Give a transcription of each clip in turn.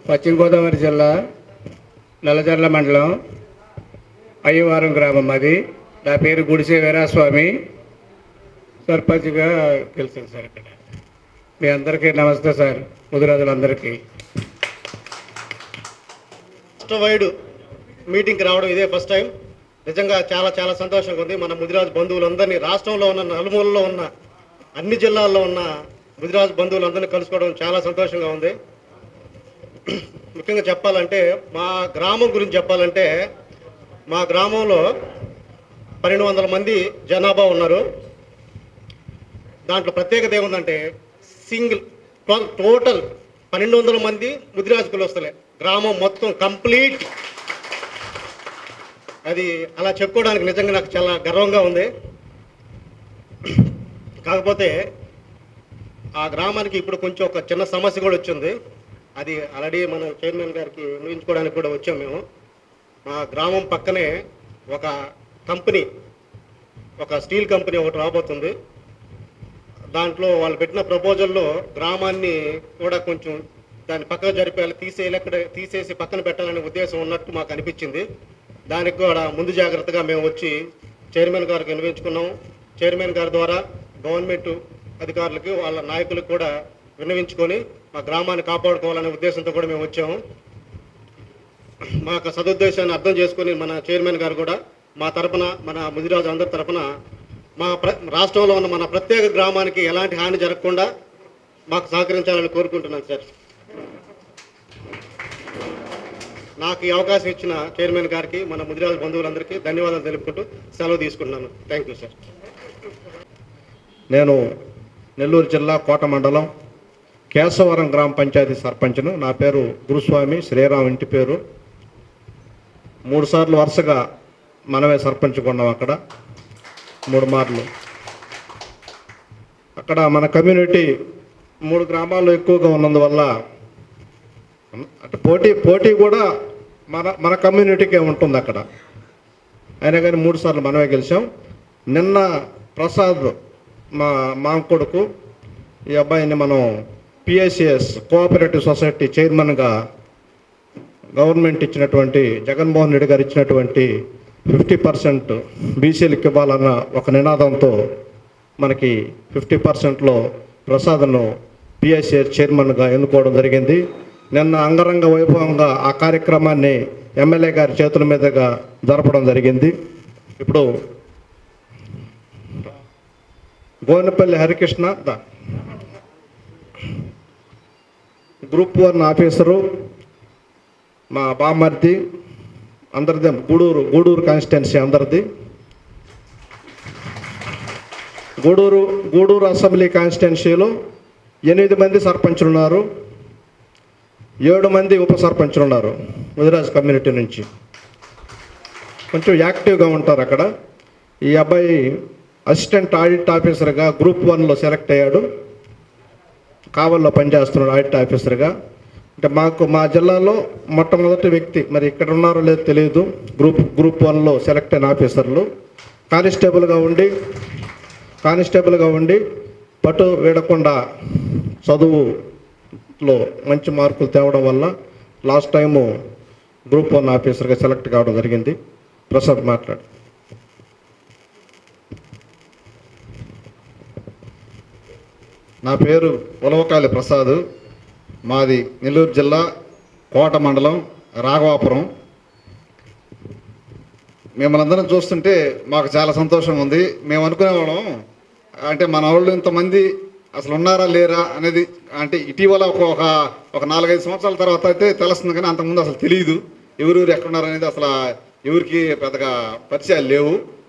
పశ్చిమ గోదావరి జిల్లా నల్లజర్ల మండలం అయ్యవారం గ్రామం అది నా పేరు గుడిసే వీరాస్వామి సర్పంచ్గా గెలిచాను సార్ ఇక్కడ మీ అందరికీ నమస్తే సార్ ముదిరాజులందరికీ రాష్ట్ర వైడ్ మీటింగ్కి రావడం ఇదే ఫస్ట్ టైం నిజంగా చాలా చాలా సంతోషంగా ఉంది మన ముదిరాజు బంధువులందరినీ రాష్ట్రంలో ఉన్న నలుమూలలో ఉన్న అన్ని జిల్లాల్లో ఉన్న ముదిరాజు బంధువులందరినీ కలుసుకోవడం చాలా సంతోషంగా ఉంది ముఖ్యంగా చెప్పాలంటే మా గ్రామం గురించి చెప్పాలంటే మా గ్రామంలో పన్నెండు వందల మంది జనాభా ఉన్నారు దాంట్లో ప్రత్యేకత ఏముందంటే సింగిల్ టోటల్ పన్నెండు వందల మంది ముదిరాజు కులస్తులే గ్రామం మొత్తం కంప్లీట్ అది అలా చెప్పుకోవడానికి నిజంగా నాకు చాలా గర్వంగా ఉంది కాకపోతే ఆ గ్రామానికి ఇప్పుడు కొంచెం ఒక చిన్న సమస్య కూడా వచ్చింది అది ఆల్రెడీ మన చైర్మన్ గారికి ఊహించుకోవడానికి కూడా వచ్చాం మేము మా గ్రామం పక్కనే ఒక కంపెనీ ఒక స్టీల్ కంపెనీ ఒకటి రాబోతుంది దాంట్లో వాళ్ళు పెట్టిన ప్రపోజల్లో గ్రామాన్ని కూడా కొంచెం దాన్ని పక్కకు జరిపేయాలి తీసేయాలి ఎక్కడ తీసేసి పక్కన పెట్టాలనే ఉద్దేశం ఉన్నట్టు మాకు అనిపించింది దానికి కూడా ముందు జాగ్రత్తగా మేము వచ్చి చైర్మన్ గారికి విన్నవించుకున్నాం చైర్మన్ గారి ద్వారా గవర్నమెంట్ అధికారులకి వాళ్ళ నాయకులకు కూడా విన్నవించుకొని మా గ్రామాన్ని కాపాడుకోవాలనే ఉద్దేశంతో కూడా మేము వచ్చాము మా యొక్క సదుద్దేశాన్ని అర్థం చేసుకొని మన చైర్మన్ గారు కూడా మా తరపున మన ముదిరాజు అందరి తరపున మా ప్ర రాష్ట్రంలో ఉన్న మన ప్రత్యేక గ్రామానికి ఎలాంటి హాని జరగకుండా మాకు సహకరించాలని కోరుకుంటున్నాను సార్ నాకు ఈ అవకాశం ఇచ్చిన చైర్మన్ గారికి మన ముదిరాజు బంధువులందరికీ ధన్యవాదాలు తెలుపుకుంటూ సెలవు తీసుకుంటున్నాను థ్యాంక్ యూ సార్ నేను నెల్లూరు జిల్లా కోట మండలం కేశవరం గ్రామ పంచాయతీ సర్పంచ్ను నా పేరు గురుస్వామి శ్రీరామ్ ఇంటి పేరు మూడు సార్లు వరుసగా మనమే సర్పంచ్ కొన్నాం అక్కడ మూడు మార్లు అక్కడ మన కమ్యూనిటీ మూడు గ్రామాల్లో ఎక్కువగా ఉన్నందువల్ల అంటే పోటీ పోటీ కూడా మన మన కమ్యూనిటీకే ఉంటుంది అక్కడ అయినా కానీ మూడు సార్లు మనమే గెలిచాం నిన్న ప్రసాద్ మా మామ కొడుకు ఈ అబ్బాయిని మనం పిఎస్సిఎస్ కోఆపరేటివ్ సొసైటీ చైర్మన్గా గవర్నమెంట్ ఇచ్చినటువంటి జగన్మోహన్ రెడ్డి గారు ఇచ్చినటువంటి ఫిఫ్టీ పర్సెంట్ బీసీలకు ఇవ్వాలన్న ఒక నినాదంతో మనకి ఫిఫ్టీ పర్సెంట్లో ప్రసాద్ను పిఎస్సిఎస్ చైర్మన్గా ఎన్నుకోవడం జరిగింది నిన్న అంగరంగ వైభవంగా ఆ కార్యక్రమాన్ని ఎమ్మెల్యే గారి చేతుల మీదుగా జరపడం జరిగింది ఇప్పుడు గోనపల్లి హరికృష్ణ దా గ్రూప్ వన్ ఆఫీసరు మా బామర్ది అందరిది గూడూరు గూడూరు కాన్స్టిట్యున్సీ అందరిది గూడూరు గూడూరు అసెంబ్లీ కాన్స్టిట్యున్సీలో ఎనిమిది మంది సర్పంచులు ఉన్నారు ఏడు మంది ఉప సర్పంచులు ఉన్నారు ముదిరాజ్ కమ్యూనిటీ నుంచి కొంచెం యాక్టివ్గా ఉంటారు అక్కడ ఈ అబ్బాయి అసిస్టెంట్ ఆడిట్ ఆఫీసర్గా గ్రూప్ వన్లో సెలెక్ట్ అయ్యాడు కావల్లో పనిచేస్తున్నాడు ఆడిట్ ఆఫీసర్గా అంటే మాకు మా జిల్లాలో మొట్టమొదటి వ్యక్తి మరి ఇక్కడ ఉన్నారో లేదో తెలియదు గ్రూప్ గ్రూప్ వన్లో సెలెక్ట్ అయిన ఆఫీసర్లు కానిస్టేబుల్గా ఉండి కానిస్టేబుల్గా ఉండి పట్టు వీడకుండా చదువులో మంచి మార్కులు తేవడం వల్ల లాస్ట్ టైము గ్రూప్ వన్ ఆఫీసర్గా సెలెక్ట్ కావడం జరిగింది ప్రసాద్ మాట్లాడు నా పేరు ఉలవకాలి ప్రసాద్ మాది నెల్లూరు జిల్లా కోట మండలం రాఘవాపురం మిమ్మల్ని అందరం చూస్తుంటే మాకు చాలా సంతోషంగా ఉంది మేము అనుకునేవాళ్ళం అంటే మన వాళ్ళు ఇంతమంది అసలు ఉన్నారా లేరా అనేది అంటే ఇటీవల ఒక ఒక ఒక నాలుగైదు సంవత్సరాల తర్వాత అయితే తెలుస్తుంది కానీ అంతకుముందు అసలు తెలియదు ఎవరెవరు ఎక్కడున్నారు అనేది అసలు ఎవరికి పెద్దగా పరిచయాలు లేవు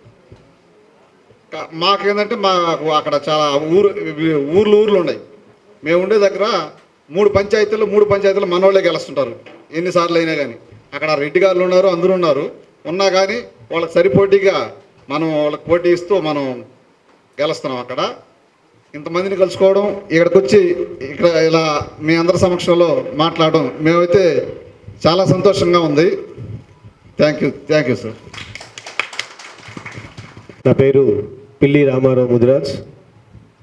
కా- మాకేంటంటే మాకు అక్కడ చాలా ఊరు ఊర్లు ఊర్లు ఉన్నాయి మేము ఉండే దగ్గర మూడు పంచాయతీలు మూడు పంచాయతీలు మనోళ్ళే గెలుస్తుంటారు ఎన్నిసార్లు అయినా కానీ అక్కడ రెడ్డి గారులు ఉన్నారు అందరూ ఉన్నారు ఉన్నా కానీ వాళ్ళకి సరిపోటీగా మనం వాళ్ళకి పోటీ ఇస్తూ మనం గెలుస్తున్నాం అక్కడ ఇంతమందిని కలుసుకోవడం ఇక్కడికి వచ్చి ఇక్కడ ఇలా మీ అందరి సమక్షంలో మాట్లాడడం మేమైతే చాలా సంతోషంగా ఉంది thank you thank you sir నా పేరు పిల్లి రామారావు ముదిరాజ్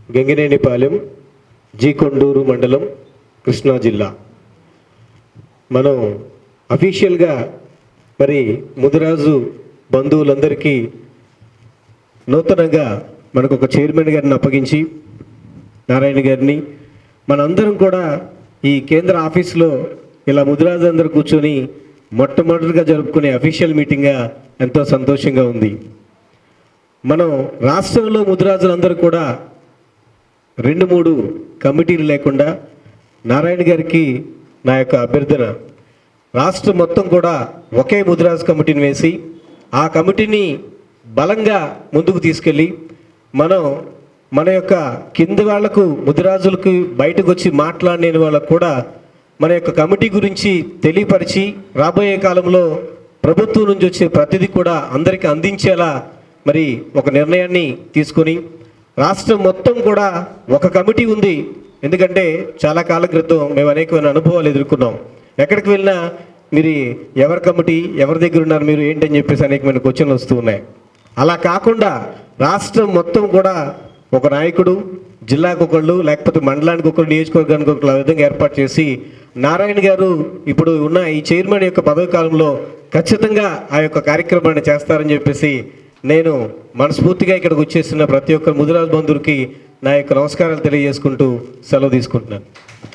గంగినేనిపాలెం జీ కొండూరు మండలం కృష్ణా జిల్లా మనం అఫీషియల్గా మరి ముదిరాజు బంధువులందరికీ నూతనంగా మనకు ఒక చైర్మన్ గారిని అప్పగించి నారాయణ గారిని మనందరం కూడా ఈ కేంద్ర ఆఫీస్లో ఇలా ముదిరాజు అందరూ కూర్చొని మొట్టమొదటిగా జరుపుకునే అఫీషియల్ మీటింగ్గా ఎంతో సంతోషంగా ఉంది మనం రాష్ట్రంలో ముదిరాజులందరూ కూడా రెండు మూడు కమిటీలు లేకుండా నారాయణ గారికి నా యొక్క అభ్యర్థన రాష్ట్రం మొత్తం కూడా ఒకే ముదిరాజు కమిటీని వేసి ఆ కమిటీని బలంగా ముందుకు తీసుకెళ్ళి మనం మన యొక్క కింది వాళ్లకు ముదిరాజులకు బయటకు వచ్చి మాట్లాడలేని వాళ్ళకు కూడా మన యొక్క కమిటీ గురించి తెలియపరిచి రాబోయే కాలంలో ప్రభుత్వం నుంచి వచ్చే ప్రతిదీ కూడా అందరికీ అందించేలా మరి ఒక నిర్ణయాన్ని తీసుకొని రాష్ట్రం మొత్తం కూడా ఒక కమిటీ ఉంది ఎందుకంటే చాలా కాలం క్రితం మేము అనేకమైన అనుభవాలు ఎదుర్కొన్నాం ఎక్కడికి వెళ్ళినా మీరు ఎవరి కమిటీ ఎవరి దగ్గర ఉన్నారు మీరు ఏంటని చెప్పేసి అనేకమైన క్వశ్చన్లు వస్తూ ఉన్నాయి అలా కాకుండా రాష్ట్రం మొత్తం కూడా ఒక నాయకుడు జిల్లాకు ఒకళ్ళు లేకపోతే మండలానికి ఒకరు నియోజకవర్గానికి ఒకరు ఆ విధంగా ఏర్పాటు చేసి నారాయణ గారు ఇప్పుడు ఉన్న ఈ చైర్మన్ యొక్క పదవి కాలంలో ఖచ్చితంగా ఆ యొక్క కార్యక్రమాన్ని చేస్తారని చెప్పేసి నేను మనస్ఫూర్తిగా ఇక్కడికి వచ్చేసిన ప్రతి ఒక్క ముదిరాజు బంధువులకి నా యొక్క నమస్కారాలు తెలియజేసుకుంటూ సెలవు తీసుకుంటున్నాను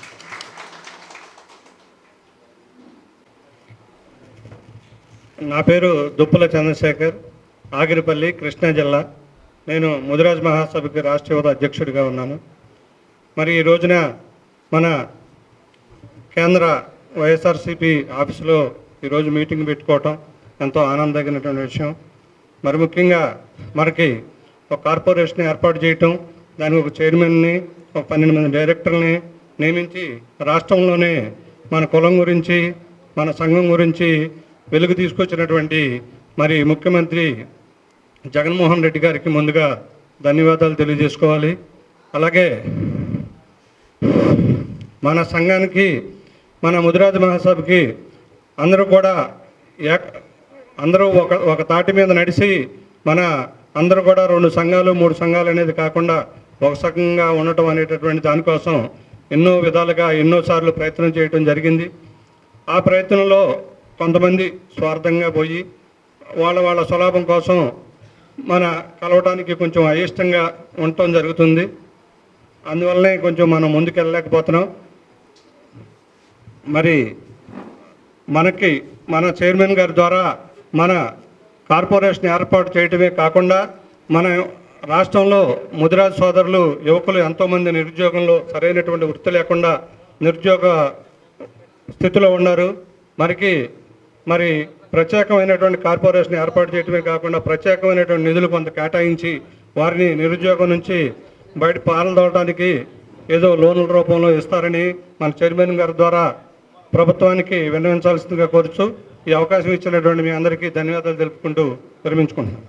నా పేరు దుప్పుల చంద్రశేఖర్ ఆగిరిపల్లి కృష్ణా జిల్లా నేను ముదిరాజ్ మహాసభకి రాష్ట్ర యువత అధ్యక్షుడిగా ఉన్నాను మరి ఈ రోజున మన కేంద్ర వైఎస్ఆర్సిపి ఆఫీసులో ఈరోజు మీటింగ్ పెట్టుకోవటం ఎంతో ఆనందగినటువంటి విషయం మరి ముఖ్యంగా మనకి ఒక కార్పొరేషన్ ఏర్పాటు చేయటం దానికి ఒక చైర్మన్ని ఒక పన్నెండు మంది డైరెక్టర్ని నియమించి రాష్ట్రంలోనే మన కులం గురించి మన సంఘం గురించి వెలుగు తీసుకొచ్చినటువంటి మరి ముఖ్యమంత్రి జగన్మోహన్ రెడ్డి గారికి ముందుగా ధన్యవాదాలు తెలియజేసుకోవాలి అలాగే మన సంఘానికి మన ముదిరాజు మహాసభకి అందరూ కూడా ఏక అందరూ ఒక ఒక తాటి మీద నడిచి మన అందరూ కూడా రెండు సంఘాలు మూడు సంఘాలు అనేది కాకుండా ఒక సంఘంగా ఉండటం అనేటటువంటి దానికోసం ఎన్నో విధాలుగా ఎన్నోసార్లు ప్రయత్నం చేయడం జరిగింది ఆ ప్రయత్నంలో కొంతమంది స్వార్థంగా పోయి వాళ్ళ వాళ్ళ స్వలాభం కోసం మన కలవటానికి కొంచెం అయిష్టంగా ఉండటం జరుగుతుంది అందువల్లనే కొంచెం మనం ముందుకెళ్ళలేకపోతున్నాం మరి మనకి మన చైర్మన్ గారి ద్వారా మన కార్పొరేషన్ ఏర్పాటు చేయటమే కాకుండా మన రాష్ట్రంలో ముదిరాజ్ సోదరులు యువకులు ఎంతోమంది నిరుద్యోగంలో సరైనటువంటి వృత్తి లేకుండా నిరుద్యోగ స్థితిలో ఉన్నారు మరికి మరి ప్రత్యేకమైనటువంటి కార్పొరేషన్ ఏర్పాటు చేయడమే కాకుండా ప్రత్యేకమైనటువంటి నిధులు కొంత కేటాయించి వారిని నిరుద్యోగం నుంచి బయట పాల్దవడానికి ఏదో లోన్ల రూపంలో ఇస్తారని మన చైర్మన్ గారి ద్వారా ప్రభుత్వానికి విన్నవించాల్సిందిగా కోరుచు ఈ అవకాశం ఇచ్చినటువంటి మీ అందరికీ ధన్యవాదాలు తెలుపుకుంటూ విరమించుకుంటున్నాను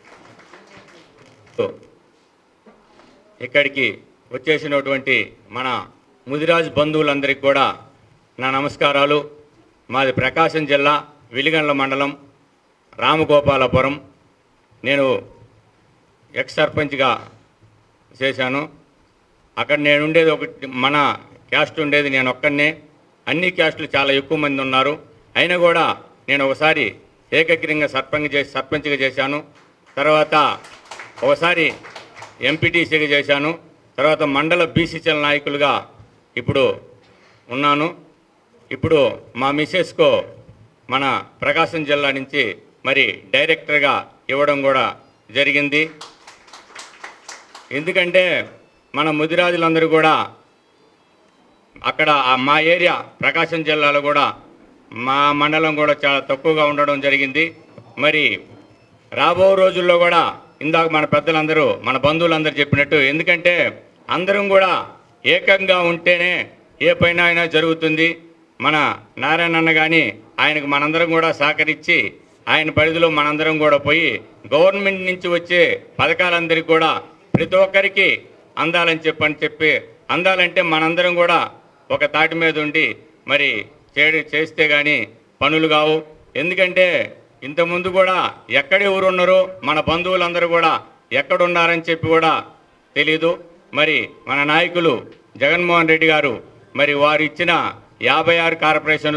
ఇక్కడికి వచ్చేసినటువంటి మన ముదిరాజు బంధువులందరికీ కూడా నా నమస్కారాలు మాది ప్రకాశం జిల్లా వెలిగండ్ల మండలం రామగోపాలపురం నేను ఎక్స్ సర్పంచ్గా చేశాను అక్కడ నేను ఉండేది ఒకటి మన క్యాస్ట్ ఉండేది నేను ఒక్కడనే అన్ని క్యాస్టులు చాలా ఎక్కువ మంది ఉన్నారు అయినా కూడా నేను ఒకసారి ఏకగ్రీయంగా సర్పంచ్ చేసి సర్పంచ్గా చేశాను తర్వాత ఒకసారి ఎంపీటీసీగా చేశాను తర్వాత మండల బీసీసీఎల్ నాయకులుగా ఇప్పుడు ఉన్నాను ఇప్పుడు మా మిస్సెస్కో మన ప్రకాశం జిల్లా నుంచి మరి డైరెక్టర్గా ఇవ్వడం కూడా జరిగింది ఎందుకంటే మన ముదిరాజులందరూ కూడా అక్కడ ఆ మా ఏరియా ప్రకాశం జిల్లాలో కూడా మా మండలం కూడా చాలా తక్కువగా ఉండడం జరిగింది మరి రాబో రోజుల్లో కూడా ఇందాక మన పెద్దలందరూ మన బంధువులందరూ చెప్పినట్టు ఎందుకంటే అందరం కూడా ఏకంగా ఉంటేనే ఏ పైన అయినా జరుగుతుంది మన నారాయణ అన్న కానీ ఆయనకు మనందరం కూడా సహకరించి ఆయన పరిధిలో మనందరం కూడా పోయి గవర్నమెంట్ నుంచి వచ్చే పథకాలందరికీ కూడా ప్రతి ఒక్కరికి అందాలని చెప్పని చెప్పి అందాలంటే మనందరం కూడా ఒక తాటి మీద ఉండి మరి చేయడి చేస్తే కానీ పనులు కావు ఎందుకంటే ఇంతకుముందు కూడా ఎక్కడ ఎవరు ఉన్నారో మన బంధువులందరూ కూడా ఎక్కడున్నారని చెప్పి కూడా తెలీదు మరి మన నాయకులు జగన్మోహన్ రెడ్డి గారు మరి వారు ఇచ్చిన యాభై ఆరు కార్పొరేషన్లో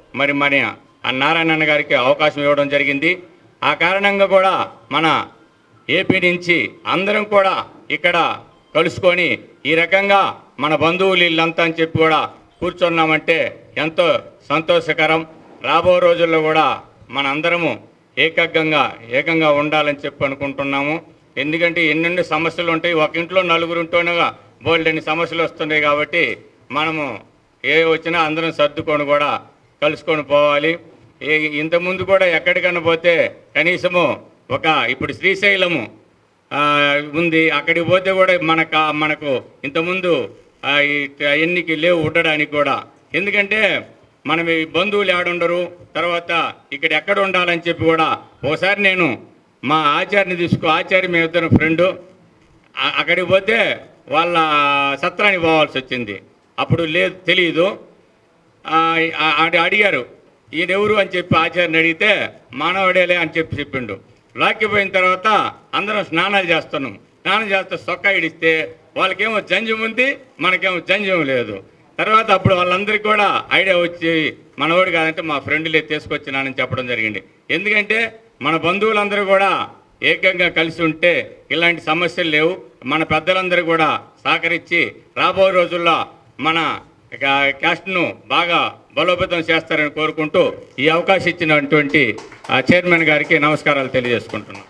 మరి మన ఆ నారాయణ గారికి అవకాశం ఇవ్వడం జరిగింది ఆ కారణంగా కూడా మన ఏపీ నుంచి అందరం కూడా ఇక్కడ కలుసుకొని ఈ రకంగా మన బంధువులు ఇల్లంతా అని చెప్పి కూడా కూర్చున్నామంటే ఎంతో సంతోషకరం రాబో రోజుల్లో కూడా మన అందరము ఏకగ్గంగా ఏకంగా ఉండాలని చెప్పి అనుకుంటున్నాము ఎందుకంటే ఎన్నెన్ని సమస్యలు ఉంటాయి ఒక ఇంట్లో నలుగురు ఉంటేనగా బోల్డెన్ని సమస్యలు వస్తున్నాయి కాబట్టి మనము ఏ వచ్చినా అందరం సర్దుకొని కూడా కలుసుకొని పోవాలి ఏ- ఇంతకుముందు కూడా ఎక్కడికన్నా పోతే కనీసము ఒక ఇప్పుడు శ్రీశైలము ఆ, ఉంది అక్కడికి పోతే కూడా మనకు ఆ- మనకు ఇంతకుముందు ఆ, ఈ ఎన్నికి లేవు ఉండడానికి కూడా ఎందుకంటే మనం ఈ బంధువులు ఆడుండరు తర్వాత ఇక్కడ ఎక్కడ ఉండాలని చెప్పి కూడా ఒకసారి నేను మా ఆచార్యని తీసుకో ఆచార్య మేమిద్దరం ఫ్రెండు ఆ- అక్కడికి పోతే వాళ్ళ సత్రానికి పోవాల్సి వచ్చింది అప్పుడు లేదు తెలియదు ఆ, ఆ- ఆడ- అడిగారు ఈయన ఎవరు అని చెప్పి ఆచార్యని అడిగితే మానవుడేలే అని చెప్పి చెప్పిండు లాక్కిపోయిన తర్వాత అందరం స్నానాలు చేస్తున్నాం స్నానం చేస్తే సొక్క ఇడిస్తే వాళ్ళకేమో జంజం ఉంది మనకేమో జంజం లేదు తర్వాత అప్పుడు వాళ్ళందరికీ కూడా ఐడియా వచ్చి మనవాడు కాదంటే మా ఫ్రెండ్లే తీసుకొచ్చినానని చెప్పడం జరిగింది ఎందుకంటే మన బంధువులందరూ కూడా ఏకంగా కలిసి ఉంటే ఇలాంటి సమస్యలు లేవు మన పెద్దలందరూ కూడా సహకరించి రాబో రోజుల్లో మన కా- క్యాస్ట్ను బాగా బలోపేతం చేస్తారని కోరుకుంటూ ఈ అవకాశం ఇచ్చినటువంటి ఆ చైర్మన్ గారికి నమస్కారాలు తెలియజేసుకుంటున్నాను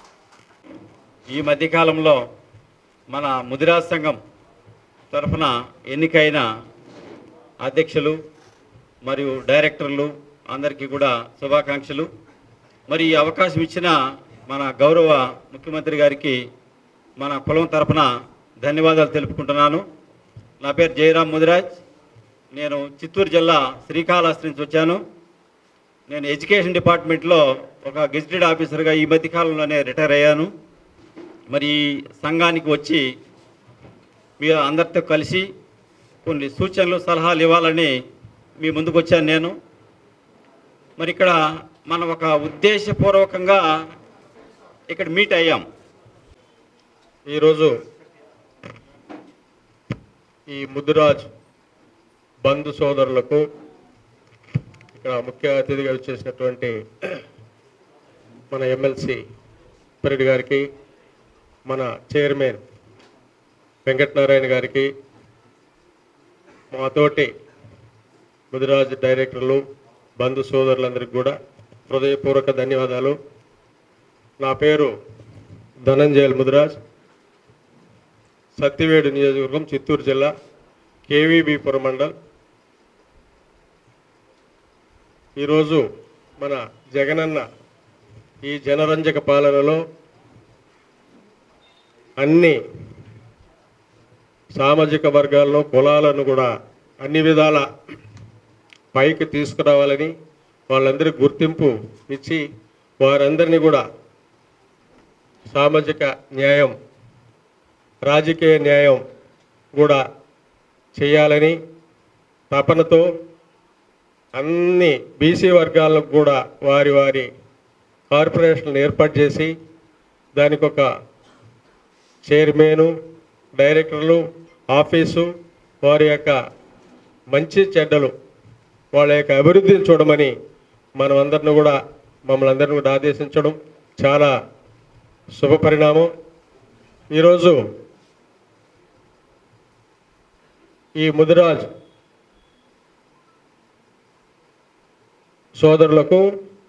ఈ మధ్యకాలంలో మన ముదిరాజ్ సంఘం తరఫున ఎన్నికైన అధ్యక్షులు మరియు డైరెక్టర్లు అందరికీ కూడా శుభాకాంక్షలు మరి ఈ అవకాశం ఇచ్చిన మన గౌరవ ముఖ్యమంత్రి గారికి మన కులం తరఫున ధన్యవాదాలు తెలుపుకుంటున్నాను నా పేరు జయరాం ముదిరాజ్ నేను చిత్తూరు జిల్లా శ్రీకాళహస్తి నుంచి వచ్చాను నేను ఎడ్యుకేషన్ డిపార్ట్మెంట్లో ఒక గెజిటెడ్ ఆఫీసర్గా ఈ మధ్యకాలంలోనే రిటైర్ అయ్యాను మరి ఈ సంఘానికి వచ్చి మీరు అందరితో కలిసి కొన్ని సూచనలు సలహాలు ఇవ్వాలని మీ ముందుకు వచ్చాను నేను మరి ఇక్కడ మనం ఒక ఉద్దేశపూర్వకంగా ఇక్కడ మీట్ అయ్యాం ఈరోజు ఈ ముద్దురాజ్ బంధు సోదరులకు ఇక్కడ ముఖ్య అతిథిగా వచ్చేసినటువంటి మన ఎమ్మెల్సీ పరిడి గారికి మన చైర్మన్ వెంకటనారాయణ గారికి మాతోటి ముదిరాజ్ డైరెక్టర్లు బంధు సోదరులందరికీ కూడా హృదయపూర్వక ధన్యవాదాలు నా పేరు ధనంజయల్ ముదిరాజ్ సత్యవేడు నియోజకవర్గం చిత్తూరు జిల్లా కేవీబీపురం మండల్ ఈరోజు మన జగనన్న ఈ జనరంజక పాలనలో అన్ని సామాజిక వర్గాల్లో కులాలను కూడా అన్ని విధాల పైకి తీసుకురావాలని వాళ్ళందరికీ గుర్తింపు ఇచ్చి వారందరినీ కూడా సామాజిక న్యాయం రాజకీయ న్యాయం కూడా చేయాలని తపనతో అన్ని బీసీ వర్గాలకు కూడా వారి వారి కార్పొరేషన్లు ఏర్పాటు చేసి దానికి ఒక చైర్మను డైరెక్టర్లు ఆఫీసు వారి యొక్క మంచి చెడ్డలు వాళ్ళ యొక్క అభివృద్ధిని చూడమని మనం అందరిని కూడా మమ్మల్ని అందరిని కూడా ఆదేశించడం చాలా శుభ పరిణామం ఈరోజు ఈ ముదిరాజ్ సోదరులకు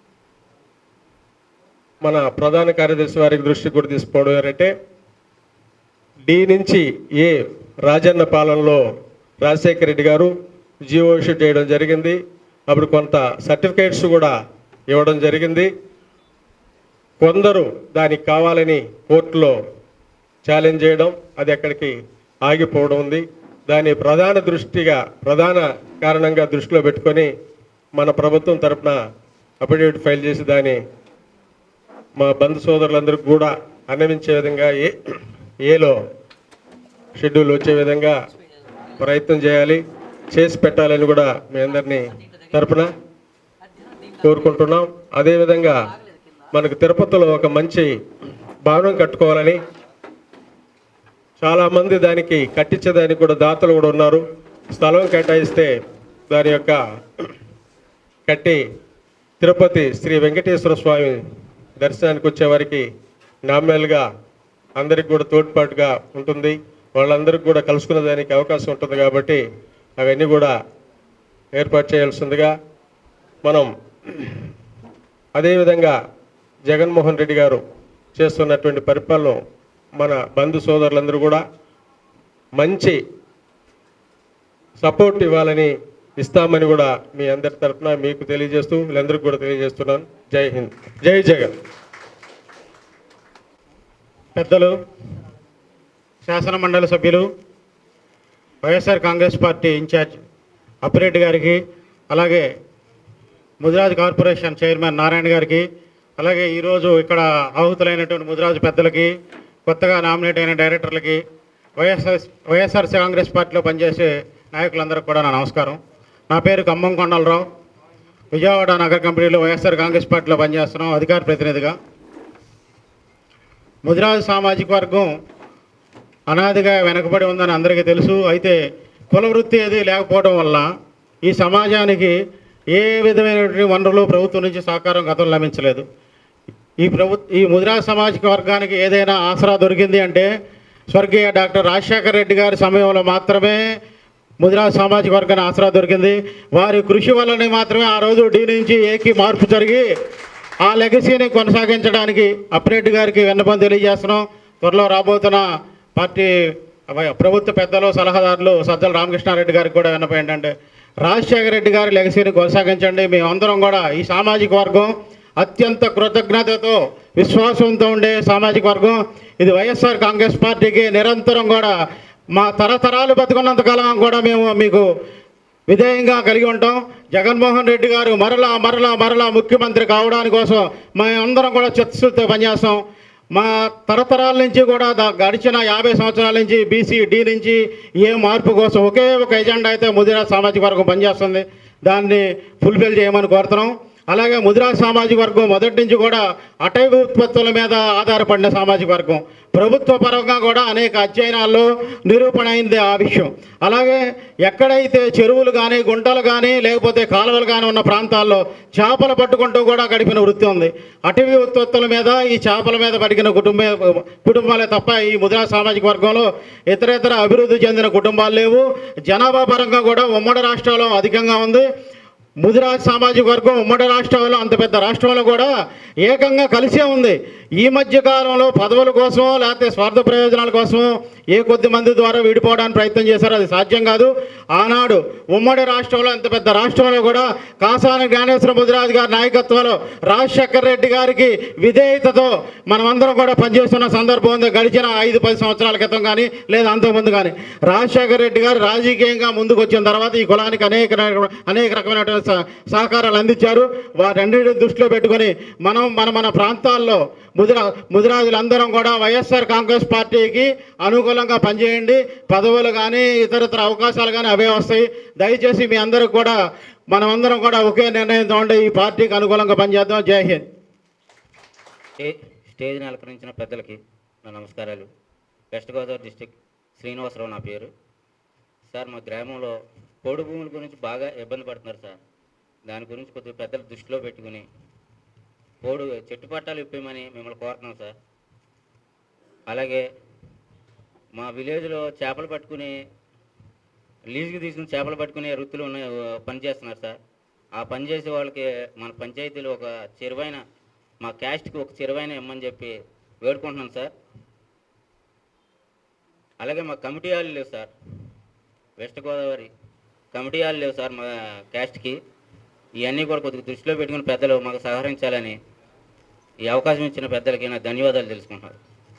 మన ప్రధాన కార్యదర్శి వారికి దృష్టికి కూడా తీసుకోవడం ఏంటంటే డి నుంచి ఏ రాజన్న పాలనలో రాజశేఖర రెడ్డి గారు జియో ఇష్యూ చేయడం జరిగింది అప్పుడు కొంత సర్టిఫికేట్స్ కూడా ఇవ్వడం జరిగింది కొందరు దానికి కావాలని కోర్టులో ఛాలెంజ్ చేయడం అది అక్కడికి ఆగిపోవడం ఉంది దాని ప్రధాన దృష్టిగా ప్రధాన కారణంగా దృష్టిలో పెట్టుకొని మన ప్రభుత్వం తరపున అఫిడవిట్ ఫైల్ చేసి దాన్ని మా బంధు సోదరులందరికీ కూడా అన్నవించే విధంగా ఏ ఏలో షెడ్యూల్ వచ్చే విధంగా ప్రయత్నం చేయాలి చేసి పెట్టాలని కూడా మీ అందరినీ తరపున కోరుకుంటున్నాం అదేవిధంగా మనకు తిరుపతిలో ఒక మంచి భవనం కట్టుకోవాలని చాలామంది దానికి కట్టించేదానికి కూడా దాతలు కూడా ఉన్నారు స్థలం కేటాయిస్తే దాని యొక్క కట్టి తిరుపతి శ్రీ వెంకటేశ్వర స్వామి దర్శనానికి వచ్చేవారికి నామినల్గా అందరికి కూడా తోడ్పాటుగా ఉంటుంది వాళ్ళందరికీ కూడా కలుసుకునే దానికి అవకాశం ఉంటుంది కాబట్టి అవన్నీ కూడా ఏర్పాటు చేయాల్సిందిగా మనం అదేవిధంగా జగన్మోహన్ రెడ్డి గారు చేస్తున్నటువంటి పరిపాలన మన బంధు సోదరులందరూ కూడా మంచి సపోర్ట్ ఇవ్వాలని ఇస్తామని కూడా మీ అందరి తరఫున మీకు తెలియజేస్తూ వీళ్ళందరికీ కూడా తెలియజేస్తున్నాను జై హింద్ జై జగన్ పెద్దలు శాసన మండలి సభ్యులు YSR Congress party incharge Appireddy గారికి అలాగే ముదిరాజ్ కార్పొరేషన్ చైర్మన్ నారాయణ గారికి అలాగే ఈరోజు ఇక్కడ ఆహుతులైనటువంటి ముదిరాజు పెద్దలకి కొత్తగా నామినేట్ అయిన డైరెక్టర్లకి వైఎస్ఆర్ వైఎస్ఆర్ కాంగ్రెస్ పార్టీలో పనిచేసే నాయకులందరికీ కూడా నా నమస్కారం నా పేరు ఖమ్మం కొండలరావు విజయవాడ నగర కంపెనీలో వైఎస్ఆర్ కాంగ్రెస్ పార్టీలో పనిచేస్తున్నాం అధికార ప్రతినిధిగా ముదిరాజు సామాజిక వర్గం అనాదిగా వెనకబడి ఉందని అందరికీ తెలుసు అయితే కుల వృత్తి ఏది లేకపోవడం వల్ల ఈ సమాజానికి ఏ విధమైనటువంటి వనరులు ప్రభుత్వం నుంచి సహకారం గతంలో లభించలేదు ఈ ప్రభు ఈ ముదిరాజు సామాజిక వర్గానికి ఏదైనా ఆసరా దొరికింది అంటే స్వర్గీయ డాక్టర్ రాజశేఖర రెడ్డి గారి సమయంలో మాత్రమే ముదిరాజు సామాజిక వర్గానికి ఆసరా దొరికింది వారి కృషి వల్లనే మాత్రమే ఆ రోజు డి నుంచి ఏకి మార్పు జరిగి ఆ లెగసీని కొనసాగించడానికి అప్రెడ్డి గారికి విన్నపం తెలియజేస్తున్నాం త్వరలో రాబోతున్న పార్టీ అవ- ప్రభుత్వ పెద్దలు సలహాదారులు సజ్జల రామకృష్ణారెడ్డి గారికి కూడా విన్నపం ఏంటంటే రాజశేఖర రెడ్డి గారి లెగసీని కొనసాగించండి మేమందరం కూడా ఈ సామాజిక వర్గం అత్యంత కృతజ్ఞతతో విశ్వాసంతో ఉండే సామాజిక వర్గం ఇది వైఎస్ఆర్ కాంగ్రెస్ పార్టీకి నిరంతరం కూడా మా తరతరాలు బతుకున్నంత కాలం కూడా మేము మీకు విధేయంగా కలిగి ఉంటాం జగన్మోహన్ రెడ్డి గారు మరలా మరలా మరలా ముఖ్యమంత్రి కావడానికి కోసం మేమందరం కూడా చిత్తశుద్ధితో పనిచేస్తాం మా తరతరాల నుంచి కూడా దా- గడిచిన యాభై సంవత్సరాల నుంచి బీసీ డి నుంచి ఏ మార్పు కోసం ఒకే ఒక ఎజెండా అయితే ముదిరా సామాజిక వర్గం పనిచేస్తుంది దాన్ని ఫుల్ఫిల్ చేయమని కోరుతున్నాం అలాగే ముదిరా సామాజిక వర్గం మొదటి నుంచి కూడా అటవీ ఉత్పత్తుల మీద ఆధారపడిన సామాజిక వర్గం ప్రభుత్వ పరంగా కూడా అనేక అధ్యయనాల్లో నిరూపణ అయింది ఆ విషయం అలాగే ఎక్కడైతే చెరువులు కానీ గుంటలు కానీ లేకపోతే కాలువలు కానీ ఉన్న ప్రాంతాల్లో చేపలు పట్టుకుంటూ కూడా గడిపిన వృత్తి ఉంది అటవీ ఉత్పత్తుల మీద ఈ చేపల మీద పడిన కుటుంబ కుటుంబాలే తప్ప ఈ ముద్రా సామాజిక వర్గంలో ఇతర ఇతర అభివృద్ధి చెందిన కుటుంబాలు లేవు జనాభా పరంగా కూడా ఉమ్మడి రాష్ట్రాల్లో అధికంగా ఉంది ముదిరాజ్ సామాజిక వర్గం ఉమ్మడి రాష్ట్రంలో అంత పెద్ద రాష్ట్రంలో కూడా ఏకంగా కలిసే ఉంది ఈ మధ్య కాలంలో పదవుల కోసమో లేకపోతే స్వార్థ ప్రయోజనాల కోసమో ఏ కొద్ది మంది ద్వారా విడిపోవడానికి ప్రయత్నం చేశారో అది సాధ్యం కాదు ఆనాడు ఉమ్మడి రాష్ట్రంలో ఇంత పెద్ద రాష్ట్రంలో కూడా కాసాని జ్ఞానేశ్వర ముదిరాజు గారి నాయకత్వంలో రాజశేఖర్ రెడ్డి గారికి విధేయతతో మనమందరం కూడా పనిచేస్తున్న సందర్భం ఉంది గడిచిన ఐదు పది సంవత్సరాల క్రితం కానీ లేదా అంతకుముందు కానీ రాజశేఖర రెడ్డి గారు రాజకీయంగా ముందుకు వచ్చిన తర్వాత ఈ కులానికి అనేక రకమైన- అనేక రకమైనటువంటి సహ- సహకారాలు అందించారు వాటన్నిటిని దృష్టిలో పెట్టుకొని మనం మన మన ప్రాంతాల్లో ముదిరా ముదిరాజులందరం కూడా వైఎస్ఆర్ కాంగ్రెస్ పార్టీకి అనుకూలంగా పనిచేయండి పదవులు కానీ ఇతరతర అవకాశాలు కానీ అవే వస్తాయి దయచేసి మీ అందరికి కూడా మనమందరం కూడా ఒకే నిర్ణయంతో ఉండి ఈ పార్టీకి అనుకూలంగా పనిచేద్దాం జై హింద్ స్టే- స్టేజ్ని అలంకరించిన పెద్దలకి నా నమస్కారాలు వెస్ట్ గోదావరి డిస్టిక్ శ్రీనివాసరావు నా పేరు సార్ మా గ్రామంలో పోడు భూముల గురించి బాగా ఇబ్బంది పడుతున్నారు సార్ దాని గురించి కొద్దిగా పెద్దలు దృష్టిలో పెట్టుకుని పోడు చెట్టు పట్టాలు ఇప్పమని మిమ్మల్ని కోరుతున్నాం సార్ అలాగే మా విలేజ్లో చేపలు పట్టుకుని లీజుకి తీసుకుని చేపలు పట్టుకునే వృత్తులు ఉన్న పని చేస్తున్నారు సార్ ఆ పని చేసే వాళ్ళకి మన పంచాయతీలో ఒక చెరువైన మా క్యాస్ట్కి ఒక చెరువైన ఇమ్మని చెప్పి వేడుకుంటున్నాను సార్ అలాగే మా కమిటీ హాలు లేవు sir west Godavari committee hall లేవు సార్ మా క్యాస్ట్కి ఇవన్నీ కూడా కొద్దిగా దృష్టిలో పెట్టుకుని పెద్దలు మాకు సహకరించాలని ఈ అవకాశం ఇచ్చిన పెద్దలకి నా ధన్యవాదాలు తెలుసుకుంటున్నారు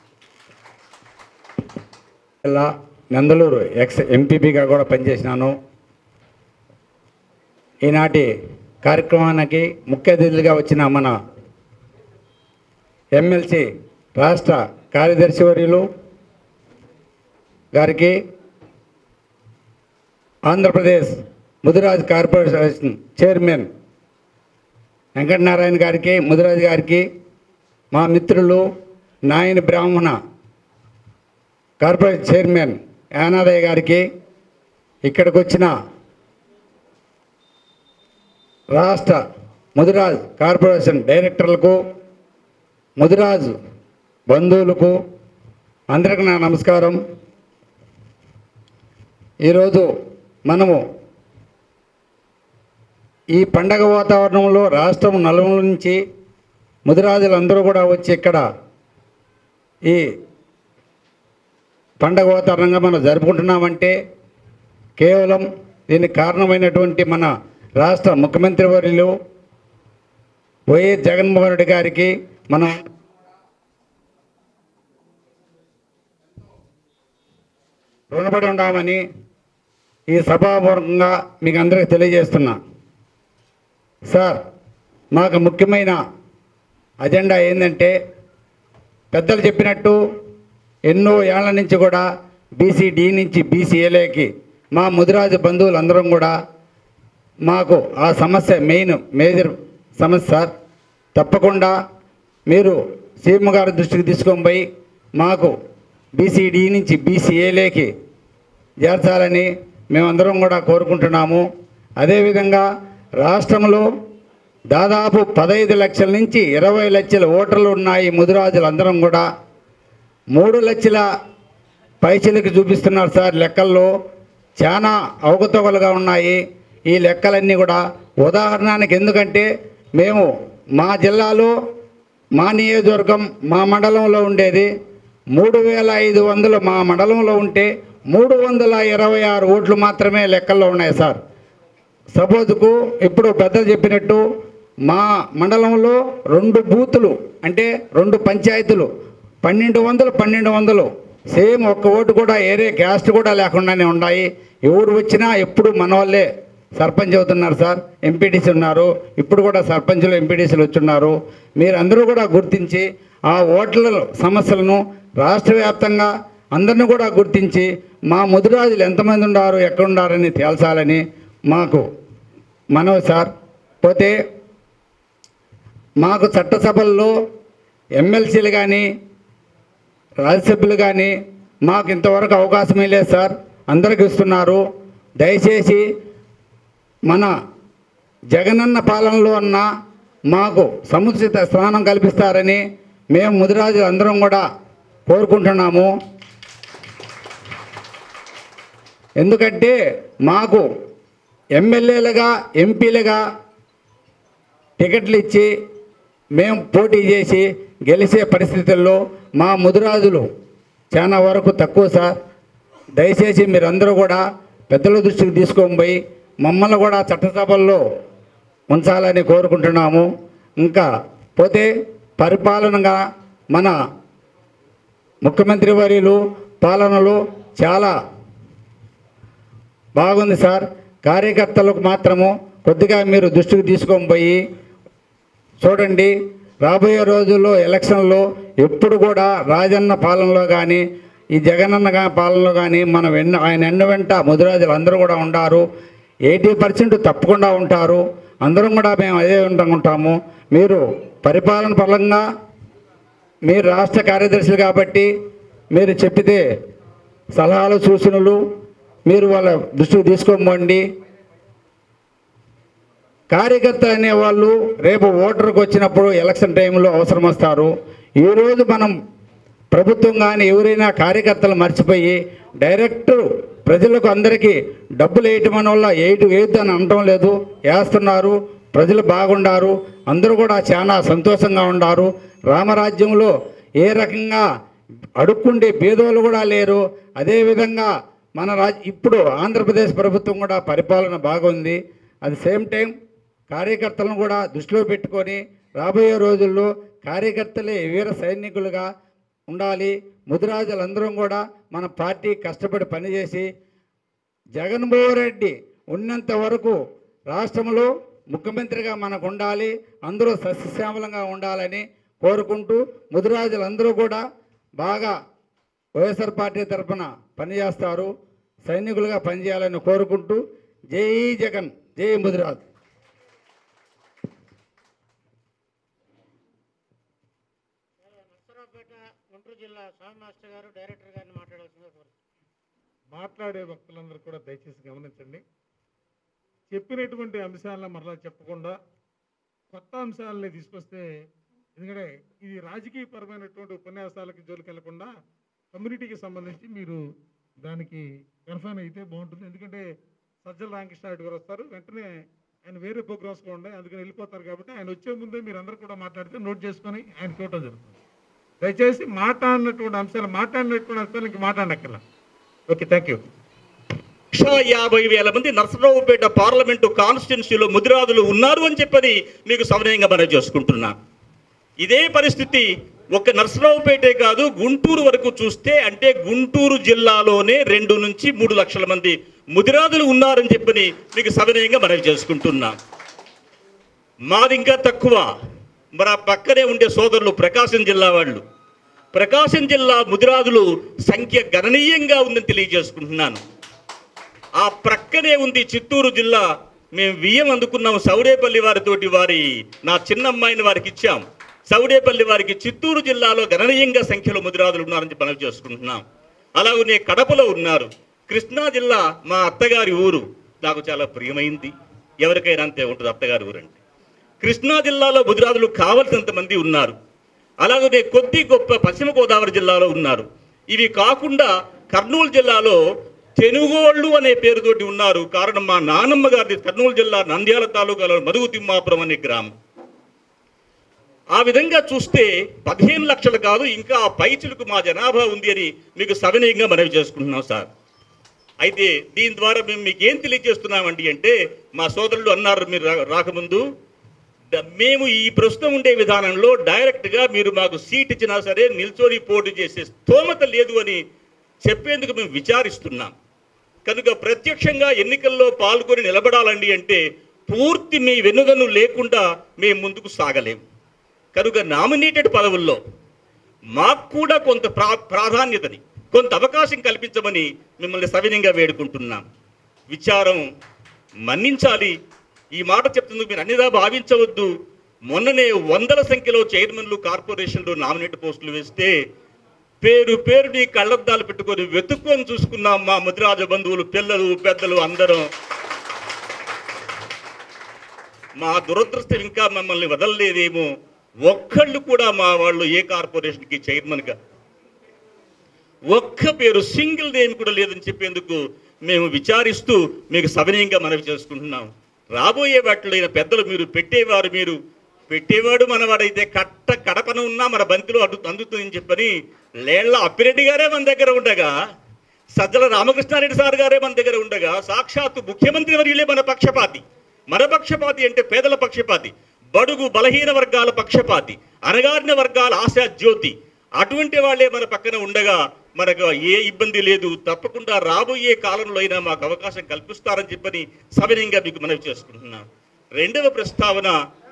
జిల్లా నందలూరు ఎక్స్ ఎంపీపీగా కూడా పనిచేసినాను ఈనాటి కార్యక్రమానికి ముఖ్య అతిథులుగా వచ్చిన మన ఎమ్మెల్సీ రాష్ట్ర కార్యదర్శి వర్యులు గారికి ఆంధ్రప్రదేశ్ ముదిరాజ్ కార్పొరేషన్ చైర్మన్ వెంకటనారాయణ గారికి ముదిరాజ్ గారికి మా మిత్రులు నాయని బ్రాహ్మణ కార్పొరేట్ చైర్మన్ యానాదయ్య గారికి ఇక్కడికి వచ్చిన రాష్ట్ర ముదిరాజ్ కార్పొరేషన్ డైరెక్టర్లకు ముదిరాజ్ బంధువులకు అందరికీ నా నమస్కారం ఈరోజు మనము ఈ పండగ వాతావరణంలో రాష్ట్రం నలుమూల నుంచి ముదిరాజులందరూ కూడా వచ్చి ఇక్కడ ఈ పండగ వాతావరణంగా మనం జరుపుకుంటున్నామంటే కేవలం దీనికి కారణమైనటువంటి మన రాష్ట్ర ముఖ్యమంత్రి వర్యులు వైఎస్ జగన్మోహన్ రెడ్డి గారికి మనం రుణపడి ఉన్నామని ఈ సభాపూర్వకంగా మీకు అందరికీ తెలియజేస్తున్నా సార్ మాకు ముఖ్యమైన అజెండా ఏంటంటే పెద్దలు చెప్పినట్టు ఎన్నో ఏళ్ల నుంచి కూడా బీసీడీ నుంచి బీసీఏలేకి మా ముదిరాజు బంధువులు అందరం కూడా మాకు ఆ సమస్య మెయిన్ మేజర్ సమస్య సార్ తప్పకుండా మీరు సీఎం గారి దృష్టికి తీసుకొని పోయి మాకు బీసీడీ నుంచి బీసీఏలేకి చేర్చాలని మేమందరం కూడా కోరుకుంటున్నాము అదేవిధంగా రాష్ట్రంలో దాదాపు పదహైదు లక్షల నుంచి ఇరవై లక్షల ఓటర్లు ఉన్నాయి ముదిరాజులు అందరం కూడా మూడు లక్షల పైసలకి చూపిస్తున్నారు సార్ లెక్కల్లో చాలా అవకతవకలుగా ఉన్నాయి ఈ లెక్కలన్నీ కూడా ఉదాహరణకి ఎందుకంటే మేము మా జిల్లాలో మా నియోజకవర్గం మా మండలంలో ఉండేది మూడు వేల ఐదు వందలు మా మండలంలో ఉంటే మూడు వందల ఇరవై ఆరు ఓట్లు మాత్రమే లెక్కల్లో ఉన్నాయి సార్ సపోజ్కు ఇప్పుడు పెద్దలు చెప్పినట్టు మా మండలంలో రెండు బూతులు అంటే రెండు పంచాయతీలు పన్నెండు వందలు పన్నెండు వందలు సేమ్ ఒక్క ఓటు కూడా ఏరే క్యాస్ట్ కూడా లేకుండానే ఉన్నాయి ఎవరు వచ్చినా ఎప్పుడు మన వాళ్ళే సర్పంచ్ అవుతున్నారు సార్ ఎంపీటీసీ ఉన్నారు ఇప్పుడు కూడా సర్పంచులు ఎంపీటీసీలు వచ్చున్నారు మీరందరూ కూడా గుర్తించి ఆ ఓట్ల సమస్యలను రాష్ట్ర వ్యాప్తంగా అందరిని కూడా గుర్తించి మా ముదిరాజులు ఎంతమంది ఉన్నారు ఎక్కడున్నారని తేల్చాలని మాకు మనవి సార్ పోతే మాకు చట్టసభల్లో ఎమ్మెల్సీలు కానీ రాజ్యసభ్యులు కానీ మాకు ఇంతవరకు అవకాశమే లేదు సార్ అందరికి ఇస్తున్నారు దయచేసి మన జగనన్న పాలనలో ఉన్న మాకు సముచిత స్థానం కల్పిస్తారని మేము ముదిరాజులు అందరం కూడా కోరుకుంటున్నాము ఎందుకంటే మాకు ఎమ్మెల్యేలుగా ఎంపీలుగా టికెట్లు ఇచ్చి మేము పోటీ చేసి గెలిచే పరిస్థితుల్లో మా ముదిరాజులు చాలా వరకు తక్కువ సార్ దయచేసి మీరందరూ కూడా పెద్దల దృష్టికి తీసుకొని పోయి మమ్మల్ని కూడా చట్టసభల్లో ఉంచాలని కోరుకుంటున్నాము ఇంకా పోతే పరిపాలనగా మన ముఖ్యమంత్రి వర్యులు పాలనలో చాలా బాగుంది సార్ కార్యకర్తలకు మాత్రము కొద్దిగా మీరు దృష్టికి తీసుకొని పోయి చూడండి రాబోయే రోజుల్లో ఎలక్షన్లో ఎప్పుడు కూడా రాజన్న పాలనలో కానీ ఈ జగనన్న గా- పాలనలో కానీ మనం ఎన్న ఆయన ఎన్న వెంట ముదిరాజులు అందరూ కూడా ఉంటారు ఎయిటీ పర్సెంట్ తప్పకుండా ఉంటారు అందరం కూడా మేము అదే విధంగా ఉంటాము మీరు పరిపాలన పరంగా మీరు రాష్ట్ర కార్యదర్శులు కాబట్టి మీరు చెప్పితే సలహాలు సూచనలు మీరు వాళ్ళ దృష్టికి తీసుకోమండి కార్యకర్తలు అనేవాళ్ళు రేపు ఓటర్కి వచ్చినప్పుడు ఎలక్షన్ టైంలో అవసరం వస్తారు ఈరోజు మనం ప్రభుత్వం కానీ ఎవరైనా కార్యకర్తలు మర్చిపోయి డైరెక్ట్ ప్రజలకు అందరికీ డబ్బులు వేయటం వల్ల వేయటం వేయద్దు అని అనటం లేదు వేస్తున్నారు ప్రజలు బాగుండారు అందరూ కూడా చాలా సంతోషంగా ఉన్నారు రామరాజ్యంలో ఏ రకంగా అడుక్కుండే పేదోళ్ళు కూడా లేరు అదేవిధంగా మన రాజ్ ఇప్పుడు ఆంధ్రప్రదేశ్ ప్రభుత్వం కూడా పరిపాలన బాగుంది అట్ సేమ్ టైం కార్యకర్తలను కూడా దృష్టిలో పెట్టుకొని రాబోయే రోజుల్లో కార్యకర్తలే వీర సైనికులుగా ఉండాలి ముదిరాజులందరం కూడా మన పార్టీ కష్టపడి పనిచేసి జగన్మోహన్ రెడ్డి ఉన్నంత వరకు రాష్ట్రంలో ముఖ్యమంత్రిగా మనకు ఉండాలి అందరూ సస్యశ్యామలంగా ఉండాలని కోరుకుంటూ ముదిరాజులందరూ కూడా బాగా వైఎస్ఆర్ పార్టీ తరఫున పనిచేస్తారు సైనికులుగా పనిచేయాలని కోరుకుంటూ జై జగన్ జై ముదిరాజ్ గుంటూరు జిల్లా స్వామి మాస్టర్ గారు డైరెక్టర్ గారిని మాట్లాడాల్సిందిగా కోరుతున్నాను. మాట్లాడే భక్తులందరూ కూడా దయచేసి గమనించండి చెప్పినటువంటి అంశాలను మరలా చెప్పకుండా కొత్త అంశాలని తీసుకొస్తే ఎందుకంటే ఇది రాజకీయపరమైనటువంటి ఉపన్యాసాలకి జోలికి వెళ్లకుండా కమ్యూనిటీకి సంబంధించి మీరు దానికి కన్ఫర్మ్ అయితే బాగుంటుంది ఎందుకంటే సజ్జల రామకృష్ణ రెడ్డి గారు వస్తారు వెంటనే ఆయన వేరే ప్రోగ్రామ్స్ కూడా ఉన్నాయి అందుకని వెళ్ళిపోతారు కాబట్టి ఆయన వచ్చే ముందే మీరు అందరూ కూడా మాట్లాడితే నోట్ చేసుకొని ఆయన చూడటం జరుగుతుంది దయచేసి మాట్లాడినటువంటి అంశాలు మాట్లాడినటువంటి అంశాలు ఇంక మాట్లాడక్కర్లా ఓకే థ్యాంక్ యూ లక్ష యాభై వేల మంది నరసరావుపేట పార్లమెంటు కాన్స్టిట్యున్సీలో ముదిరాజులు ఉన్నారు అని చెప్పని మీకు సవినయంగా మనం చేసుకుంటున్నా ఇదే పరిస్థితి ఒక నరసరావుపేటే కాదు గుంటూరు వరకు చూస్తే అంటే గుంటూరు జిల్లాలోనే రెండు నుంచి మూడు లక్షల మంది ముదిరాజులు ఉన్నారని చెప్పని మీకు సవినయంగా మనం చేసుకుంటున్నా మాది ఇంకా తక్కువ మరి ఆ పక్కనే ఉండే సోదరులు ప్రకాశం జిల్లా వాళ్ళు ప్రకాశం జిల్లా ముదిరాజులు సంఖ్య గణనీయంగా ఉందని తెలియజేసుకుంటున్నాను ఆ ప్రక్కనే ఉంది చిత్తూరు జిల్లా మేము వియ్యం అందుకున్నాం సౌడేపల్లి వారితోటి వారి నా చిన్న అమ్మాయిని వారికి ఇచ్చాం సౌడేపల్లి వారికి చిత్తూరు జిల్లాలో గణనీయంగా సంఖ్యలో ముదిరాజులు ఉన్నారని మనం చేసుకుంటున్నాం అలాగనే కడపలో ఉన్నారు కృష్ణా జిల్లా మా అత్తగారి ఊరు నాకు చాలా ప్రియమైంది ఎవరికైనా అంతే ఉంటుంది అత్తగారి ఊరు అంటే కృష్ణా జిల్లాలో ముదిరాజులు కావలసినంత మంది ఉన్నారు అలాగనే కొద్ది గొప్ప పశ్చిమ గోదావరి జిల్లాలో ఉన్నారు ఇవి కాకుండా కర్నూలు జిల్లాలో తెనుగోళ్ళు అనే పేరుతోటి ఉన్నారు కారణం మా నానమ్మ గారిది కర్నూలు జిల్లా నంద్యాల తాలూకాలో మరుగు తిమ్మాపురం అనే గ్రామం ఆ విధంగా చూస్తే పదిహేను లక్షలు కాదు ఇంకా ఆ పైచులకు మా జనాభా ఉంది అని మీకు సవినయంగా మనవి చేసుకుంటున్నాం సార్ అయితే దీని ద్వారా మేము మీకు ఏం తెలియజేస్తున్నామండి అంటే మా సోదరులు అన్నారు మీరు రా- రాకముందు ద- మేము ఈ ప్రస్తుతం ఉండే విధానంలో డైరెక్ట్గా మీరు మాకు సీట్ ఇచ్చినా సరే నిల్చొని పోటీ చేసే స్తోమత లేదు అని చెప్పేందుకు మేము విచారిస్తున్నాం కనుక ప్రత్యక్షంగా ఎన్నికల్లో పాల్గొని నిలబడాలండి అంటే పూర్తి మీ వెనుగను లేకుండా మేము ముందుకు సాగలేం కనుక నామినేటెడ్ పదవుల్లో మాకు కూడా కొంత ప్రా ప్రాధాన్యతని కొంత అవకాశం కల్పించమని మిమ్మల్ని సవినయంగా వేడుకుంటున్నాం విచారం మన్నించాలి ఈ మాట చెప్తుందుకు మీరు అన్నిదా భావించవద్దు మొన్ననే వందల సంఖ్యలో చైర్మన్లు కార్పొరేషన్లు నామినేట్ పోస్టులు వేస్తే పేరు పేరుని కళ్ళద్దాలు పెట్టుకొని వెతుక్కొని చూసుకున్నాం మా ముదిరాజ బంధువులు పిల్లలు పెద్దలు అందరం మా దురదృష్టం ఇంకా మమ్మల్ని వదలలేదేమో ఒక్కళ్ళు కూడా మా వాళ్ళు ఏ కార్పొరేషన్కి చైర్మన్గా ఒక్క పేరు సింగిల్ నేమ్ కూడా లేదని చెప్పేందుకు మేము విచారిస్తూ మీకు సవినయంగా మనవి చేసుకుంటున్నాం రాబోయే వాటిలో పెద్దలు మీరు పెట్టేవారు మీరు పెట్టేవాడు మనవాడైతే కట్ట కడపన ఉన్నా మన బంతిలో అడు అందుతుందని చెప్పని లేళ్ల అప్పిరెడ్డి గారే మన దగ్గర ఉండగా సజ్జల రామకృష్ణారెడ్డి సార్ గారే మన దగ్గర ఉండగా సాక్షాత్తు ముఖ్యమంత్రి వర్యులే మన పక్షపాతి మన పక్షపాతి అంటే పేదల పక్షపాతి బడుగు బలహీన వర్గాల పక్షపాతి అనగారిన వర్గాల ఆశా జ్యోతి అటువంటి వాళ్ళే మన పక్కన ఉండగా మనకు ఏ ఇబ్బంది లేదు తప్పకుండా రాబోయే కాలంలో అయినా మాకు అవకాశం కల్పిస్తారని చెప్పని సవినయంగా మీకు మనవి చేసుకుంటున్నాం రెండవ ప్రస్తావన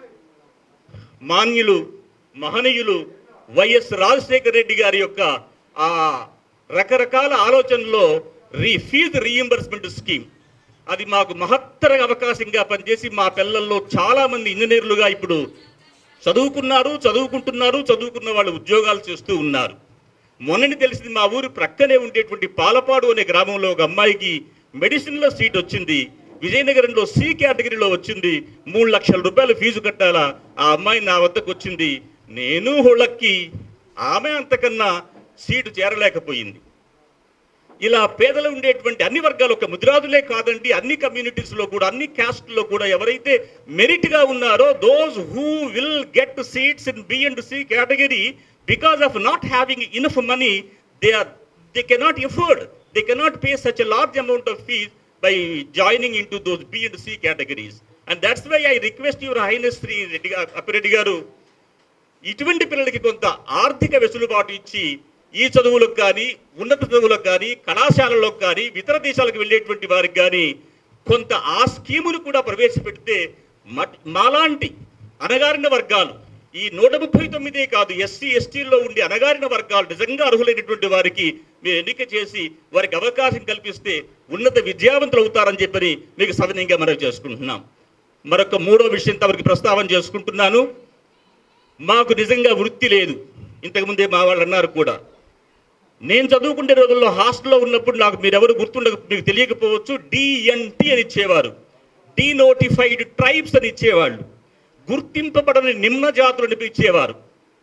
మాన్యులు మహనీయులు వైఎస్ రాజశేఖర రెడ్డి గారి యొక్క ఆ రకరకాల ఆలోచనలో రీ ఫీజు రీఎంబర్స్మెంట్ స్కీమ్ అది మాకు మహత్తర అవకాశంగా పనిచేసి మా పిల్లల్లో చాలా మంది ఇంజనీర్లుగా ఇప్పుడు చదువుకున్నారు చదువుకుంటున్నారు చదువుకున్న వాళ్ళు ఉద్యోగాలు చేస్తూ ఉన్నారు మొన్నని తెలిసింది మా ఊరు ప్రక్కనే ఉండేటువంటి పాలపాడు అనే గ్రామంలో ఒక అమ్మాయికి మెడిసిన్లో సీట్ వచ్చింది విజయనగరంలో సి కేటగిరీలో వచ్చింది మూడు లక్షల రూపాయలు ఫీజు కట్టాలా ఆ అమ్మాయి నా వద్దకు వచ్చింది నేను హుళక్కి ఆమె అంతకన్నా సీటు చేరలేకపోయింది ఇలా పేదలు ఉండేటువంటి అన్ని వర్గాలు ఒక ముద్రాదులే కాదండి అన్ని కమ్యూనిటీస్లో కూడా అన్ని క్యాస్ట్లో కూడా ఎవరైతే మెరిట్గా ఉన్నారో those who will get seats in B and C category because of not having enough money they are they cannot afford they cannot pay such a large amount of fees by joining into those B and C categories and that's why I request your highness Shri Reddy గా- అప్పిరెడ్డి గారు ఇటువంటి పిల్లలకి కొంత ఆర్థిక వెసులుబాటు ఇచ్చి ఈ చదువులకు కానీ ఉన్నత చదువులకు కానీ కళాశాలలకు కానీ ఇతర దేశాలకు వెళ్ళేటువంటి వారికి కానీ కొంత ఆ స్కీములు కూడా ప్రవేశపెడితే మట్- మాలాంటి అణగారిన వర్గాలు ఈ నూట ముప్పై తొమ్మిదే కాదు ఎస్సీ ఎస్టీల్లో ఉండే అణగారిన వర్గాలు నిజంగా అర్హులైనటువంటి వారికి మీరు ఎన్నిక చేసి వారికి అవకాశం కల్పిస్తే ఉన్నత విద్యావంతులు అవుతారని చెప్పని మీకు సవినయంగా మనవి చేసుకుంటున్నాం మరొక మూడో విషయం తమరికి ప్రస్తావన చేసుకుంటున్నాను మాకు నిజంగా వృత్తి లేదు ఇంతకుముందే మా వాళ్ళు అన్నారు కూడా నేను చదువుకునే రోజుల్లో హాస్టల్లో ఉన్నప్పుడు నాకు మీరెవరు గుర్తుండక మీకు తెలియకపోవచ్చు డిఎన్టీ అని ఇచ్చేవారు డీనోటిఫైడ్ ట్రైబ్స్ అని ఇచ్చేవాళ్ళు గుర్తింపబడని నిమ్న జాతులను ఇచ్చేవారు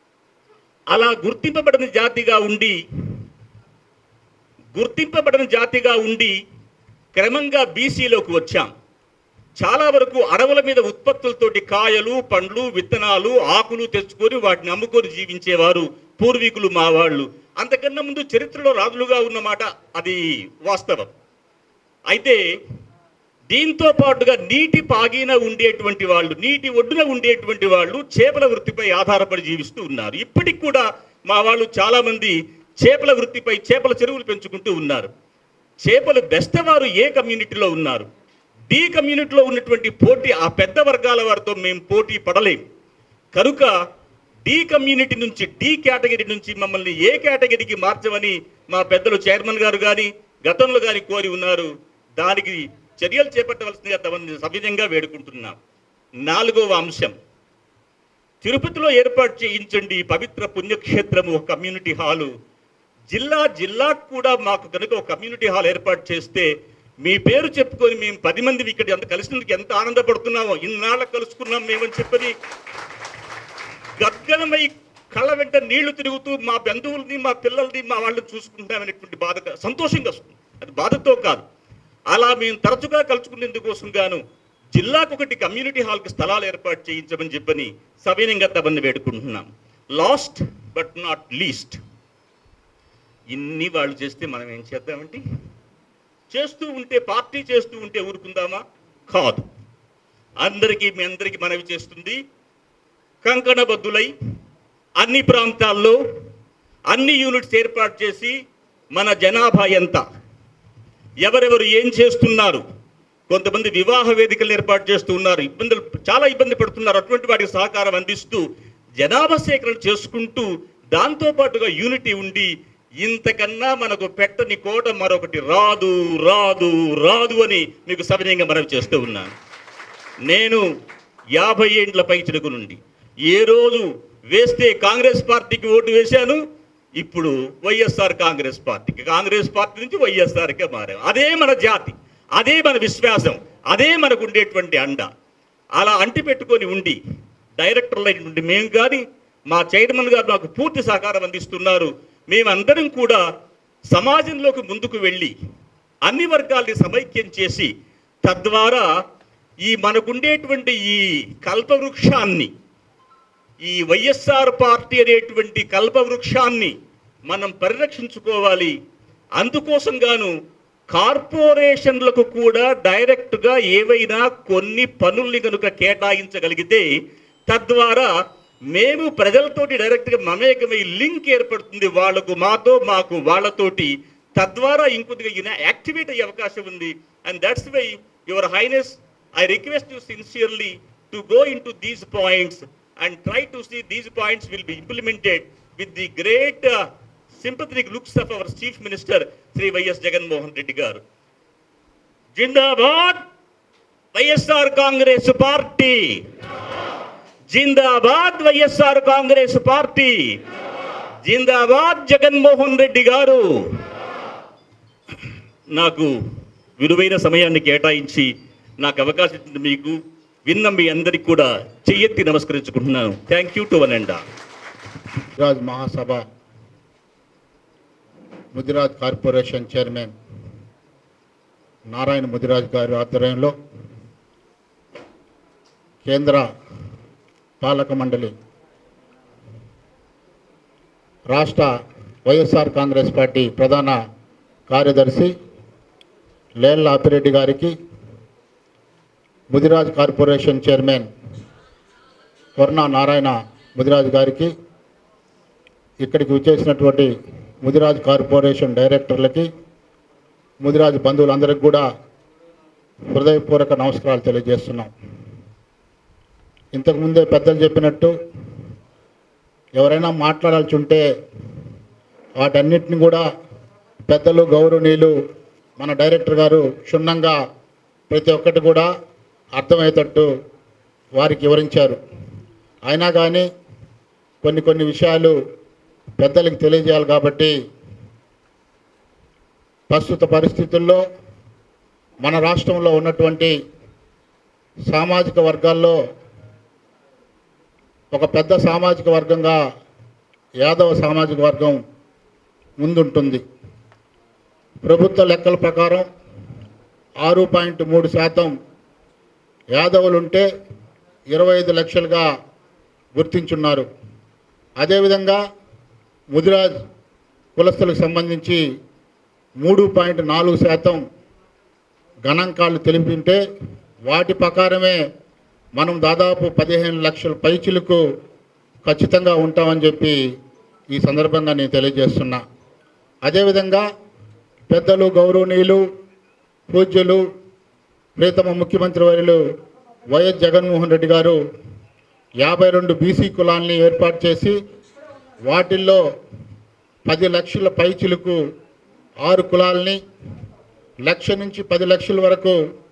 అలా గుర్తింపబడని జాతిగా ఉండి గుర్తింపబడని జాతిగా ఉండి క్రమంగా బీసీలోకి వచ్చాం చాలా వరకు అడవుల మీద ఉత్పత్తులతోటి కాయలు పండ్లు విత్తనాలు ఆకులు తెచ్చుకొని వాటిని అమ్ముకొని జీవించేవారు పూర్వీకులు మా వాళ్ళు అంతకన్నా ముందు చరిత్రలో రాజులుగా ఉన్నమాట అది వాస్తవం అయితే దీంతో పాటుగా నీటి పాగిన ఉండేటువంటి వాళ్ళు నీటి ఒడ్డున ఉండేటువంటి వాళ్ళు చేపల వృత్తిపై ఆధారపడి జీవిస్తూ ఉన్నారు ఇప్పటికి కూడా మా వాళ్ళు చాలామంది చేపల వృత్తిపై చేపల చెరువులు పెంచుకుంటూ ఉన్నారు చేపలు బెస్తవారు ఏ కమ్యూనిటీలో ఉన్నారు డి కమ్యూనిటీలో ఉన్నటువంటి పోటీ ఆ పెద్ద వర్గాల వారితో మేము పోటీ పడలేం కనుక డి కమ్యూనిటీ నుంచి డి కేటగిరీ నుంచి మమ్మల్ని ఏ కేటగిరీకి మార్చమని మా పెద్దలు చైర్మన్ గారు కానీ గతంలో కానీ కోరి ఉన్నారు దానికి చర్యలు చేపట్టవలసిందిగా తమని సవిధంగా వేడుకుంటున్నాం నాలుగవ అంశం తిరుపతిలో ఏర్పాటు చేయించండి ఈ పవిత్ర పుణ్యక్షేత్రము ఒక కమ్యూనిటీ హాలు జిల్లా జిల్లాకు కూడా మాకు కనుక ఒక కమ్యూనిటీ హాల్ ఏర్పాటు చేస్తే మీ పేరు చెప్పుకొని మేము పది మంది ఇక్కడ ఎంత కలిసినందుకు ఎంత ఆనందపడుతున్నామో ఇన్నాళ్ళ కలుసుకున్నాం మేమని చెప్పని గద్గలమై కళ్ళ వెంట నీళ్లు తిరుగుతూ మా బంధువుల్ని మా పిల్లల్ని మా వాళ్ళని చూసుకుంటామనేటువంటి బాధ సంతోషంగా వస్తుంది అది బాధతో కాదు అలా మేము తరచుగా కలుసుకునేందుకోసం గాను జిల్లాకు ఒకటి కమ్యూనిటీ హాల్కి స్థలాలు ఏర్పాటు చేయించమని చెప్పని సవినంగా తమని వేడుకుంటున్నాం లాస్ట్ బట్ నాట్ లీస్ట్ ఇన్ని వాళ్ళు చేస్తే మనం ఏం చేద్దామంటే చేస్తూ ఉంటే పార్టీ చేస్తూ ఉంటే ఊరుకుందామా కాదు అందరికీ మీ అందరికీ మనవి చేస్తుంది కంకణబద్దులై అన్ని ప్రాంతాల్లో అన్ని యూనిట్స్ ఏర్పాటు చేసి మన జనాభా ఎంత ఎవరెవరు ఏం చేస్తున్నారు కొంతమంది వివాహ వేదికలు ఏర్పాటు చేస్తూ ఉన్నారు ఇబ్బందులు చాలా ఇబ్బంది పడుతున్నారు అటువంటి వాటికి సహకారం అందిస్తూ జనాభా సేకరణ చేసుకుంటూ దాంతో పాటుగా యూనిటీ ఉండి ఇంతకన్నా మనకు పెట్టని కోట మరొకటి రాదు రాదు రాదు అని మీకు సవినయంగా మనవి చేస్తూ ఉన్నాను నేను యాభై ఏండ్ల పై చిలుకు నుండి ఏ రోజు వేస్తే కాంగ్రెస్ పార్టీకి ఓటు వేశాను ఇప్పుడు వైఎస్ఆర్ కాంగ్రెస్ పార్టీకి కాంగ్రెస్ పార్టీ నుంచి వైఎస్ఆర్కే మారాం అదే మన జాతి అదే మన విశ్వాసం అదే మనకు ఉండేటువంటి అండ అలా అంటి పెట్టుకొని ఉండి డైరెక్టర్ల నుండి మేము కానీ మా చైర్మన్ గారు నాకు పూర్తి సహకారం అందిస్తున్నారు మేమందరం కూడా సమాజంలోకి ముందుకు వెళ్ళి అన్ని వర్గాల్ని సమైక్యం చేసి తద్వారా ఈ మనకుండేటువంటి ఈ కల్పవృక్షాన్ని ఈ వైఎస్ఆర్ పార్టీ అనేటువంటి కల్పవృక్షాన్ని మనం పరిరక్షించుకోవాలి అందుకోసం గాను కార్పొరేషన్లకు కూడా డైరెక్ట్గా ఏవైనా కొన్ని పనుల్ని కనుక కేటాయించగలిగితే తద్వారా మేము ప్రజలతోటి డైరెక్ట్గా మమేకమై లింక్ ఏర్పడుతుంది వాళ్లకు మాతో మాకు వాళ్ళతోటి తద్వారా ఇంకొద్దిగా యాక్టివేట్ అయ్యే అవకాశం ఉంది and that's why your highness I request you sincerely to go into these points and try to see these points will be implemented with the great uh, sympathetic looks of our Chief Minister, Sri Y.S. Jagan Mohan Reddy garu. Jindabad, YSR Congress Party. Jindabad, YSR Congress Party. జిందాబాద్ జగన్మోహన్ రెడ్డి గారు నాకు విలువైన సమయాన్ని కేటాయించి నాకు అవకాశం ఇచ్చింది మీకు విన్న మీ అందరికి కూడా చెయ్యెత్తి నమస్కరించుకుంటున్నాను thank you to one and Mudiraj Mahasabha Mudiraj corporation chairman Narayana Mudiraj గారి ఆధ్వర్యంలో కేంద్ర పాలక మండలి రాష్ట్ర వైఎస్ఆర్ కాంగ్రెస్ పార్టీ ప్రధాన కార్యదర్శి లేళ్ల అప్పిరెడ్డి గారికి ముదిరాజ్ కార్పొరేషన్ చైర్మన్ వర్ణ నారాయణ ముదిరాజ్ గారికి ఇక్కడికి వచ్చేసినటువంటి ముదిరాజ్ కార్పొరేషన్ డైరెక్టర్లకి ముదిరాజ్ బంధువులందరికీ కూడా హృదయపూర్వక నమస్కారాలు తెలియజేస్తున్నాం ఇంతకుముందే పెద్దలు చెప్పినట్టు ఎవరైనా మాట్లాడాల్సి ఉంటే వాటన్నిటిని కూడా పెద్దలు గౌరవనీయులు మన డైరెక్టర్ గారు క్షుణ్ణంగా ప్రతి ఒక్కటి కూడా అర్థమయ్యేటట్టు వారికి వివరించారు అయినా కానీ కొన్ని కొన్ని విషయాలు పెద్దలకు తెలియజేయాలి కాబట్టి ప్రస్తుత పరిస్థితుల్లో మన రాష్ట్రంలో ఉన్నటువంటి సామాజిక వర్గాల్లో ఒక పెద్ద సామాజిక వర్గంగా యాదవ సామాజిక వర్గం ముందుంటుంది ప్రభుత్వ లెక్కల ప్రకారం ఆరు పాయింట్ మూడు శాతం యాదవులుంటే ఇరవై ఐదు లక్షలుగా గుర్తించున్నారు అదేవిధంగా ముదిరాజ్ కులస్తులకు సంబంధించి మూడు పాయింట్ నాలుగు శాతం గణాంకాలు తెలిపింటే వాటి ప్రకారమే మనం దాదాపు పదిహేను లక్షల పైచులకు ఖచ్చితంగా ఉంటామని చెప్పి ఈ సందర్భంగా నేను తెలియజేస్తున్నా అదేవిధంగా పెద్దలు గౌరవనీయులు పూజ్యులు ప్రీతమ ముఖ్యమంత్రి వర్యులు వైఎస్ జగన్మోహన్ రెడ్డి గారు యాభై రెండు బీసీ కులాల్ని ఏర్పాటు చేసి వాటిల్లో పది లక్షల పైచులకు ఆరు కులాల్ని లక్ష నుంచి పది లక్షల వరకు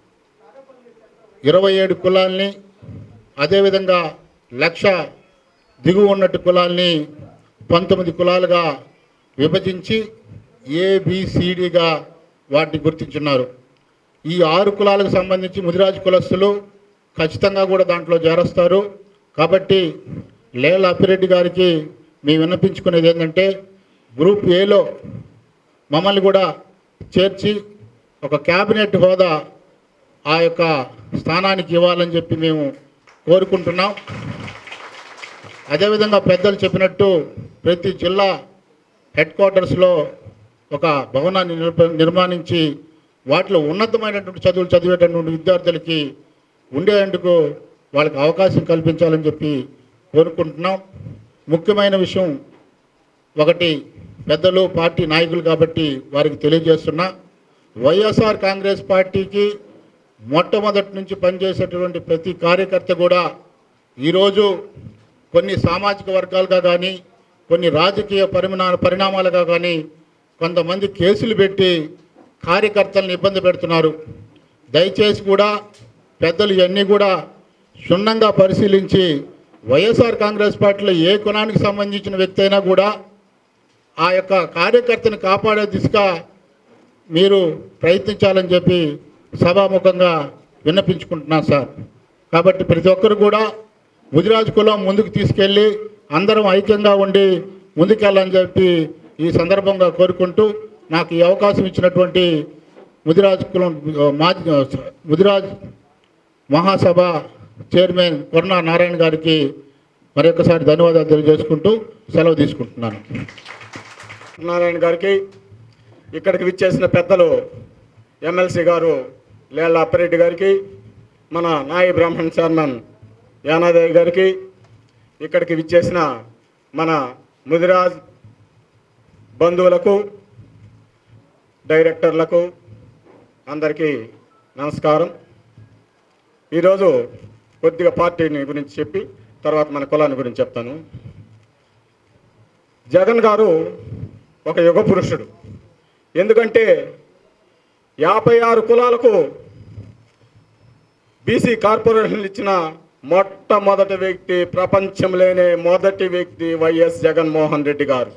ఇరవై ఏడు కులాల్ని అదేవిధంగా లక్ష దిగువ ఉన్నట్టు కులాల్ని పంతొమ్మిది కులాలుగా విభజించి ఏబిసిడిగా వాటిని గుర్తించున్నారు ఈ ఆరు కులాలకు సంబంధించి ముదిరాజు కులస్తులు ఖచ్చితంగా కూడా దాంట్లో చేరస్తారు కాబట్టి లేల అప్పిరెడ్డి గారికి మేము విన్నపించుకునేది ఏంటంటే గ్రూప్ ఏలో మమ్మల్ని కూడా చేర్చి ఒక క్యాబినెట్ హోదా ఆ యొక్క స్థానానికి ఇవ్వాలని చెప్పి మేము కోరుకుంటున్నాం అదేవిధంగా పెద్దలు చెప్పినట్టు ప్రతి జిల్లా హెడ్ క్వార్టర్స్లో ఒక భవనాన్ని నిర్ప నిర్మాణించి వాటిలో ఉన్నతమైనటువంటి చదువులు చదివేటటువంటి విద్యార్థులకి ఉండేందుకు వాళ్ళకి అవకాశం కల్పించాలని చెప్పి కోరుకుంటున్నాం ముఖ్యమైన విషయం ఒకటి పెద్దలు పార్టీ నాయకులు కాబట్టి వారికి తెలియజేస్తున్నా వైఎస్ఆర్ కాంగ్రెస్ పార్టీకి మొట్టమొదటి నుంచి పనిచేసేటువంటి ప్రతి కార్యకర్త కూడా ఈరోజు కొన్ని సామాజిక వర్గాలుగా కానీ కొన్ని రాజకీయ పరిమాణ పరిణామాలుగా కానీ కొంతమంది కేసులు పెట్టి కార్యకర్తలను ఇబ్బంది పెడుతున్నారు దయచేసి కూడా పెద్దలు ఇవన్నీ కూడా క్షుణ్ణంగా పరిశీలించి వైఎస్ఆర్ కాంగ్రెస్ పార్టీలో ఏ కులానికి సంబంధించిన వ్యక్తి అయినా కూడా ఆ యొక్క కార్యకర్తను కాపాడే దిశగా మీరు ప్రయత్నించాలని చెప్పి సభాముఖంగా విన్నపించుకుంటున్నాను సార్ కాబట్టి ప్రతి ఒక్కరు కూడా ముదిరాజు కులం ముందుకు తీసుకెళ్ళి అందరం ఐక్యంగా ఉండి ముందుకెళ్ళాలని చెప్పి ఈ సందర్భంగా కోరుకుంటూ నాకు ఈ అవకాశం ఇచ్చినటువంటి ముదిరాజ్ కులం మాజీ ముదిరాజ్ మహాసభ చైర్మన్ కొరనా నారాయణ గారికి మరొకసారి ధన్యవాదాలు తెలియజేసుకుంటూ సెలవు తీసుకుంటున్నాను నారాయణ గారికి ఇక్కడికి విచ్చేసిన పెద్దలు ఎమ్మెల్సీ గారు లేళ్ల అప్పిరెడ్డి గారికి మన నాయ బ్రాహ్మణ్ చైర్మన్ యానాదేవి గారికి ఇక్కడికి విచ్చేసిన మన ముదిరాజ్ బంధువులకు డైరెక్టర్లకు అందరికీ నమస్కారం ఈరోజు కొద్దిగా పార్టీని గురించి చెప్పి తర్వాత మన కులాన్ని గురించి చెప్తాను జగన్ గారు ఒక యుగ పురుషుడు ఎందుకంటే యాభై ఆరు కులాలకు బీసీ కార్పొరేషన్లు ఇచ్చిన మొట్టమొదటి వ్యక్తి ప్రపంచంలోనే మొదటి వ్యక్తి వైఎస్ జగన్మోహన్ రెడ్డి గారు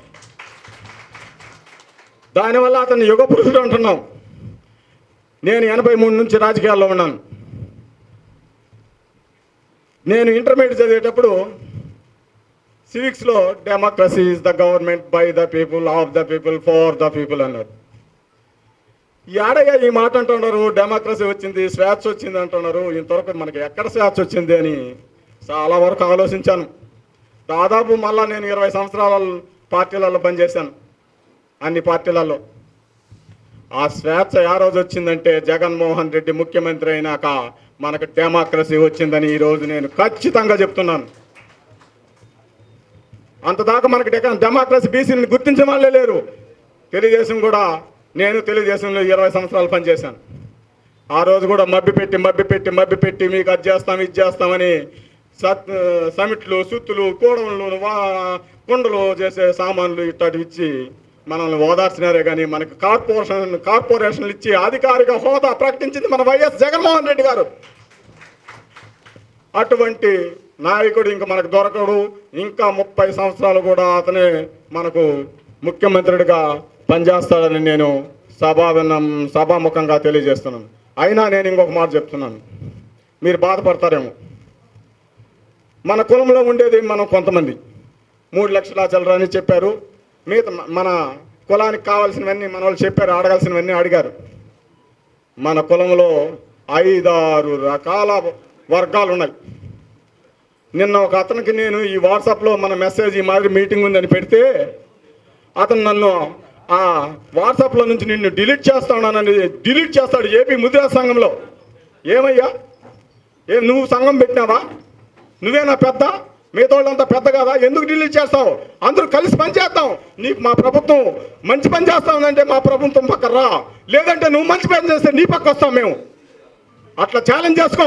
దానివల్ల అతను యుగ పురుషుడు అంటున్నాం నేను ఎనభై మూడు నుంచి రాజకీయాల్లో ఉన్నాను నేను ఇంటర్మీడియట్ చదివేటప్పుడు సివిక్స్లో democracy is the government by the people of the people for the people అన్నారు ఏడగా ఈ మాట అంటున్నారు డెమోక్రసీ వచ్చింది స్వేచ్ఛ వచ్చింది అంటున్నారు ఇంతవరకు మనకి ఎక్కడ స్వేచ్ఛ వచ్చింది అని చాలా వరకు ఆలోచించాను దాదాపు మళ్ళా నేను ఇరవై సంవత్సరాల పార్టీలలో పనిచేశాను అన్ని పార్టీలలో ఆ స్వేచ్ఛ ఆ రోజు వచ్చిందంటే జగన్మోహన్ రెడ్డి ముఖ్యమంత్రి అయినాక మనకు డెమోక్రసీ వచ్చిందని ఈరోజు నేను ఖచ్చితంగా చెప్తున్నాను అంతదాకా మనకి డెక డెమోక్రసీ బీసీని గుర్తించిన వాళ్ళే లేరు తెలుగుదేశం కూడా నేను తెలుగుదేశంలో ఇరవై సంవత్సరాలు పనిచేశాను ఆ రోజు కూడా మబ్బి పెట్టి మబ్బి పెట్టి మబ్బి పెట్టి మీకు అది చేస్తాం ఇది చేస్తామని సత్ సమిట్లు సుత్తులు కూడలు వా కుండలు చేసే సామాన్లు ఇట్లాంటివి ఇచ్చి మనల్ని ఓదార్చినారే కానీ మనకి కార్పొరేషన్ కార్పొరేషన్లు ఇచ్చి అధికారిక హోదా ప్రకటించింది మన వైఎస్ జగన్మోహన్ రెడ్డి గారు అటువంటి నాయకుడు ఇంకా మనకు దొరకడు ఇంకా ముప్పై సంవత్సరాలు కూడా అతనే మనకు ముఖ్యమంత్రిగా పనిచేస్తాడని నేను సభా సభాముఖంగా తెలియజేస్తున్నాను అయినా నేను ఇంకొక మాట చెప్తున్నాను మీరు బాధపడతారేమో మన కులంలో ఉండేది మనం కొంతమంది మూడు లక్షల చల్లరా అని చెప్పారు మిగతా మ- మన కులానికి కావాల్సినవన్నీ మన వాళ్ళు చెప్పారు అడగాల్సినవన్నీ అడిగారు మన కులంలో ఐదారు రకాల వర్గాలు ఉన్నాయి నిన్న ఒక అతనికి నేను ఈ వాట్సాప్లో మన మెసేజ్ ఈ మాదిరి మీటింగ్ ఉందని పెడితే అతను నన్ను ఆ వాట్సాప్లో నుంచి నిన్ను డిలీట్ చేస్తానని డిలీట్ చేస్తాడు ఏపీ ముద్రా సంఘంలో ఏమయ్యా ఏం నువ్వు సంఘం పెట్టినావా నువ్వేనా పెద్ద మిగతా వాళ్ళంతా పెద్ద కదా ఎందుకు డిలీట్ చేస్తావు అందరూ కలిసి పని చేద్దాం నీకు మా ప్రభుత్వం మంచి పని చేస్తామంటే మా ప్రభుత్వం పక్క రా లేదంటే నువ్వు మంచి పని చేస్తే నీ పక్క వస్తాం మేము అట్లా ఛాలెంజ్ చేసుకో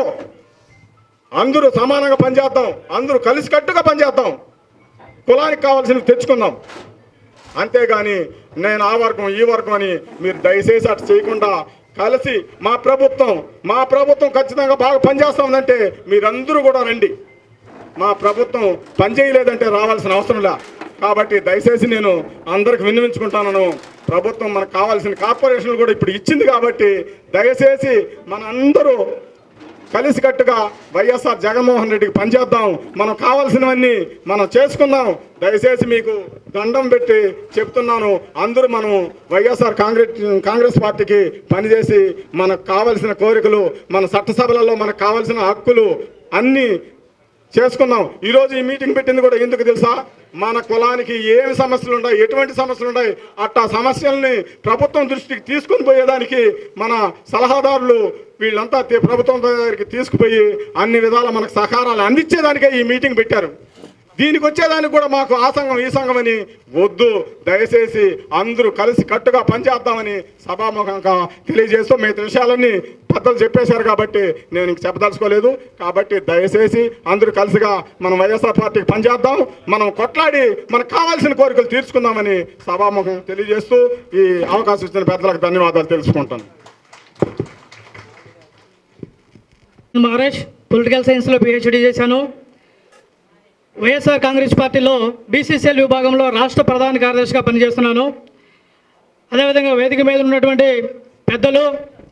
అందరూ సమానంగా పనిచేద్దాం అందరూ కలిసికట్టుగా పనిచేద్దాం కులానికి కావాల్సినవి తెచ్చుకుందాం అంతేగాని నేను ఆ వర్గం ఈ వర్గం అని మీరు దయచేసి అటు చేయకుండా కలిసి మా ప్రభుత్వం మా ప్రభుత్వం ఖచ్చితంగా బాగా పనిచేస్తుందంటే మీరందరూ కూడా రండి మా ప్రభుత్వం పనిచేయలేదంటే రావాల్సిన అవసరం లే కాబట్టి దయచేసి నేను అందరికి విన్నవించుకుంటాను ప్రభుత్వం మనకు కావాల్సిన కార్పొరేషన్లు కూడా ఇప్పుడు ఇచ్చింది కాబట్టి దయచేసి మన అందరూ కలిసికట్టుగా వైఎస్ఆర్ జగన్మోహన్ రెడ్డికి పనిచేద్దాం మనం కావాల్సినవన్నీ మనం చేసుకుందాం దయచేసి మీకు దండం పెట్టి చెప్తున్నాను అందరూ మనం వైఎస్ఆర్ కాంగ్రెస్ కాంగ్రెస్ పార్టీకి పనిచేసి మనకు కావాల్సిన కోరికలు మన చట్టసభలలో మనకు కావాల్సిన హక్కులు అన్నీ చేసుకుందాం ఈరోజు ఈ మీటింగ్ పెట్టింది కూడా ఎందుకు తెలుసా మన కులానికి ఏమి సమస్యలు ఉన్నాయి ఎటువంటి సమస్యలు ఉన్నాయి అట్టా సమస్యల్ని ప్రభుత్వం దృష్టికి తీసుకుని పోయేదానికి మన సలహాదారులు వీళ్ళంతా తే- ప్రభుత్వం దగ్గరికి తీసుకుపోయి అన్ని విధాల మనకు సహకారాలు అందించేదానికే ఈ మీటింగ్ పెట్టారు దీనికి వచ్చేదానికి కూడా మాకు ఆ సంఘం ఈ సంఘం అని వద్దు దయచేసి అందరూ కలిసి కట్టుగా పనిచేద్దామని సభాముఖంగా తెలియజేస్తూ మిగతా విషయాలన్నీ పెద్దలు చెప్పేశారు కాబట్టి నేను ఇంక చెప్పదలుచుకోలేదు కాబట్టి దయచేసి అందరూ కలిసిగా మనం వైఎస్ఆర్ పార్టీకి పనిచేద్దాం మనం కొట్లాడి మనకు కావాల్సిన కోరికలు తీర్చుకుందామని సభాముఖం తెలియజేస్తూ ఈ అవకాశం ఇచ్చిన పెద్దలకు ధన్యవాదాలు తెలుసుకుంటాను మహారాజ్ పొలిటికల్ సైన్స్లో పిహెచ్డి చేశాను వైఎస్ఆర్ కాంగ్రెస్ పార్టీలో బీసీసీఎల్ విభాగంలో రాష్ట్ర ప్రధాన కార్యదర్శిగా పనిచేస్తున్నాను అదేవిధంగా వేదిక మీద ఉన్నటువంటి పెద్దలు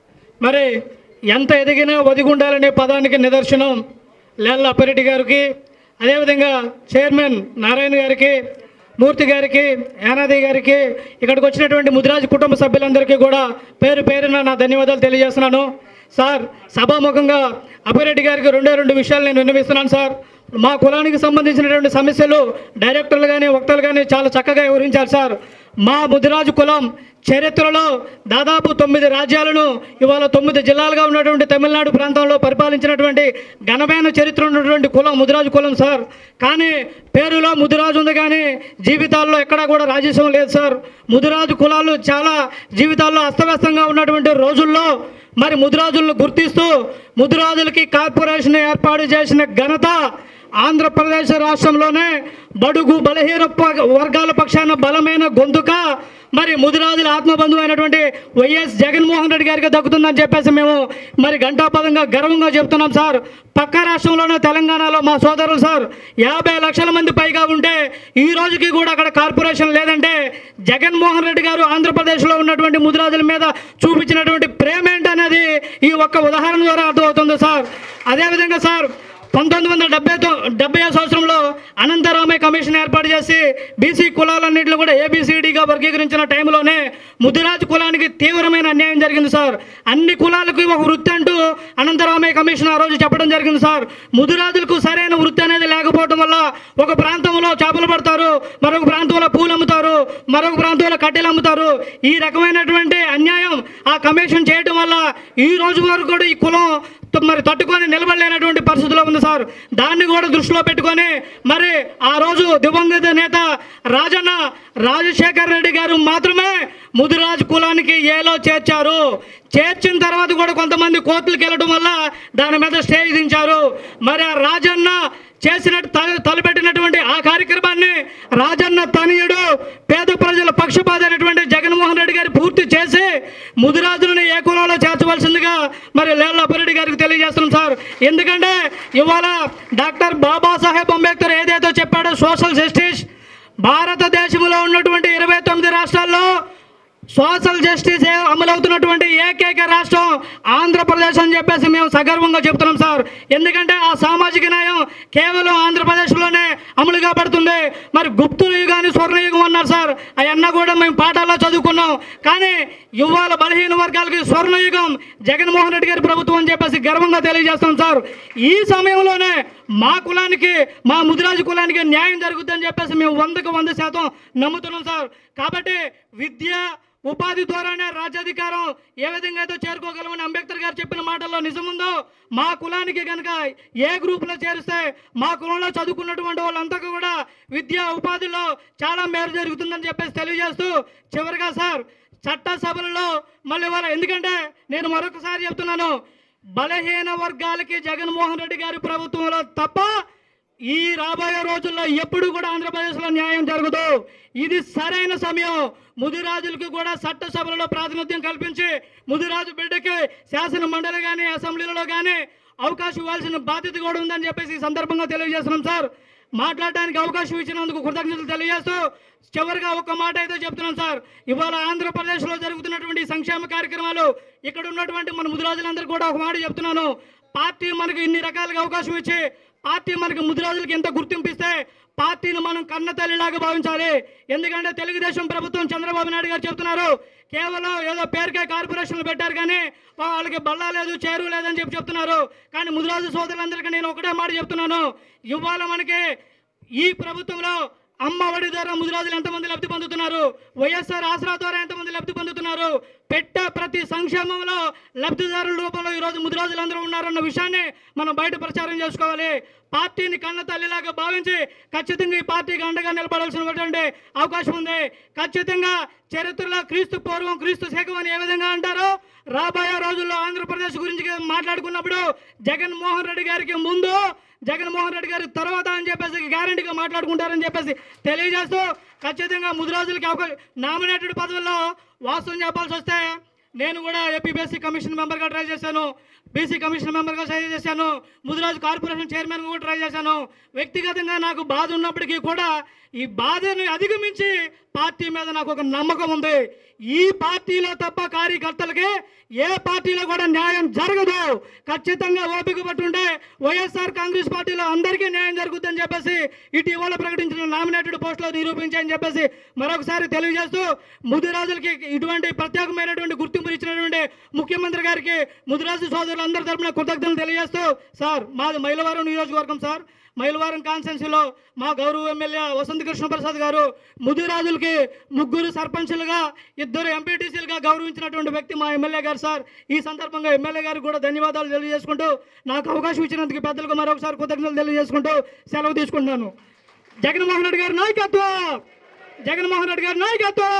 మరి ఎంత ఎదిగినా ఒదిగుండాలనే పదానికి నిదర్శనం లేళ్ళ అప్పిరెడ్డి గారికి అదేవిధంగా చైర్మన్ నారాయణ గారికి మూర్తి గారికి యానాది గారికి ఇక్కడికి వచ్చినటువంటి ముదిరాజు కుటుంబ సభ్యులందరికీ కూడా పేరు పేరున నా ధన్యవాదాలు తెలియజేస్తున్నాను సార్ సభాముఖంగా అప్పిరెడ్డి గారికి రెండే రెండు విషయాలు నేను విన్నవిస్తున్నాను సార్ మా కులానికి సంబంధించినటువంటి సమస్యలు డైరెక్టర్లు కానీ వక్తలు కానీ చాలా చక్కగా వివరించారు సార్ మా ముదిరాజు కులం చరిత్రలో దాదాపు తొమ్మిది రాజ్యాలను ఇవాళ తొమ్మిది జిల్లాలుగా ఉన్నటువంటి తమిళనాడు ప్రాంతంలో పరిపాలించినటువంటి ఘనమైన చరిత్ర ఉన్నటువంటి కులం ముదిరాజు కులం సార్ కానీ పేరులో ముదిరాజు ఉంది కానీ జీవితాల్లో ఎక్కడా కూడా రాజస్వం లేదు సార్ ముదిరాజు కులాలు చాలా జీవితాల్లో అస్తవ్యస్తంగా ఉన్నటువంటి రోజుల్లో మరి ముదిరాజులను గుర్తిస్తూ ముదిరాజులకి కార్పొరేషన్ ఏర్పాటు చేసిన ఘనత ఆంధ్రప్రదేశ్ రాష్ట్రంలోనే బడుగు బలహీన ప- వర్గాల పక్షాన బలమైన గొంతుక మరి ముదిరాజుల ఆత్మబంధువు అయినటువంటి వైఎస్ జగన్మోహన్ రెడ్డి గారికి దక్కుతుందని చెప్పేసి మేము మరి ఘంటాపదంగా గర్వంగా చెప్తున్నాం సార్ పక్క రాష్ట్రంలోనే తెలంగాణలో మా సోదరులు సార్ యాభై లక్షల మంది పైగా ఉంటే ఈ రోజుకి కూడా అక్కడ కార్పొరేషన్ లేదంటే జగన్మోహన్ రెడ్డి గారు ఆంధ్రప్రదేశ్లో ఉన్నటువంటి ముదిరాజుల మీద చూపించినటువంటి ప్రేమ ఏంటనేది ఈ ఒక్క ఉదాహరణ ద్వారా అర్థమవుతుంది సార్ అదేవిధంగా సార్ పంతొమ్మిది వందల డెబ్బై డెబ్బై సంవత్సరంలో అనంతరామయ్య కమిషన్ ఏర్పాటు చేసి బీసీ కులాలన్నింటిలో కూడా ఏబిసిడిగా వర్గీకరించిన టైంలోనే ముదిరాజు కులానికి తీవ్రమైన అన్యాయం జరిగింది సార్ అన్ని కులాలకు ఒక వృత్తి అంటూ అనంతరామయ్య కమిషన్ ఆ రోజు చెప్పడం జరిగింది సార్ ముదిరాజులకు సరైన వృత్తి అనేది లేకపోవడం వల్ల ఒక ప్రాంతంలో చేపలు పడతారు మరొక ప్రాంతంలో పూలు అమ్ముతారు మరొక ప్రాంతంలో కట్టెలు అమ్ముతారు ఈ రకమైనటువంటి అన్యాయం ఆ కమిషన్ చేయడం వల్ల ఈ రోజు వరకు కూడా ఈ కులం త- మరి తట్టుకొని నిలబడలేనటువంటి పరిస్థితిలో ఉంది సార్ దాన్ని కూడా దృష్టిలో పెట్టుకొని మరి ఆ రోజు దివంగత నేత రాజన్న రాజశేఖర్ రెడ్డి గారు మాత్రమే ముదిరాజు కులానికి ఏలో చేర్చారు చేర్చిన తర్వాత కూడా కొంతమంది కోర్టులకు వెళ్ళడం వల్ల దాని మీద స్టే విధించారు మరి ఆ రాజన్న చేసినట్టు తల తలపెట్టినటువంటి ఆ కార్యక్రమాన్ని రాజన్న తనయుడు పేద ప్రజల పక్షపాత అయినటువంటి జగన్మోహన్ రెడ్డి గారు పూర్తి చేసి ముదిరాజులను ఏ కులంలో చేర్చవలసిందిగా మరి లేళ్లపరెడ్డి గారికి తెలియజేస్తున్నాం సార్ ఎందుకంటే ఇవాళ డాక్టర్ బాబాసాహెబ్ అంబేద్కర్ ఏదైతే చెప్పాడో సోషల్ జస్టిస్ భారతదేశంలో ఉన్నటువంటి ఇరవై తొమ్మిది రాష్ట్రాల్లో సోషల్ జస్టిస్ అమలవుతున్నటువంటి ఏకైక రాష్ట్రం ఆంధ్రప్రదేశ్ అని చెప్పేసి మేము సగర్వంగా చెప్తున్నాం సార్ ఎందుకంటే ఆ సామాజిక న్యాయం కేవలం ఆంధ్రప్రదేశ్లోనే అమలు కాబడుతుంది మరి గుప్తుల యుగాన్ని స్వర్ణయుగం అన్నారు సార్ అవన్నీ కూడా మేము పాఠాల్లో చదువుకున్నాం కానీ యువాల బలహీన వర్గాలకి స్వర్ణయుగం జగన్మోహన్ రెడ్డి గారి ప్రభుత్వం అని చెప్పేసి గర్వంగా తెలియజేస్తాం సార్ ఈ సమయంలోనే మా కులానికి మా ముదిరాజు కులానికి న్యాయం జరుగుతుందని చెప్పేసి మేము వందకు వంద శాతం నమ్ముతున్నాం సార్ కాబట్టి విద్య ఉపాధి ద్వారానే రాజ్యాధికారం ఏ విధంగా అయితే చేరుకోగలమని అంబేద్కర్ గారు చెప్పిన మాటల్లో నిజముందో మా కులానికి కనుక ఏ గ్రూప్లో చేరిస్తే మా కులంలో చదువుకున్నటువంటి వాళ్ళంతా కూడా విద్య ఉపాధిలో చాలా మేలు జరుగుతుందని చెప్పేసి తెలియజేస్తూ చివరిగా సార్ చట్టసభలలో మళ్ళీ వాళ్ళ ఎందుకంటే నేను మరొకసారి చెప్తున్నాను బలహీన వర్గాలకి జగన్మోహన్ రెడ్డి గారి ప్రభుత్వంలో తప్ప ఈ రాబోయే రోజుల్లో ఎప్పుడు కూడా ఆంధ్రప్రదేశ్లో న్యాయం జరగదు ఇది సరైన సమయం ముదిరాజులకు కూడా చట్టసభలలో ప్రాతినిధ్యం కల్పించి ముదిరాజు బిడ్డకి శాసన మండలి కానీ అసెంబ్లీలలో కానీ అవకాశం ఇవ్వాల్సిన బాధ్యత కూడా ఉందని చెప్పేసి ఈ సందర్భంగా తెలియజేస్తున్నాం సార్ మాట్లాడడానికి అవకాశం ఇచ్చినందుకు కృతజ్ఞతలు తెలియజేస్తూ చివరిగా ఒక మాట అయితే చెప్తున్నాం సార్ ఇవాళ ఆంధ్రప్రదేశ్లో జరుగుతున్నటువంటి సంక్షేమ కార్యక్రమాలు ఇక్కడ ఉన్నటువంటి మన ముదిరాజులందరూ కూడా ఒక మాట చెప్తున్నాను పార్టీ మనకు ఇన్ని రకాలుగా అవకాశం ఇచ్చి పార్టీ మనకు ముదిరాజులకి ఎంత గుర్తింపు ఇస్తే పార్టీని మనం కన్న తల్లిలాగా భావించాలి ఎందుకంటే తెలుగుదేశం ప్రభుత్వం చంద్రబాబు నాయుడు గారు చెప్తున్నారు కేవలం ఏదో పేరుకే కార్పొరేషన్లు పెట్టారు కానీ వాళ్ళకి బళ్ళ లేదు చేరు లేదని చెప్పి చెప్తున్నారు కానీ ముదిరాజు సోదరులందరికీ నేను ఒకటే మాట చెప్తున్నాను ఇవాళ మనకి ఈ ప్రభుత్వంలో అమ్మ ఒడి ద్వారా ముదిరాజులు ఎంతమంది లబ్ధి పొందుతున్నారు వైఎస్ఆర్ ఆసరా ద్వారా ఎంతమంది లబ్ధి పొందుతున్నారు పెట్ట ప్రతి సంక్షేమంలో లబ్ధిదారుల రూపంలో ఈరోజు ముదిరాజులందరూ ఉన్నారన్న విషయాన్ని మనం బయట ప్రచారం చేసుకోవాలి పార్టీని కన్న తల్లిలాగా భావించి ఖచ్చితంగా ఈ పార్టీకి అండగా నిలబడాల్సినటువంటి అవకాశం ఉంది ఖచ్చితంగా చరిత్రలో క్రీస్తు పూర్వం క్రీస్తు శకం అని ఏ విధంగా అంటారో రాబోయే రోజుల్లో ఆంధ్రప్రదేశ్ గురించి మాట్లాడుకున్నప్పుడు జగన్మోహన్ రెడ్డి గారికి ముందు జగన్మోహన్ రెడ్డి గారి తర్వాత అని చెప్పేసి గ్యారంటీగా మాట్లాడుకుంటారని చెప్పేసి తెలియజేస్తూ ఖచ్చితంగా ముదిరాజులకి అవకాశం నామినేటెడ్ పదవుల్లో వాస్తవం చెప్పాల్సి వస్తే నేను కూడా ఏపీబీఎస్సీ కమిషన్ మెంబర్గా ట్రై చేశాను బీసీ కమిషన్ మెంబర్గా ట్రై చేశాను ముదిరాజు కార్పొరేషన్ చైర్మన్గా కూడా ట్రై చేశాను వ్యక్తిగతంగా నాకు బాధ ఉన్నప్పటికీ కూడా ఈ బాధను అధిగమించి పార్టీ మీద నాకు ఒక నమ్మకం ఉంది ఈ పార్టీలో తప్ప కార్యకర్తలకి ఏ పార్టీలో కూడా న్యాయం జరగదు ఖచ్చితంగా ఓపిక పట్టుంటే వైఎస్ఆర్ కాంగ్రెస్ పార్టీలో అందరికీ న్యాయం జరుగుతుందని చెప్పేసి ఇటీవల ప్రకటించిన నామినేటెడ్ పోస్టులో నిరూపించాయని చెప్పేసి మరొకసారి తెలియజేస్తూ ముదిరాజులకి ఇటువంటి ప్రత్యేకమైనటువంటి గుర్తింపు ఇచ్చినటువంటి ముఖ్యమంత్రి గారికి ముదిరాజు సోదరులందరి తరపున కృతజ్ఞతలు తెలియజేస్తూ సార్ మాది మైలవరం నియోజకవర్గం సార్ మైలవరం కాన్స్టెన్సీలో మా గౌరవ ఎమ్మెల్యే వసంత కృష్ణ ప్రసాద్ గారు ముదిరాజులకి ముగ్గురు సర్పంచులుగా ఇద్దరు ఎంపీటీసీలుగా గౌరవించినటువంటి వ్యక్తి మా ఎమ్మెల్యే గారు సార్ ఈ సందర్భంగా ఎమ్మెల్యే గారికి కూడా ధన్యవాదాలు తెలియజేసుకుంటూ నాకు అవకాశం ఇచ్చినందుకు పెద్దలకు మరొకసారి కృతజ్ఞతలు తెలియజేసుకుంటూ సెలవు తీసుకుంటున్నాను జగన్మోహన్ రెడ్డి గారి నాయకత్వం జగన్మోహన్ రెడ్డి గారి నాయకత్వం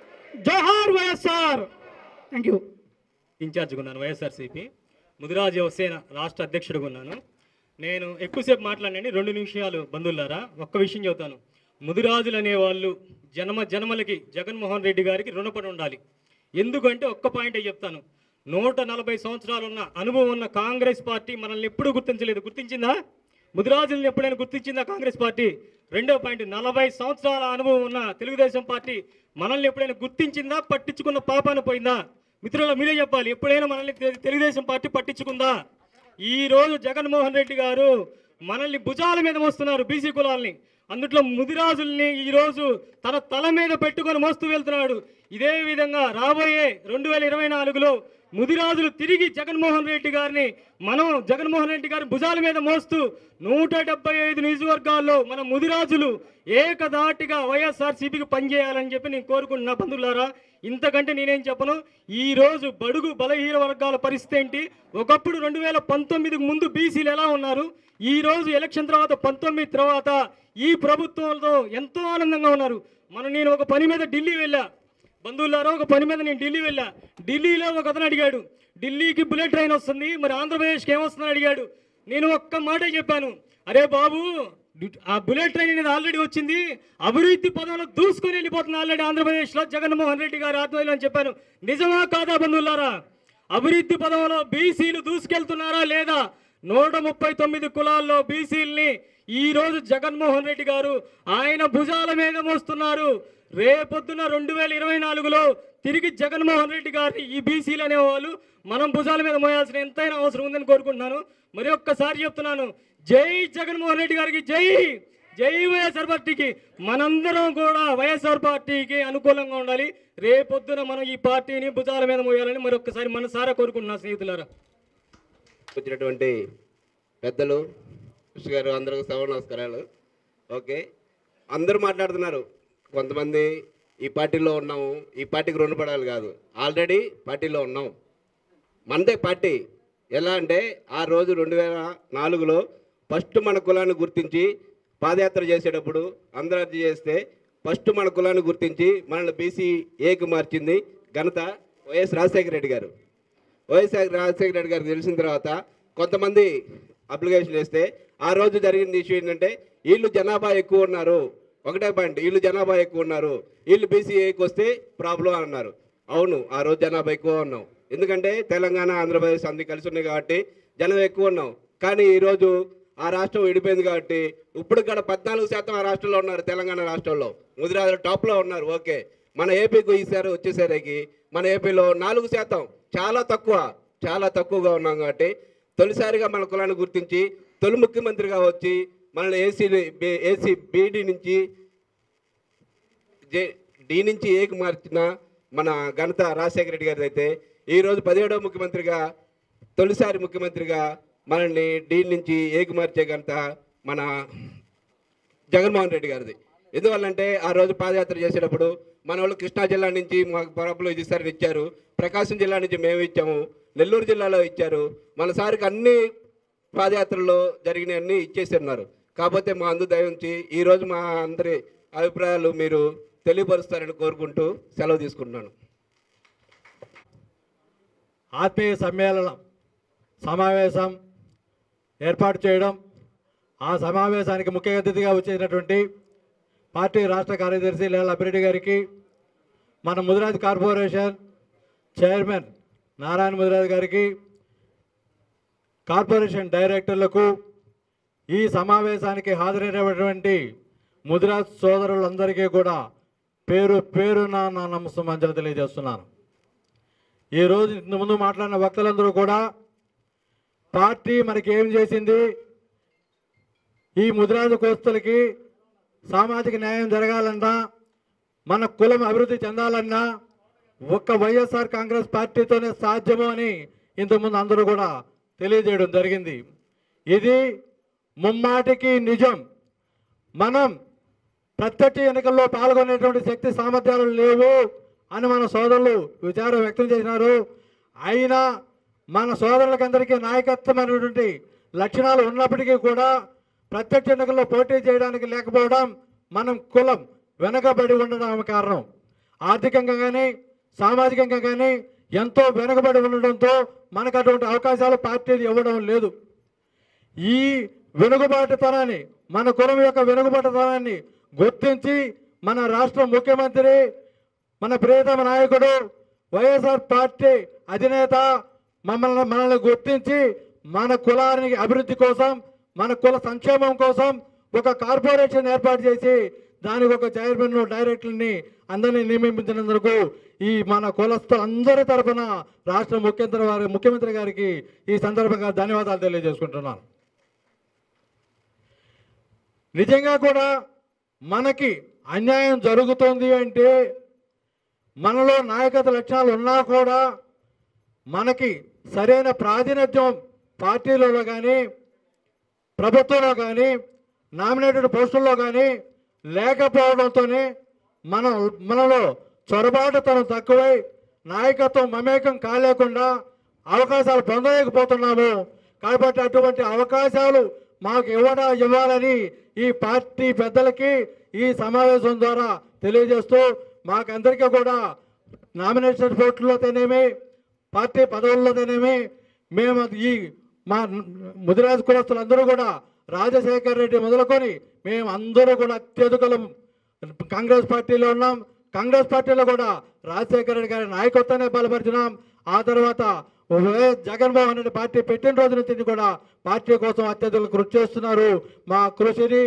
జోహార్ వైఎస్ఆర్ థ్యాంక్ యూ ఇన్ఛార్జ్గా ఉన్నాను వైఎస్ఆర్సీపీ ముదిరాజ్ యువసేన రాష్ట్ర అధ్యక్షుడిగా ఉన్నాను నేను ఎక్కువసేపు మాట్లాడండి రెండు నిమిషాలు బంధువులారా ఒక్క విషయం చెబుతాను ముదిరాజులు అనేవాళ్ళు జన్మ జన్మలకి జగన్మోహన్ రెడ్డి గారికి రుణపడి ఉండాలి ఎందుకంటే ఒక్క పాయింటే చెప్తాను నూట నలభై సంవత్సరాలు ఉన్న అనుభవం ఉన్న కాంగ్రెస్ పార్టీ మనల్ని ఎప్పుడూ గుర్తించలేదు గుర్తించిందా ముదిరాజుల్ని ఎప్పుడైనా గుర్తించిందా కాంగ్రెస్ పార్టీ రెండో పాయింట్ నలభై సంవత్సరాల అనుభవం ఉన్న తెలుగుదేశం పార్టీ మనల్ని ఎప్పుడైనా గుర్తించిందా పట్టించుకున్న పాపాన పోయిందా మిత్రులు మీరే చెప్పాలి ఎప్పుడైనా మనల్ని తె- తెలుగుదేశం పార్టీ పట్టించుకుందా ఈ రోజు జగన్మోహన్ రెడ్డి గారు మనల్ని భుజాల మీద మోస్తున్నారు బీసీ కులాల్ని అందుట్లో ముదిరాజుల్ని ఈ రోజు తన తల మీద పెట్టుకొని మోస్తూ వెళ్తున్నాడు ఇదే విధంగా రాబోయే రెండు వేల ఇరవై నాలుగులో ముదిరాజులు తిరిగి జగన్మోహన్ రెడ్డి గారిని మనం జగన్మోహన్ రెడ్డి గారి భుజాల మీద మోస్తూ నూట డెబ్బై ఐదు నియోజకవర్గాల్లో మన ముదిరాజులు ఏకదాటిగా వైఎస్ఆర్సీపీకి పనిచేయాలని చెప్పి నేను కోరుకుంటున్నా బంధువులారా ఇంతకంటే నేనేం చెప్పను ఈ రోజు బడుగు బలహీన వర్గాల పరిస్థితి ఏంటి ఒకప్పుడు రెండు వేల పంతొమ్మిదికి ముందు బీసీలు ఎలా ఉన్నారు ఈ రోజు ఎలక్షన్ తర్వాత పంతొమ్మిది తర్వాత ఈ ప్రభుత్వంతో ఎంతో ఆనందంగా ఉన్నారు మనం నేను ఒక పని మీద ఢిల్లీ వెళ్ళా బంధువులారా ఒక పని మీద నేను ఢిల్లీ వెళ్ళా ఢిల్లీలో ఒక అతను అడిగాడు ఢిల్లీకి బుల్లెట్ ట్రైన్ వస్తుంది మరి ఆంధ్రప్రదేశ్కి ఏమొస్తుందని అడిగాడు నేను ఒక్క మాట చెప్పాను అరే బాబు ఆ బుల్లెట్ ట్రైన్ అనేది ఆల్రెడీ వచ్చింది అభివృద్ధి పదంలో దూసుకొని వెళ్ళిపోతుంది ఆల్రెడీ ఆంధ్రప్రదేశ్లో జగన్మోహన్ రెడ్డి గారి ఆధ్వర్యంలో అని చెప్పాను నిజమా కాదా బంధువులారా అభివృద్ధి పదంలో బీసీలు దూసుకెళ్తున్నారా లేదా నూట ముప్పై తొమ్మిది కులాల్లో బీసీల్ని ఈ రోజు జగన్మోహన్ రెడ్డి గారు ఆయన భుజాల మీద మోస్తున్నారు రేపొద్దున రెండు వేల ఇరవై నాలుగులో తిరిగి జగన్మోహన్ రెడ్డి గారిని ఈ బీసీలు అనేవాళ్ళు మనం భుజాల మీద మోయాల్సిన ఎంతైనా అవసరం ఉందని కోరుకుంటున్నాను మరి ఒక్కసారి చెప్తున్నాను జై జగన్మోహన్ రెడ్డి గారికి జై జై వైఎస్ఆర్ పార్టీకి మనందరం కూడా వైఎస్ఆర్ పార్టీకి అనుకూలంగా ఉండాలి రేపొద్దున మనం ఈ పార్టీని భుజాల మీద మోయాలని మరి ఒక్కసారి మనసారా కోరుకుంటున్నాను స్నేహితులారా వచ్చినటువంటి పెద్దలు కృష్ణ గారు అందరికీ సభ నమస్కారాలు ఓకే అందరూ మాట్లాడుతున్నారు కొంతమంది ఈ పార్టీలో ఉన్నాము ఈ పార్టీకి రుణపడాలి కాదు ఆల్రెడీ పార్టీలో ఉన్నాం మనదే పార్టీ ఎలా అంటే ఆ రోజు రెండు వేల నాలుగులో ఫస్ట్ మన కులాన్ని గుర్తించి పాదయాత్ర చేసేటప్పుడు అందరూ అర్జీ చేస్తే ఫస్ట్ మన కులాన్ని గుర్తించి మనల్ని బీసీ ఏకి మార్చింది ఘనత వైఎస్ రాజశేఖర రెడ్డి గారు వైఎస్ రాజశేఖర రెడ్డి గారికి తెలిసిన తర్వాత కొంతమంది అప్లికేషన్ వేస్తే ఆ రోజు జరిగింది ఇష్యూ ఏంటంటే వీళ్ళు జనాభా ఎక్కువ ఉన్నారు ఒకటే పాయింట్ వీళ్ళు జనాభా ఎక్కువ ఉన్నారు వీళ్ళు బీసీఏకి వస్తే ప్రాబ్లం అన్నారు అవును ఆ రోజు జనాభా ఎక్కువ ఉన్నాం ఎందుకంటే తెలంగాణ ఆంధ్రప్రదేశ్ అన్ని కలిసి ఉన్నాయి కాబట్టి జనం ఎక్కువ ఉన్నాం కానీ ఈరోజు ఆ రాష్ట్రం విడిపోయింది కాబట్టి ఇప్పుడు ఇక్కడ పద్నాలుగు శాతం ఆ రాష్ట్రంలో ఉన్నారు తెలంగాణ రాష్ట్రంలో ముదిరాజులు టాప్లో ఉన్నారు ఓకే మన ఏపీకి ఈసారి వచ్చేసరికి మన ఏపీలో నాలుగు శాతం చాలా తక్కువ చాలా తక్కువగా ఉన్నాం కాబట్టి తొలిసారిగా మన కులాన్ని గుర్తించి తొలి ముఖ్యమంత్రిగా వచ్చి మనల్ని ఏసీ ఏసీ బీడీ నుంచి జే డి నుంచి ఏకి మార్చిన మన ఘనత రాజశేఖర రెడ్డి గారిది అయితే ఈరోజు పదిహేడవ ముఖ్యమంత్రిగా తొలిసారి ముఖ్యమంత్రిగా మనల్ని డి నుంచి ఏకి మార్చే ఘనత మన జగన్మోహన్ రెడ్డి గారిది ఎందువల్లంటే ఆ రోజు పాదయాత్ర చేసేటప్పుడు మన వాళ్ళు కృష్ణా జిల్లా నుంచి మాకు పొరపులు ఇది సార్ ఇచ్చారు ప్రకాశం జిల్లా నుంచి మేము ఇచ్చాము నెల్లూరు జిల్లాలో ఇచ్చారు మన సారికి అన్ని పాదయాత్రలో జరిగినవన్నీ ఇచ్చేసి ఉన్నారు కాకపోతే మా అందు దయ ఉంచి ఈరోజు మా అందరి అభిప్రాయాలు మీరు తెలియపరుస్తారని కోరుకుంటూ సెలవు తీసుకుంటున్నాను ఆత్మీయ సమ్మేళనం సమావేశం ఏర్పాటు చేయడం ఆ సమావేశానికి ముఖ్య అతిథిగా వచ్చేటటువంటి పార్టీ రాష్ట్ర కార్యదర్శి లేల అభిరెడ్డి గారికి మన ముదిరాజ్ కార్పొరేషన్ చైర్మన్ నారాయణ ముదిరాజ్ గారికి కార్పొరేషన్ డైరెక్టర్లకు ఈ సమావేశానికి హాజరైనటువంటి ముదిరాజ్ సోదరులందరికీ కూడా పేరు పేరున నా నమస్సమాంజలు తెలియజేస్తున్నాను ఈరోజు ఇంత ముందు మాట్లాడిన వక్తలందరూ కూడా పార్టీ మనకి ఏం చేసింది ఈ ముదిరాజు కోస్తులకి సామాజిక న్యాయం జరగాలన్నా మన కులం అభివృద్ధి చెందాలన్నా ఒక్క వైఎస్ఆర్ కాంగ్రెస్ పార్టీతోనే సాధ్యము అని ఇంతకుముందు అందరూ కూడా తెలియజేయడం జరిగింది ఇది ముమ్మాటికి నిజం మనం ప్రత్యక్ష ఎన్నికల్లో పాల్గొనేటువంటి శక్తి సామర్థ్యాలు లేవు అని మన సోదరులు విచారం వ్యక్తం చేసినారు అయినా మన సోదరులకందరికీ నాయకత్వమైనటువంటి లక్షణాలు ఉన్నప్పటికీ కూడా ప్రత్యక్ష ఎన్నికల్లో పోటీ చేయడానికి లేకపోవడం మనం కులం వెనకబడి ఉండడం కారణం ఆర్థికంగా కానీ సామాజికంగా కానీ ఎంతో వెనుకబడి ఉండడంతో మనకు అటువంటి అవకాశాలు పార్టీలు ఇవ్వడం లేదు ఈ వెనుకబాటుతనాన్ని మన కులం యొక్క వెనుకబాటుతనాన్ని గుర్తించి మన రాష్ట్ర ముఖ్యమంత్రి మన ప్రియతమ నాయకుడు వైఎస్ఆర్ పార్టీ అధినేత మమ్మల్ని మనల్ని గుర్తించి మన కులానికి అభివృద్ధి కోసం మన కుల సంక్షేమం కోసం ఒక కార్పొరేషన్ ఏర్పాటు చేసి దానికి ఒక చైర్మన్ డైరెక్టర్ని అందరినీ నియమించినందుకు ఈ మన కులస్తులు అందరి తరఫున రాష్ట్ర ముఖ్యమంత్రి వారి ముఖ్యమంత్రి గారికి ఈ సందర్భంగా ధన్యవాదాలు తెలియజేసుకుంటున్నాను నిజంగా కూడా మనకి అన్యాయం జరుగుతుంది అంటే మనలో నాయకత్వ లక్షణాలు ఉన్నా కూడా మనకి సరైన ప్రాతినిధ్యం పార్టీలలో కానీ ప్రభుత్వంలో కానీ నామినేటెడ్ పోస్టుల్లో కానీ లేకపోవడంతోనే మనం మనలో చొరబాటుతనం తక్కువై నాయకత్వం మమేకం కాలేకుండా అవకాశాలు పొందలేకపోతున్నాము కాబట్టి అటువంటి అవకాశాలు మాకు ఇవ్వడా ఇవ్వాలని ఈ పార్టీ పెద్దలకి ఈ సమావేశం ద్వారా తెలియజేస్తూ మాకందరికీ కూడా నామినేషన్ పోస్టుల్లోనేమి పార్టీ పదవుల్లోనేమి మేము ఈ మా ముదిరాజు కులస్తులందరూ కూడా రాజశేఖర్ రెడ్డి మొదలుకొని మేము అందరూ కూడా అత్యధికలం కాంగ్రెస్ పార్టీలో ఉన్నాం కాంగ్రెస్ పార్టీలో కూడా రాజశేఖర రెడ్డి గారి నాయకత్వాన్ని బలపరిచినాం ఆ తర్వాత వైఎస్ జగన్మోహన్ రెడ్డి పార్టీ పెట్టిన రోజు నుంచి కూడా పార్టీ కోసం అత్యధిక కృషి చేస్తున్నారు మా కృషిని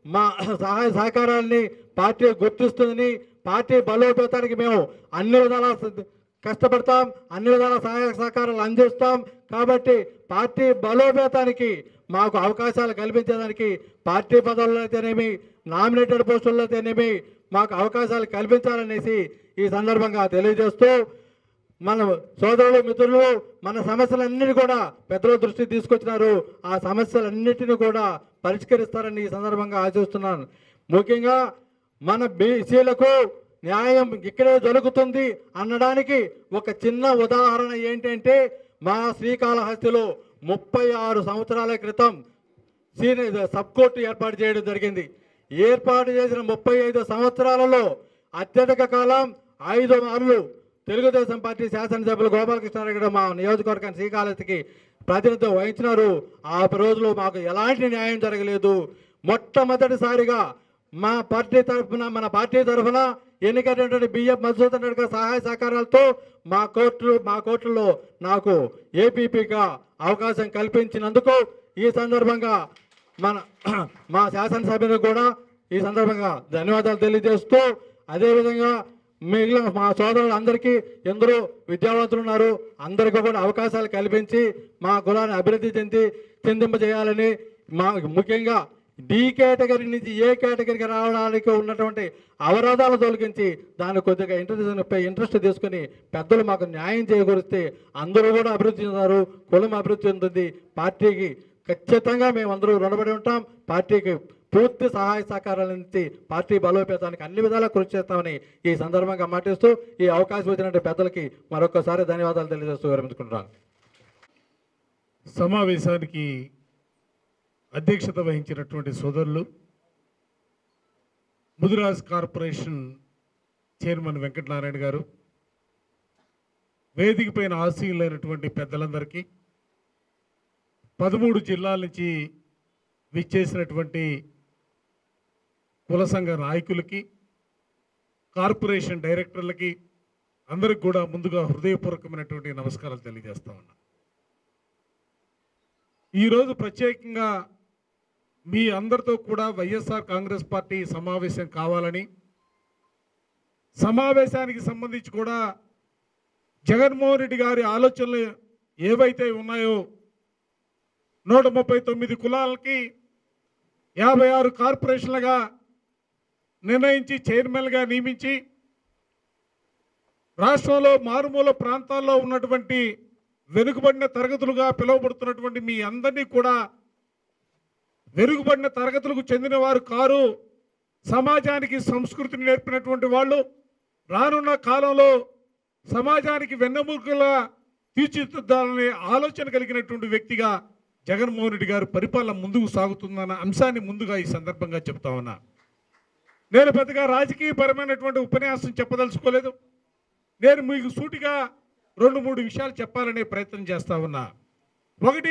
మా సహాయ సహకారాలని పార్టీ గుర్తిస్తుందని పార్టీ బలోపేతానికి మేము అన్ని విధాలా కష్టపడతాం అన్ని విధాల సహాయ సహకారాలు అందిస్తాం కాబట్టి పార్టీ బలోపేతానికి మాకు అవకాశాలు కల్పించేదానికి పార్టీ పదవుల్లో అయితేనేమి నామినేటెడ్ పోస్టుల్లో అయితేనేమి మాకు అవకాశాలు కల్పించాలనేసి ఈ సందర్భంగా తెలియజేస్తూ మన సోదరులు మిత్రులు మన సమస్యలన్నిటి కూడా పెద్దల దృష్టికి తీసుకొచ్చినారు ఆ సమస్యలన్నిటిని కూడా పరిష్కరిస్తారని ఈ సందర్భంగా ఆశిస్తున్నాను ముఖ్యంగా మన బీసీలకు న్యాయం ఇక్కడే జరుగుతుంది అనడానికి ఒక చిన్న ఉదాహరణ ఏంటంటే మా శ్రీకాళహస్తిలో ముప్పై ఆరు సంవత్సరాల క్రితం సీనియర్ సబ్ కోర్టు ఏర్పాటు చేయడం జరిగింది ఏర్పాటు చేసిన ముప్పై ఐదు సంవత్సరాలలో అత్యధిక కాలం ఐదు మార్లు తెలుగుదేశం పార్టీ శాసనసభ్యులు గోపాలకృష్ణారెడ్డి గారు మా నియోజకవర్గాన్ని శ్రీకాళహస్తికి ప్రాతినిధ్యం వహించినారు ఆ రోజులో మాకు ఎలాంటి న్యాయం జరగలేదు మొట్టమొదటిసారిగా మా పార్టీ తరఫున మన పార్టీ తరఫున ఎన్నికైనటువంటి బిఎఫ్ మధుసూదన్ రెడ్డి గారి సహాయ సహకారాలతో మా కోర్టు మా కోర్టులో నాకు ఏపీపీగా అవకాశం కల్పించినందుకు ఈ సందర్భంగా మన మా శాసనసభ్యులకు కూడా ఈ సందర్భంగా ధన్యవాదాలు తెలియజేస్తూ అదేవిధంగా మిగిలిన మా సోదరులందరికీ ఎందరో విద్యావంతులు ఉన్నారు అందరికీ కూడా అవకాశాలు కల్పించి మా కులాన్ని అభివృద్ధి చెంది చెందింపజేయాలని మా ముఖ్యంగా డి కేటగిరీ నుంచి ఏ కేటగిరీకి రావడానికి ఉన్నటువంటి అవరోధాలు తొలగించి దాన్ని కొద్దిగా ఇంట్రెస్ట్ ఇంట్రెస్ట్ తీసుకుని పెద్దలు మాకు న్యాయం చేయగలిస్తే అందరూ కూడా అభివృద్ధి చెందారు కులం అభివృద్ధి చెందుతుంది పార్టీకి ఖచ్చితంగా మేమందరూ రుణపడి ఉంటాం పార్టీకి పూర్తి సహాయ సహకారాల నుంచి పార్టీ బలోపేతానికి అన్ని విధాలా కృషి చేస్తామని ఈ సందర్భంగా మాటిస్తూ ఈ అవకాశం వచ్చినటువంటి పెద్దలకి మరొకసారి ధన్యవాదాలు తెలియజేస్తూ విరమించుకుంటున్నాను సమావేశానికి అధ్యక్షత వహించినటువంటి సోదరులు ముదిరాజ్ కార్పొరేషన్ చైర్మన్ వెంకటనారాయణ గారు వేదిక పైన ఆశీనులైనటువంటి పెద్దలందరికీ పదమూడు జిల్లాల నుంచి విచ్చేసినటువంటి కుల సంఘ నాయకులకి కార్పొరేషన్ డైరెక్టర్లకి అందరికి కూడా ముందుగా హృదయపూర్వకమైనటువంటి నమస్కారాలు తెలియజేస్తా ఉన్నా ఈరోజు ప్రత్యేకంగా మీ అందరితో కూడా వైఎస్ఆర్ కాంగ్రెస్ పార్టీ సమావేశం కావాలని సమావేశానికి సంబంధించి కూడా జగన్మోహన్ రెడ్డి గారి ఆలోచనలు ఏవైతే ఉన్నాయో నూట ముప్పై తొమ్మిది కులాలకి యాభై ఆరు కార్పొరేషన్లుగా నిర్ణయించి చైర్మన్గా నియమించి రాష్ట్రంలో మారుమూల ప్రాంతాల్లో ఉన్నటువంటి వెనుకబడిన తరగతులుగా పిలువబడుతున్నటువంటి మీ అందరినీ కూడా వెనుకబడిన తరగతులకు చెందిన వారు కారు సమాజానికి సంస్కృతిని నేర్పినటువంటి వాళ్ళు రానున్న కాలంలో సమాజానికి వెన్నెముకలా తీర్చిదిద్దాలనే ఆలోచన కలిగినటువంటి వ్యక్తిగా జగన్మోహన్ రెడ్డి గారు పరిపాలన ముందుకు సాగుతుందన్న అంశాన్ని ముందుగా ఈ సందర్భంగా చెప్తా ఉన్నా నేను పెద్దగా రాజకీయపరమైనటువంటి ఉపన్యాసం చెప్పదలుచుకోలేదు నేను మీకు సూటిగా రెండు మూడు విషయాలు చెప్పాలనే ప్రయత్నం చేస్తా ఉన్నా ఒకటి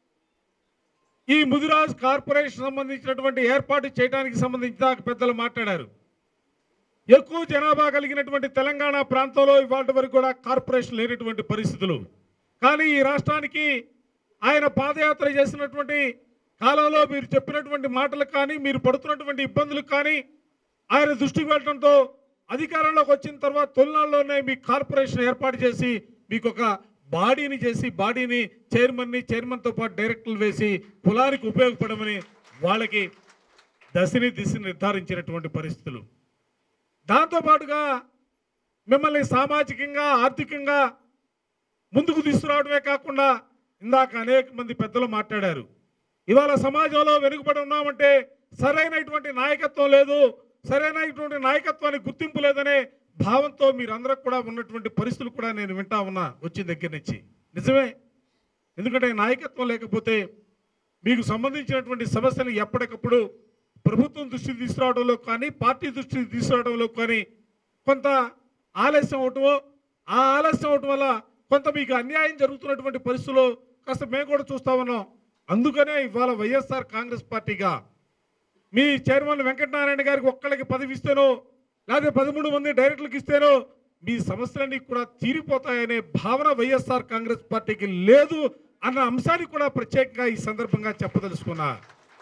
ఈ ముదిరాజ్ కార్పొరేషన్ సంబంధించినటువంటి ఏర్పాటు చేయడానికి సంబంధించి దాకా పెద్దలు మాట్లాడారు ఎక్కువ జనాభా కలిగినటువంటి తెలంగాణ ప్రాంతంలో ఇవాటి వరకు కూడా కార్పొరేషన్ లేనటువంటి పరిస్థితులు కానీ ఈ రాష్ట్రానికి ఆయన పాదయాత్ర చేసినటువంటి కాలంలో మీరు చెప్పినటువంటి మాటలు కానీ మీరు పడుతున్నటువంటి ఇబ్బందులు కానీ ఆయన దృష్టికి వెళ్ళడంతో అధికారంలోకి వచ్చిన తర్వాత తొలినాళ్ళలోనే మీ కార్పొరేషన్ ఏర్పాటు చేసి మీకు ఒక బాడీని చేసి బాడీని చైర్మన్ని చైర్మన్తో పాటు డైరెక్టర్లు వేసి కులానికి ఉపయోగపడమని వాళ్ళకి దశని దిశని నిర్ధారించినటువంటి పరిస్థితులు దాంతోపాటుగా మిమ్మల్ని సామాజికంగా ఆర్థికంగా ముందుకు తీసుకురావడమే కాకుండా ఇందాక అనేక మంది పెద్దలు మాట్లాడారు ఇవాళ సమాజంలో వెనుకబడి ఉన్నామంటే సరైనటువంటి నాయకత్వం లేదు సరైనటువంటి నాయకత్వానికి గుర్తింపు లేదనే భావంతో మీరందరూ కూడా ఉన్నటువంటి పరిస్థితులు కూడా నేను వింటా ఉన్నా వచ్చిన దగ్గర నుంచి నిజమే ఎందుకంటే నాయకత్వం లేకపోతే మీకు సంబంధించినటువంటి సమస్యలు ఎప్పటికప్పుడు ప్రభుత్వం దృష్టికి తీసుకురావడంలో కానీ పార్టీ దృష్టికి తీసుకురావడంలో కానీ కొంత ఆలస్యం అవటమో ఆ ఆలస్యం అవటం వల్ల కొంత మీకు అన్యాయం జరుగుతున్నటువంటి పరిస్థితుల్లో కాస్త మేము కూడా చూస్తా ఉన్నాం అందుకనే ఇవాళ వైఎస్ఆర్ కాంగ్రెస్ పార్టీగా మీ చైర్మన్ వెంకటనారాయణ గారికి ఒక్కళ్ళకి పదవి ఇస్తేనో లేకపోతే పదమూడు మంది డైరెక్టర్లకు ఇస్తేనో మీ సమస్యలన్నీ కూడా తీరిపోతాయనే భావన వైఎస్ఆర్ కాంగ్రెస్ పార్టీకి లేదు అన్న అంశాన్ని కూడా ప్రత్యేకంగా ఈ సందర్భంగా చెప్పదలుచుకున్నా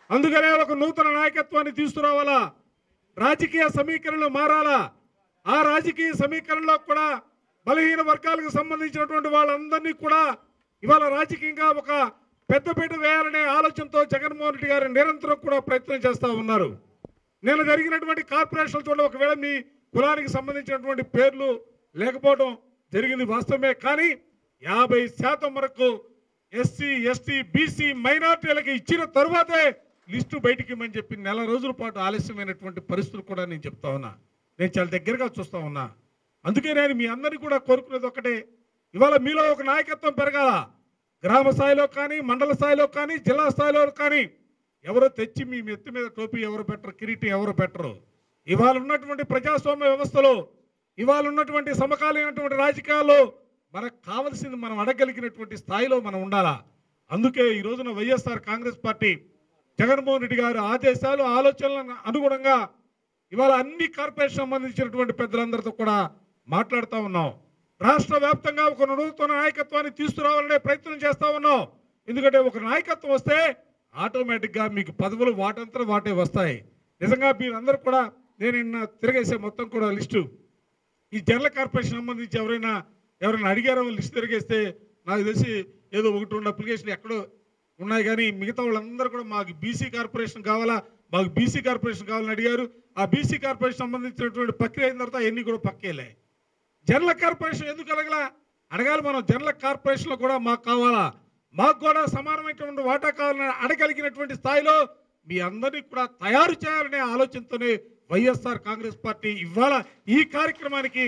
అందుకనే ఒక నూతన నాయకత్వాన్ని తీసుకురావాలా రాజకీయ సమీకరణలు మారాలా ఆ రాజకీయ సమీకరణలో కూడా బలహీన వర్గాలకు సంబంధించినటువంటి వాళ్ళందరినీ కూడా ఇవాళ రాజకీయంగా ఒక పెద్దపీట వేయాలనే ఆలోచనతో జగన్మోహన్ రెడ్డి గారు నిరంతరం కూడా ప్రయత్నం చేస్తూ ఉన్నారు నిన్న జరిగినటువంటి కార్పొరేషన్ల చూడ ఒకవేళ మీ కులానికి సంబంధించినటువంటి పేర్లు లేకపోవడం జరిగింది వాస్తవమే కానీ యాభై శాతం వరకు ఎస్సీ ఎస్టీ బీసీ మైనార్టీలకి ఇచ్చిన తరువాతే లిస్టు బయటికి ఇమ్మని చెప్పి నెల రోజుల పాటు ఆలస్యమైనటువంటి పరిస్థితులు కూడా నేను చెప్తా ఉన్నా నేను చాలా దగ్గరగా చూస్తా ఉన్నా అందుకే నేను మీ అందరినీ కూడా కోరుకునేది ఒకటే ఇవాళ మీలో ఒక నాయకత్వం పెరగాల గ్రామ స్థాయిలో కానీ మండల స్థాయిలో కానీ జిల్లా స్థాయిలో కానీ ఎవరో తెచ్చి మీ ఎత్తి మీద టోపీ ఎవరు పెట్టరు కిరీటం ఎవరు పెట్టరు ఇవాళ ఉన్నటువంటి ప్రజాస్వామ్య వ్యవస్థలో ఇవాళ ఉన్నటువంటి సమకాలీనటువంటి రాజకీయాల్లో మనకు కావలసింది మనం అడగలిగినటువంటి స్థాయిలో మనం ఉండాలా అందుకే ఈ రోజున YSR Congress party Jaganmohan Reddy గారి ఆదేశాలు ఆలోచనలకు అనుగుణంగా ఇవాళ అన్ని కార్పొరేషన్ సంబంధించినటువంటి పెద్దలందరితో కూడా మాట్లాడుతూ ఉన్నాం రాష్ట్ర వ్యాప్తంగా ఒక నూతన నాయకత్వాన్ని తీసుకురావాలనే ప్రయత్నం చేస్తూ ఉన్నాం ఎందుకంటే ఒక నాయకత్వం వస్తే ఆటోమేటిక్గా మీకు పదవులు వాటంతా వాటే వస్తాయి నిజంగా మీరందరూ కూడా నేను నిన్న తిరగేసే మొత్తం కూడా లిస్టు ఈ జనరల్ కార్పొరేషన్ సంబంధించి ఎవరైనా ఎవరైనా అడిగారో లిస్ట్ తిరిగేస్తే నాకు తెలిసి ఏదో ఒకటి రెండు అప్లికేషన్లు ఎక్కడో ఉన్నాయి కానీ మిగతా వాళ్ళందరూ కూడా మాకు బీసీ కార్పొరేషన్ కావాలా మాకు బీసీ కార్పొరేషన్ కావాలని అడిగారు ఆ బీసీ కార్పొరేషన్ సంబంధించినటువంటి ప్రక్రియ అయిన తర్వాత ఎన్ని కూడా పక్కేలే జనరల్ కార్పొరేషన్ ఎందుకు అడగలా అడగాలి మనం జనరల్ కార్పొరేషన్లో కూడా మాకు కావాలా మాకు కూడా సమానమైనటువంటి వాటా కావాలని అడగలిగినటువంటి స్థాయిలో మీ అందరినీ కూడా తయారు చేయాలనే ఆలోచనతోనే వైఎస్ఆర్ కాంగ్రెస్ పార్టీ ఇవాళ ఈ కార్యక్రమానికి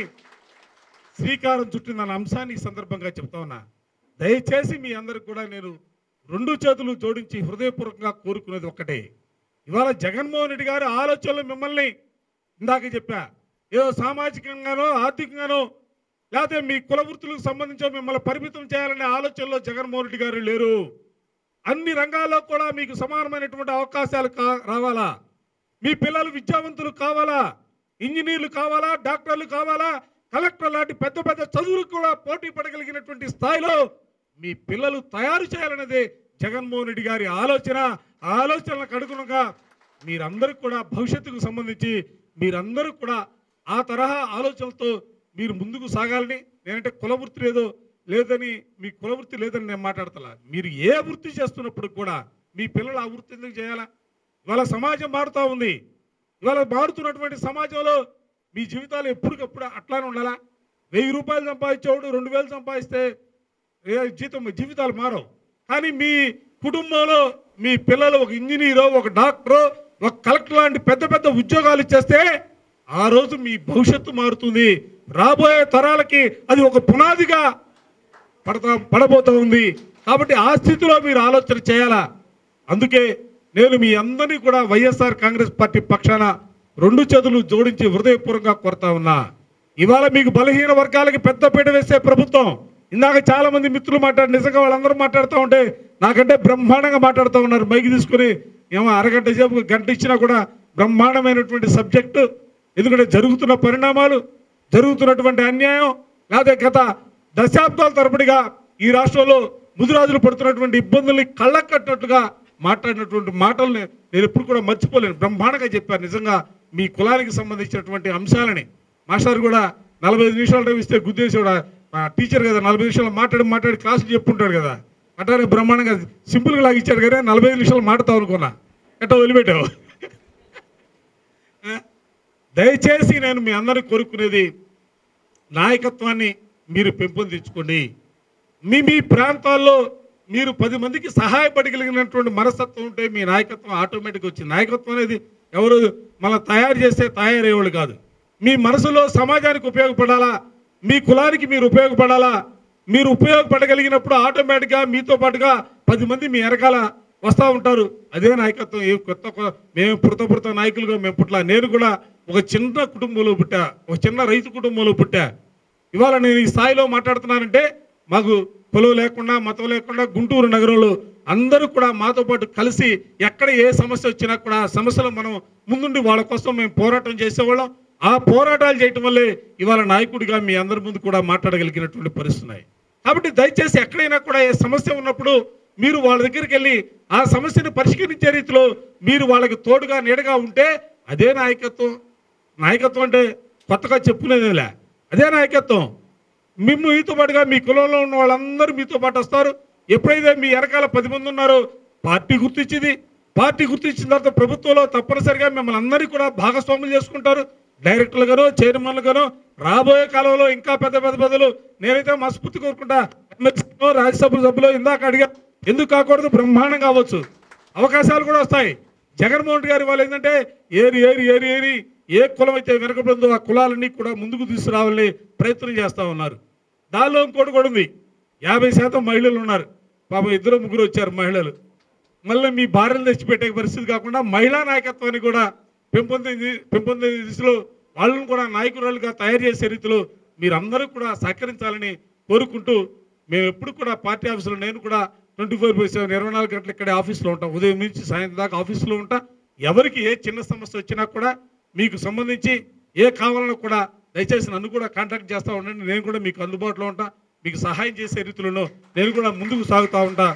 శ్రీకారం చుట్టిందన్న అంశాన్ని ఈ సందర్భంగా చెప్తా ఉన్నా దయచేసి మీ అందరికి కూడా నేను రెండు చేతులు జోడించి హృదయపూర్వకంగా కోరుకునేది ఒక్కటే ఇవాళ జగన్మోహన్ రెడ్డి గారి ఆలోచనలు మిమ్మల్ని ఇందాక చెప్పా ఏదో సామాజికంగానో ఆర్థికంగానో లేకపోతే మీ కుల వృత్తులకు సంబంధించి మిమ్మల్ని పరిమితం చేయాలనే ఆలోచనలో జగన్మోహన్ రెడ్డి గారు లేరు అన్ని రంగాల్లో కూడా మీకు సమానమైనటువంటి అవకాశాలు కా రావాలా మీ పిల్లలు విద్యావంతులు కావాలా ఇంజనీర్లు కావాలా డాక్టర్లు కావాలా కలెక్టర్ లాంటి పెద్ద పెద్ద చదువులు కూడా పోటీ పడగలిగినటువంటి స్థాయిలో మీ పిల్లలు తయారు చేయాలన్నదే జగన్మోహన్ రెడ్డి గారి ఆలోచన ఆ ఆలోచనలకు అనుగుణంగా మీరందరూ కూడా భవిష్యత్తుకు సంబంధించి మీరందరూ కూడా ఆ తరహా ఆలోచనలతో మీరు ముందుకు సాగాలని నేనంటే కుల వృత్తి లేదో లేదని మీ కుల వృత్తి లేదని నేను మాట్లాడతలా మీరు ఏ వృత్తి చేస్తున్నప్పుడు కూడా మీ పిల్లలు ఆ వృత్తి ఎందుకు చేయాలా ఇవాళ సమాజం మారుతూ ఉంది ఇవాళ మారుతున్నటువంటి సమాజంలో మీ జీవితాలు ఎప్పటికప్పుడు అట్లానే ఉండాలా వెయ్యి రూపాయలు సంపాదించేవాడు రెండు వేలు సంపాదిస్తే ఏ జీతం జీవితాలు మారవు కానీ మీ కుటుంబంలో మీ పిల్లలు ఒక ఇంజనీరో ఒక డాక్టరో ఒక కలెక్టర్ లాంటి పెద్ద పెద్ద ఉద్యోగాలు ఇచ్చేస్తే ఆ రోజు మీ భవిష్యత్తు మారుతుంది రాబోయే తరాలకి అది ఒక పునాదిగా పడతా పడబోతూ ఉంది కాబట్టి ఆ స్థితిలో మీరు ఆలోచన చేయాలా అందుకే నేను మీ అందరినీ కూడా వైఎస్ఆర్ కాంగ్రెస్ పార్టీ పక్షాన రెండు చేతులు జోడించి హృదయపూర్వకంగా కోరుతా ఉన్నా ఇవాళ మీకు బలహీన వర్గాలకి పెద్ద పీట వేసే ప్రభుత్వం ఇందాక చాలా మంది మిత్రులు మాట్లాడి నిజంగా వాళ్ళందరూ మాట్లాడుతూ ఉంటే నాకంటే బ్రహ్మాండంగా మాట్లాడుతూ ఉన్నారు మైక్ తీసుకుని ఏమో అరగంట సేపు గంట ఇచ్చినా కూడా బ్రహ్మాండమైనటువంటి సబ్జెక్టు ఎందుకంటే జరుగుతున్న పరిణామాలు జరుగుతున్నటువంటి అన్యాయం లేకపోతే గత దశాబ్దాల తరబడిగా ఈ రాష్ట్రంలో ముదిరాజులు పడుతున్నటువంటి ఇబ్బందుల్ని కళ్ళకు కట్టినట్టుగా మాట్లాడినటువంటి మాటల్ని నేను ఎప్పుడు కూడా మర్చిపోలేను బ్రహ్మాండంగా చెప్పాను నిజంగా మీ కులానికి సంబంధించినటువంటి అంశాలని మాస్టర్ కూడా నలభై ఐదు నిమిషాలు టైం ఇస్తే గుద్దేసేవాడు ఆ టీచర్ కదా నలభై నిమిషాలు మాట్లాడి మాట్లాడి క్లాసులు చెప్పుంటాడు కదా అట్లానే బ్రహ్మాండంగా సింపుల్గా లాగా ఇచ్చాడు కదా నలభై ఐదు నిమిషాలు మాట్లాడతావు అనుకున్నా ఎట్టో వదిలిపెట్టావు ఆ? దయచేసి నేను మీ అందరికి కోరుకునేది నాయకత్వాన్ని మీరు పెంపొందించుకోండి మీ మీ ప్రాంతాల్లో మీరు పది మందికి సహాయపడగలిగినటువంటి మనస్తత్వం ఉంటే మీ నాయకత్వం ఆటోమేటిక్గా వచ్చింది నాయకత్వం అనేది ఎవరు మన తయారు చేస్తే తయారయ్యేవాళ్ళు కాదు మీ మనసులో సమాజానికి ఉపయోగపడాలా మీ కులానికి మీరు ఉపయోగపడాలా మీరు ఉపయోగపడగలిగినప్పుడు ఆటోమేటిక్గా మీతో పాటుగా పది మంది మీ వెనకాల వస్తూ ఉంటారు అదే నాయకత్వం ఏ కొత్త కొ- మేము పుడత పుడత నాయకులుగా మేము పుట్ల నేను కూడా ఒక చిన్న కుటుంబంలో పుట్టా ఒక చిన్న రైతు కుటుంబంలో పుట్టా ఇవాళ నేను ఈ స్థాయిలో మాట్లాడుతున్నానంటే మాకు కులం లేకుండా మతం లేకుండా గుంటూరు నగరంలో అందరూ కూడా మాతో పాటు కలిసి ఎక్కడ ఏ సమస్య వచ్చినా కూడా ఆ సమస్యలు మనం ముందుండి వాళ్ళ కోసం మేము పోరాటం చేసేవాళ్ళం ఆ పోరాటాలు చేయటం వల్లే ఇవాళ నాయకుడిగా మీ అందరి ముందు కూడా మాట్లాడగలిగినటువంటి పరిస్థితి ఉన్నాయి కాబట్టి దయచేసి ఎక్కడైనా కూడా ఏ సమస్య ఉన్నప్పుడు మీరు వాళ్ళ దగ్గరికి వెళ్ళి ఆ సమస్యను పరిష్కరించే రీతిలో మీరు వాళ్ళకి తోడుగా నీడగా ఉంటే అదే నాయకత్వం నాయకత్వం అంటే కొత్తగా చెప్పుకునేదిలే అదే నాయకత్వం మేము మీతో పాటుగా మీ కులంలో ఉన్న వాళ్ళందరూ మీతో పాటు వస్తారు ఎప్పుడైతే మీ వెనకాల పది మంది ఉన్నారో పార్టీ గుర్తించింది పార్టీ గుర్తించిన తర్వాత ప్రభుత్వంలో తప్పనిసరిగా మిమ్మల్ని అందరినీ కూడా భాగస్వాములు చేసుకుంటారు డైరెక్టర్లు గాను చైర్మన్లు గాను రాబోయే కాలంలో ఇంకా పెద్ద పెద్ద పెద్దలు నేనైతే మనస్ఫూర్తి కోరుకుంటా ఎమ్మెల్సీలో రాజ్యసభ సభ్యులు ఇందాక అడిగా ఎందుకు కాకూడదు బ్రహ్మాండం కావచ్చు అవకాశాలు కూడా వస్తాయి జగన్మోహన్ రెడ్డి గారి వాళ్ళు ఏంటంటే ఏరి ఏరి ఏరి ఏరి ఏ కులం అయితే వెనకబడిందో ఆ కులాలన్నీ కూడా ముందుకు తీసుకురావాలని ప్రయత్నం చేస్తూ ఉన్నారు దానిలో ఇంకోటి కూడా ఉంది యాభై శాతం మహిళలు ఉన్నారు పాపం ఇద్దరు ముగ్గురు వచ్చారు మహిళలు మళ్ళీ మీ భార్యలు తెచ్చిపెట్టే పరిస్థితి కాకుండా మహిళా నాయకత్వాన్ని కూడా పెంపొంది పెంపొందే దిశలో వాళ్ళని కూడా నాయకురాలుగా తయారు చేసే రీతిలో మీరందరూ కూడా సహకరించాలని కోరుకుంటూ మేము ఎప్పుడు కూడా పార్టీ ఆఫీసులో నేను కూడా ట్వంటీ ఫోర్ బై సెవెన్ ఇరవై నాలుగు గంటలు ఇక్కడే ఆఫీస్లో ఉంటాం ఉదయం నుంచి సాయంత్రం దాకా ఆఫీస్లో ఉంటా ఎవరికి ఏ చిన్న సమస్య వచ్చినా కూడా మీకు సంబంధించి ఏ కావాలన్నా కూడా దయచేసి నన్ను కూడా కాంటాక్ట్ చేస్తూ ఉండండి నేను కూడా మీకు అందుబాటులో ఉంటా మీకు సహాయం చేసే రీతిలోనూ నేను కూడా ముందుకు సాగుతూ ఉంటా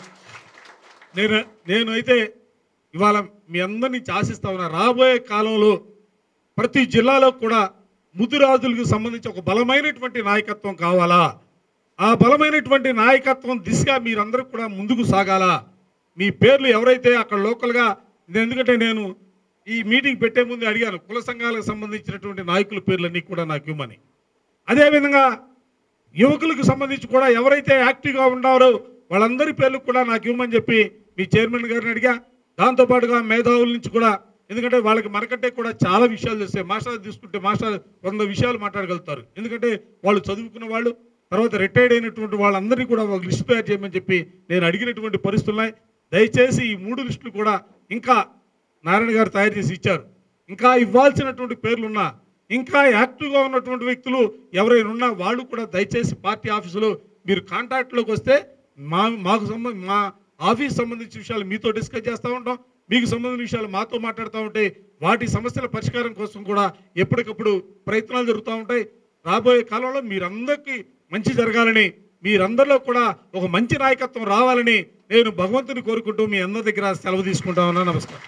నేను నేను అయితే ఇవాళ మీ అందరినీ నుంచి ఆశిస్తా ఉన్నా రాబోయే కాలంలో ప్రతి జిల్లాలో కూడా ముదిరాజులకు సంబంధించి ఒక బలమైనటువంటి నాయకత్వం కావాలా ఆ బలమైనటువంటి నాయకత్వం దిశగా మీరందరూ కూడా ముందుకు సాగాలా మీ పేర్లు ఎవరైతే అక్కడ లోకల్గా ఎందుకంటే నేను ఈ మీటింగ్ పెట్టే ముందు అడిగాను కుల సంఘాలకు సంబంధించినటువంటి నాయకుల పేర్లన్నీ కూడా నాకు ఇవ్వమని అదేవిధంగా యువకులకు సంబంధించి కూడా ఎవరైతే యాక్టివ్గా ఉన్నారో వాళ్ళందరి పేర్లు కూడా నాకు ఇవ్వమని చెప్పి మీ చైర్మన్ గారిని అడిగా దాంతోపాటుగా మేధావుల నుంచి కూడా ఎందుకంటే వాళ్ళకి మనకంటే కూడా చాలా విషయాలు తెలుస్తాయి మాస్టర్ తీసుకుంటే మాస్టర్ వంద విషయాలు మాట్లాడగలుగుతారు ఎందుకంటే వాళ్ళు చదువుకున్న వాళ్ళు తర్వాత రిటైర్డ్ అయినటువంటి వాళ్ళందరినీ కూడా ఒక లిస్ట్ తయారు చేయమని చెప్పి నేను అడిగినటువంటి పరిస్థితులు ఉన్నాయి దయచేసి ఈ మూడు లిస్టులు కూడా ఇంకా నారాయణ గారు తయారు చేసి ఇచ్చారు ఇంకా ఇవ్వాల్సినటువంటి పేర్లున్నా ఇంకా యాక్టివ్గా ఉన్నటువంటి వ్యక్తులు ఎవరైనా ఉన్నా వాళ్ళు కూడా దయచేసి పార్టీ ఆఫీసులో మీరు కాంటాక్ట్లోకి వస్తే మా మాకు సంబంధ మా ఆఫీస్ సంబంధించిన విషయాలు మీతో డిస్కస్ చేస్తూ ఉంటాం మీకు సంబంధించిన విషయాలు మాతో మాట్లాడుతూ ఉంటే వాటి సమస్యల పరిష్కారం కోసం కూడా ఎప్పటికప్పుడు ప్రయత్నాలు జరుగుతూ ఉంటాయి రాబోయే కాలంలో మీరందరికీ మంచి జరగాలని మీరందరిలో కూడా ఒక మంచి నాయకత్వం రావాలని నేను భగవంతుని కోరుకుంటూ మీ అందరి దగ్గర సెలవు తీసుకుంటా ఉన్నా నమస్కారం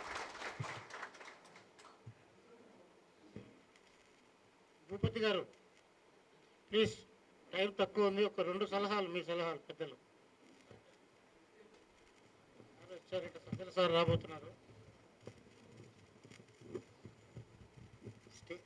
భూపతి గారు ప్లీజ్ టైం తక్కువ ఉంది ఒక రెండు సలహాలు మీ సలహాలు పెద్దలు వచ్చారట సజ్జల సార్ రాబోతున్నారు స్టే-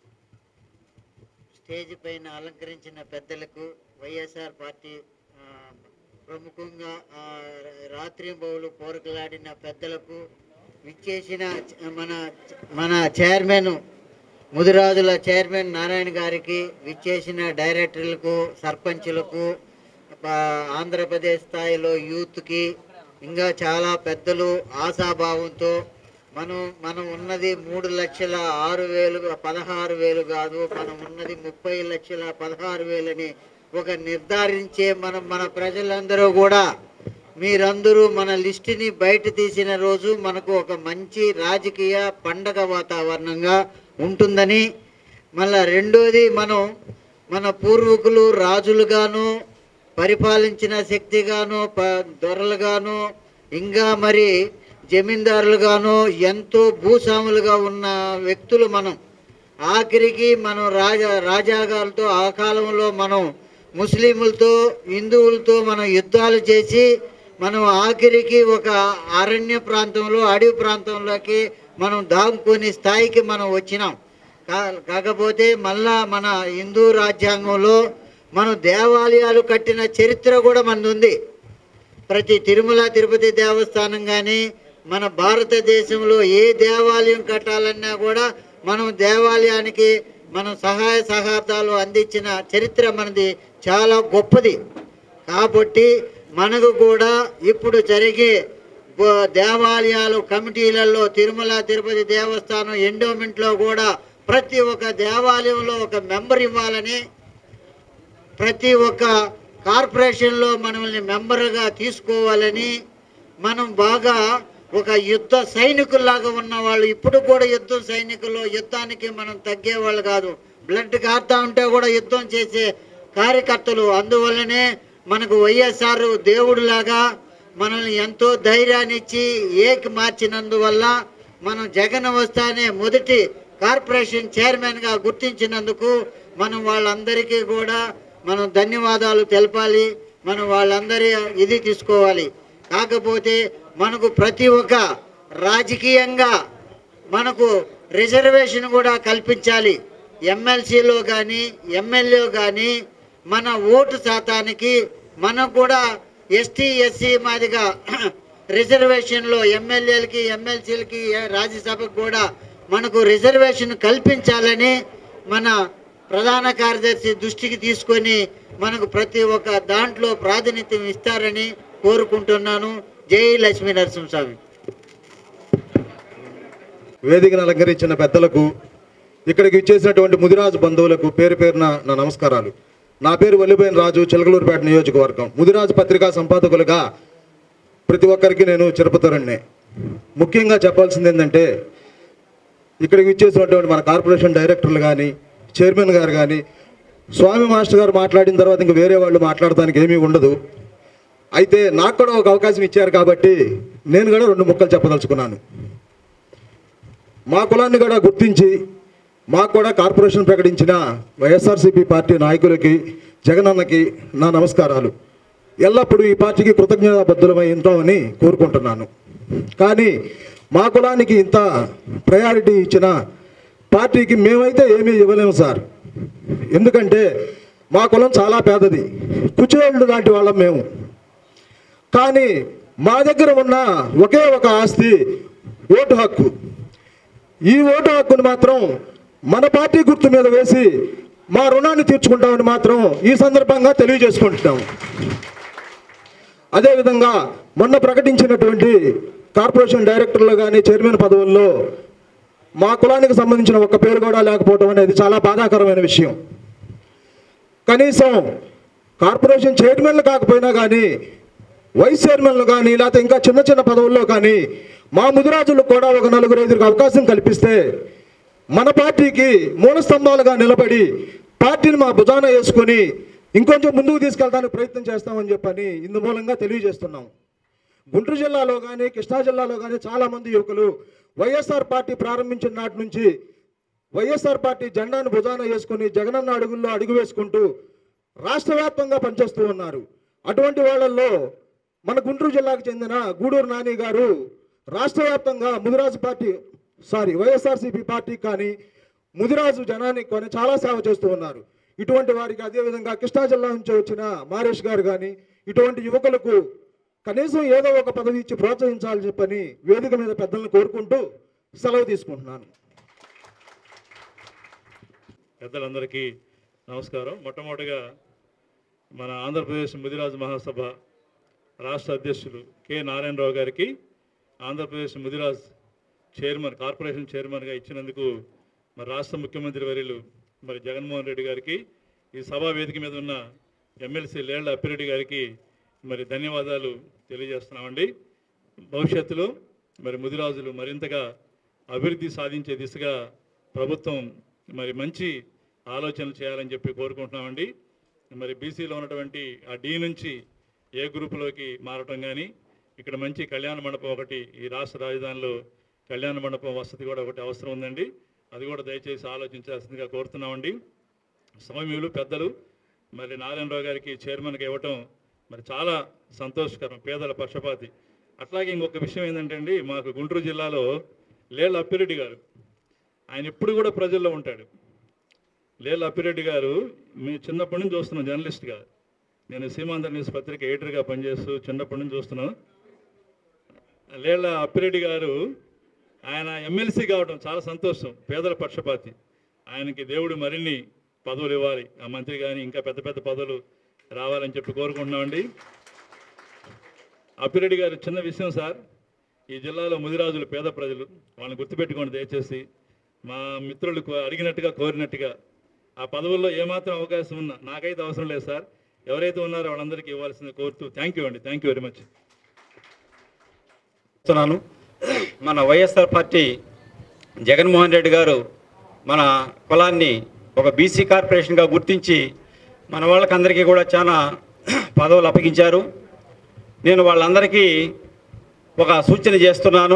స్టేజ్ పైన అలంకరించిన పెద్దలకు వైఎస్ఆర్ పార్టీ ఆ, ప్రముఖంగా ఆ, రాత్రింబవులు పోరుకలాడిన పెద్దలకు విచ్చేసిన చ- మన మన చైర్మన్ ముదిరాజుల చైర్మన్ నారాయణ గారికి విచ్చేసిన డైరెక్టర్లకు సర్పంచులకు ఆ, ఆంధ్రప్రదేశ్ స్థాయిలో యూత్కి ఇంకా చాలా పెద్దలు ఆశాభావంతో మనం మనం ఉన్నది మూడు లక్షల ఆరు వేలు పదహారు వేలు కాదు మనం ఉన్నది ముప్పై లక్షల పదహారు వేలని ఒక నిర్ధారించే మనం మన ప్రజలందరూ కూడా మీరందరూ మన లిస్టుని బయట తీసిన రోజు మనకు ఒక మంచి రాజకీయ పండగ వాతావరణంగా ఉంటుందని మళ్ళా రెండోది మనం మన పూర్వీకులు రాజులుగాను పరిపాలించిన శక్తిగాను ప దొరలుగాను ఇంకా మరి జమీందారులుగాను ఎంతో భూస్వాములుగా ఉన్న వ్యక్తులు మనం ఆఖరికి మనం రాజా రాజాగారులతో ఆ కాలంలో మనం ముస్లింలతో హిందువులతో మనం యుద్ధాలు చేసి మనం ఆఖరికి ఒక అరణ్య ప్రాంతంలో అడవి ప్రాంతంలోకి మనం దాముకునే స్థాయికి మనం వచ్చినాం కా- కాకపోతే మళ్ళా మన హిందూ రాజ్యాంగంలో మనం దేవాలయాలు కట్టిన చరిత్ర కూడా మనది ఉంది ప్రతి తిరుమల తిరుపతి దేవస్థానం కానీ మన భారతదేశంలో ఏ దేవాలయం కట్టాలన్నా కూడా మనం దేవాలయానికి మనం సహాయ సహకారాలు అందించిన చరిత్ర మనది చాలా గొప్పది కాబట్టి మనకు కూడా ఇప్పుడు జరిగే బ- దేవాలయాలు కమిటీలలో తిరుమల తిరుపతి దేవస్థానం ఎండోమెంట్లో కూడా ప్రతి ఒక్క దేవాలయంలో ఒక మెంబర్ ఇవ్వాలని ప్రతి ఒక్క కార్పొరేషన్లో మనల్ని మెంబర్గా తీసుకోవాలని మనం బాగా ఒక యుద్ధ సైనికుల్లాగా ఉన్న వాళ్ళు ఇప్పుడు కూడా యుద్ధం సైనికులు యుద్ధానికి మనం తగ్గేవాళ్ళు కాదు బ్లడ్ కారుతా ఉంటే కూడా యుద్ధం చేసే కార్యకర్తలు అందువల్లనే మనకు వైఎస్ఆర్ దేవుడులాగా మనల్ని ఎంతో ధైర్యాన్ని ఇచ్చి ఏకి మార్చినందువల్ల మనం జగన్ వస్తానే మొదటి కార్పొరేషన్ చైర్మన్గా గుర్తించినందుకు మనం వాళ్ళందరికీ కూడా మనం ధన్యవాదాలు తెలపాలి మనం వాళ్ళందరి ఇది తీసుకోవాలి కాకపోతే మనకు ప్రతి ఒక్క రాజకీయంగా మనకు రిజర్వేషన్ కూడా కల్పించాలి ఎమ్మెల్సీలో కానీ ఎమ్మెల్యే కానీ మన ఓటు శాతానికి మనం కూడా ఎస్టీ ఎస్సీ మాదిగా రిజర్వేషన్లో ఎమ్మెల్యేలకి ఎమ్మెల్సీలకి రాజ్యసభకు కూడా మనకు రిజర్వేషన్ కల్పించాలని మన ప్రధాన కార్యదర్శి దృష్టికి తీసుకొని మనకు ప్రతి ఒక్క దాంట్లో ప్రాతినిధ్యం ఇస్తారని కోరుకుంటున్నాను జై లక్ష్మీ నరసింహస్వామి వేదికను అలంకరించిన పెద్దలకు ఇక్కడికి ఇచ్చేసినటువంటి ముదిరాజు బంధువులకు పేరు పేరున నా నమస్కారాలు నా పేరు వల్లిపోయిన రాజు చిలకలూరుపేట నియోజకవర్గం ముదిరాజు పత్రికా సంపాదకులుగా ప్రతి ఒక్కరికి నేను చిరపతరుణ్ణే ముఖ్యంగా చెప్పాల్సింది ఏంటంటే ఇక్కడికి ఇచ్చేసినటువంటి మన కార్పొరేషన్ డైరెక్టర్లు కానీ చైర్మన్ గారు కానీ స్వామి మాస్టర్ గారు మాట్లాడిన తర్వాత ఇంక వేరే వాళ్ళు మాట్లాడటానికి ఏమీ ఉండదు అయితే నాకు కూడా ఒక అవకాశం ఇచ్చారు కాబట్టి నేను కూడా రెండు ముక్కలు చెప్పదలుచుకున్నాను మా కులాన్ని కూడా గుర్తించి మాకు కూడా కార్పొరేషన్ ప్రకటించిన వైఎస్ఆర్సీపీ పార్టీ నాయకులకి జగనన్నకి నా నమస్కారాలు ఎల్లప్పుడూ ఈ పార్టీకి కృతజ్ఞతాబద్ధులమై ఉంటామని కోరుకుంటున్నాను కానీ మా కులానికి ఇంత ప్రయారిటీ ఇచ్చిన పార్టీకి మేమైతే ఏమీ ఇవ్వలేము సార్ ఎందుకంటే మా కులం చాలా పేదది కుచేళ్ళు లాంటి వాళ్ళం మేము కానీ మా దగ్గర ఉన్న ఒకే ఒక ఆస్తి ఓటు హక్కు ఈ ఓటు హక్కును మాత్రం మన పార్టీ గుర్తు మీద వేసి మా రుణాన్ని తీర్చుకుంటామని మాత్రం ఈ సందర్భంగా తెలియజేసుకుంటున్నాము అదేవిధంగా మొన్న ప్రకటించినటువంటి కార్పొరేషన్ డైరెక్టర్లు కానీ చైర్మన్ పదవుల్లో మా కులానికి సంబంధించిన ఒక్క పేరు కూడా లేకపోవడం అనేది చాలా బాధాకరమైన విషయం కనీసం కార్పొరేషన్ చైర్మన్లు కాకపోయినా కానీ వైస్ చైర్మన్లు కానీ లేకపోతే ఇంకా చిన్న చిన్న పదవుల్లో కానీ మా ముదిరాజులకు కూడా ఒక నలుగురు ఐదుగురికి అవకాశం కల్పిస్తే మన పార్టీకి మూల స్తంభాలుగా నిలబడి పార్టీని మా భుజాన వేసుకొని ఇంకొంచెం ముందుకు తీసుకెళ్ళడానికి ప్రయత్నం చేస్తామని చెప్పని ఇందు మూలంగా తెలియజేస్తున్నాం గుంటూరు జిల్లాలో కానీ కృష్ణా జిల్లాలో కానీ చాలామంది యువకులు వైఎస్ఆర్ పార్టీ ప్రారంభించిన నాటి నుంచి వైఎస్ఆర్ పార్టీ జెండాను భుజాన వేసుకొని జగనన్న అడుగుల్లో అడుగు వేసుకుంటూ రాష్ట్ర వ్యాప్తంగా పనిచేస్తూ ఉన్నారు అటువంటి వాళ్ళల్లో మన గుంటూరు జిల్లాకు చెందిన గూడూరు నాని గారు రాష్ట్ర వ్యాప్తంగా Mudiraj party sorry YSRCP party కానీ ముదిరాజు జనానికి కొని చాలా సేవ చేస్తూ ఉన్నారు ఇటువంటి వారికి అదేవిధంగా కృష్ణా జిల్లా నుంచి వచ్చిన మారేష్ గారు కానీ ఇటువంటి యువకులకు కనీసం ఏదో ఒక పదవి ఇచ్చి ప్రోత్సహించాలని చెప్పని వేదిక మీద పెద్దలను కోరుకుంటూ సెలవు తీసుకుంటున్నాను పెద్దలందరికీ నమస్కారం మొట్టమొదటిగా మన ఆంధ్రప్రదేశ్ ముదిరాజు మహాసభ రాష్ట్ర అధ్యక్షులు కె నారాయణరావు గారికి ఆంధ్రప్రదేశ్ ముదిరాజ్ చైర్మన్ కార్పొరేషన్ చైర్మన్గా ఇచ్చినందుకు మరి రాష్ట్ర ముఖ్యమంత్రి వర్యులు మరి జగన్మోహన్ రెడ్డి గారికి ఈ సభా వేదిక మీద ఉన్న ఎమ్మెల్సీ లేళ్ల అప్పిరెడ్డి గారికి మరి ధన్యవాదాలు తెలియజేస్తున్నామండి భవిష్యత్తులో మరి ముదిరాజులు మరింతగా అభివృద్ధి సాధించే దిశగా ప్రభుత్వం మరి మంచి ఆలోచనలు చేయాలని చెప్పి కోరుకుంటున్నామండి మరి బీసీలో ఉన్నటువంటి ఆ డి నుంచి ఏ గ్రూపులోకి మారటం కానీ ఇక్కడ మంచి కళ్యాణ మండపం ఒకటి ఈ రాష్ట్ర రాజధానిలో కళ్యాణ మండపం వసతి కూడా ఒకటి అవసరం ఉందండి అది కూడా దయచేసి ఆలోచించాల్సిందిగా కోరుతున్నామండి సమయంలో పెద్దలు మరి నారాయణరావు గారికి చైర్మన్గా ఇవ్వటం మరి చాలా సంతోషకరం పేదల పక్షపాతి అట్లాగే ఇంకొక విషయం ఏంటంటే అండి మాకు గుంటూరు జిల్లాలో లేళ్ళ అప్పిరెడ్డి గారు ఆయన ఎప్పుడు కూడా ప్రజల్లో ఉంటాడు లేళ్ళ అప్పిరెడ్డి గారు మీ చిన్నప్పటి నుంచి చూస్తున్నాం జర్నలిస్ట్గా నేను సీమాంధ్ర న్యూస్ పత్రిక ఎడిటర్గా పనిచేస్తూ చిన్నప్పటి నుంచి చూస్తున్నాను లేళ్ళ అప్పిరెడ్డి గారు ఆయన ఎమ్మెల్సీ కావడం చాలా సంతోషం పేదల పక్షపాతి ఆయనకి దేవుడు మరిన్ని పదవులు ఇవ్వాలి ఆ మంత్రి కానీ ఇంకా పెద్ద పెద్ద పదవులు రావాలని చెప్పి కోరుకుంటున్నామండి అప్పిరెడ్డి గారు చిన్న విషయం సార్ ఈ జిల్లాలో ముదిరాజులు పేద ప్రజలు వాళ్ళని గుర్తుపెట్టుకోండి దయచేసి మా మిత్రులు కో- అడిగినట్టుగా కోరినట్టుగా ఆ పదవుల్లో ఏమాత్రం అవకాశం ఉన్నా నాకైతే అవసరం లేదు సార్ ఎవరైతే ఉన్నారో వాళ్ళందరికీ ఇవ్వాల్సింది కోరుతూ థ్యాంక్ యూ అండి థ్యాంక్ యూ వెరీ మచ్ చెప్తున్నాను మన వైఎస్ఆర్ పార్టీ జగన్మోహన్ రెడ్డి గారు మన కులాన్ని ఒక బీసీ కార్పొరేషన్గా గుర్తించి మన వాళ్ళకందరికీ కూడా చాలా పదవులు అప్పగించారు నేను వాళ్ళందరికీ ఒక సూచన చేస్తున్నాను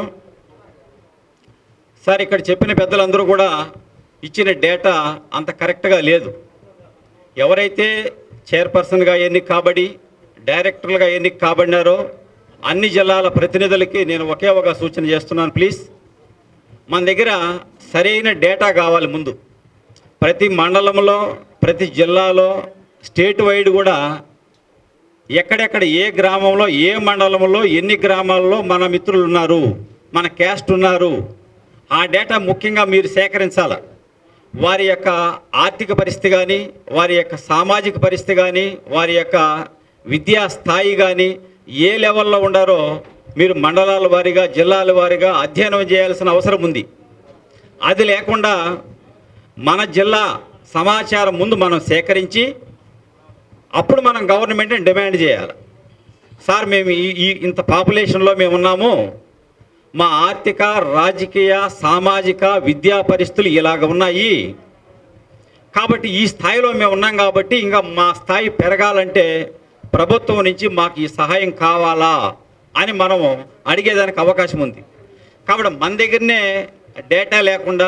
సార్ ఇక్కడ చెప్పిన పెద్దలందరూ కూడా ఇచ్చిన డేటా అంత కరెక్ట్గా లేదు ఎవరైతే చైర్పర్సన్గా ఎన్నిక కాబడి డైరెక్టర్లుగా ఎన్నిక కాబడినారో అన్ని జిల్లాల ప్రతినిధులకి నేను ఒకే ఒక సూచన చేస్తున్నాను ప్లీజ్ మన దగ్గర సరైన డేటా కావాలి ముందు ప్రతి మండలంలో ప్రతి జిల్లాలో స్టేట్ వైడ్ కూడా ఎక్కడెక్కడ ఏ గ్రామంలో ఏ మండలంలో ఎన్ని గ్రామాల్లో మన మిత్రులు ఉన్నారు మన క్యాస్ట్ ఉన్నారు ఆ డేటా ముఖ్యంగా మీరు సేకరించాలి వారి యొక్క ఆర్థిక పరిస్థితి కానీ వారి యొక్క సామాజిక పరిస్థితి కానీ వారి యొక్క విద్యా స్థాయి కానీ ఏ లెవెల్లో ఉండారో మీరు మండలాల వారీగా జిల్లాల వారీగా అధ్యయనం చేయాల్సిన అవసరం ఉంది అది లేకుండా మన జిల్లా సమాచారం ముందు మనం సేకరించి అప్పుడు మనం గవర్నమెంట్ని డిమాండ్ చేయాలి సార్ మేము ఈ ఈ ఇంత పాపులేషన్లో మేము ఉన్నాము మా ఆర్థిక రాజకీయ సామాజిక విద్యా పరిస్థితులు ఇలాగ ఉన్నాయి కాబట్టి ఈ స్థాయిలో మేము ఉన్నాం కాబట్టి ఇంకా మా స్థాయి పెరగాలంటే ప్రభుత్వం నుంచి మాకు ఈ సహాయం కావాలా అని మనం అడిగేదానికి అవకాశం ఉంది కాబట్టి మన దగ్గరనే డేటా లేకుండా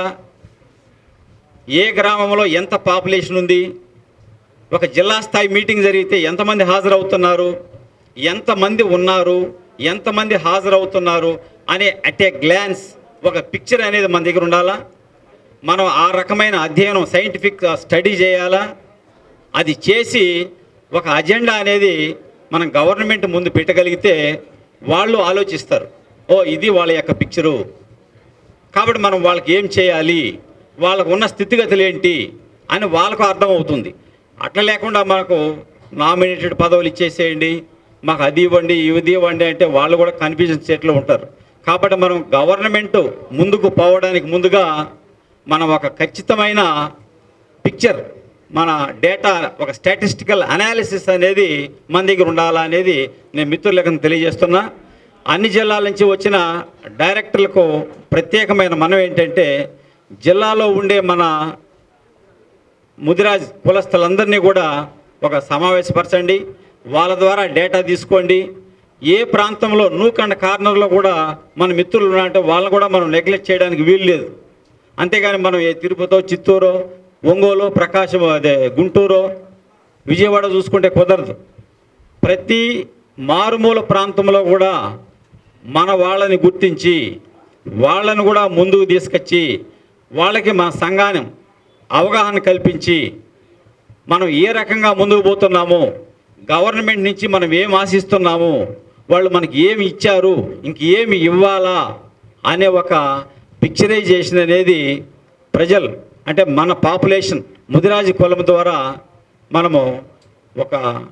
ఏ గ్రామంలో ఎంత పాపులేషన్ ఉంది ఒక జిల్లా స్థాయి మీటింగ్ జరిగితే ఎంతమంది హాజరవుతున్నారు ఎంతమంది ఉన్నారు ఎంతమంది హాజరవుతున్నారు అనే అట్ ఏ గ్లాన్స్ ఒక పిక్చర్ అనేది మన దగ్గర ఉండాలా మనం ఆ రకమైన అధ్యయనం సైంటిఫిక్ స్టడీ చేయాలా అది చేసి ఒక అజెండా అనేది మనం గవర్నమెంట్ ముందు పెట్టగలిగితే వాళ్ళు ఆలోచిస్తారు ఓ ఇది వాళ్ళ యొక్క పిక్చరు కాబట్టి మనం వాళ్ళకి ఏం చేయాలి వాళ్ళకు ఉన్న స్థితిగతులు ఏంటి అని వాళ్ళకు అర్థమవుతుంది అట్లా లేకుండా మనకు నామినేటెడ్ పదవులు ఇచ్చేసేయండి మాకు అది ఇవ్వండి ఇది ఇవ్వండి అంటే వాళ్ళు కూడా కన్ఫ్యూజన్ స్టేట్లో ఉంటారు కాబట్టి మనం గవర్నమెంట్ ముందుకు పోవడానికి ముందుగా మనం ఒక ఖచ్చితమైన పిక్చర్ మన డేటా ఒక స్టాటిస్టికల్ అనాలిసిస్ అనేది మన దగ్గర ఉండాలా అనేది నేను మిత్రులకు తెలియజేస్తున్నా అన్ని జిల్లాల నుంచి వచ్చిన డైరెక్టర్లకు ప్రత్యేకమైన మనం ఏంటంటే జిల్లాలో ఉండే మన ముదిరాజ్ కులస్తులందరినీ కూడా ఒక సమావేశపరచండి వాళ్ళ ద్వారా డేటా తీసుకోండి ఏ ప్రాంతంలో నూక్ అండ్ కార్నర్లో కూడా మన మిత్రులు ఉన్నారంటే వాళ్ళని కూడా మనం నెగ్లెక్ట్ చేయడానికి వీలు లేదు అంతేగాని మనం ఏ తిరుపతో చిత్తూరో ఒంగోలు ప్రకాశం అదే గుంటూరు విజయవాడ చూసుకుంటే కుదరదు ప్రతి మారుమూల ప్రాంతంలో కూడా మన వాళ్ళని గుర్తించి వాళ్ళని కూడా ముందుకు తీసుకొచ్చి వాళ్ళకి మన సంఘానం అవగాహన కల్పించి మనం ఏ రకంగా ముందుకు పోతున్నాము గవర్నమెంట్ నుంచి మనం ఏం ఆశిస్తున్నాము వాళ్ళు మనకి ఏమి ఇచ్చారు ఇంక ఏమి ఇవ్వాలా అనే ఒక పిక్చరైజేషన్ అనేది ప్రజలు అంటే మన పాపులేషన్ ముదిరాజు కులం ద్వారా మనము ఒక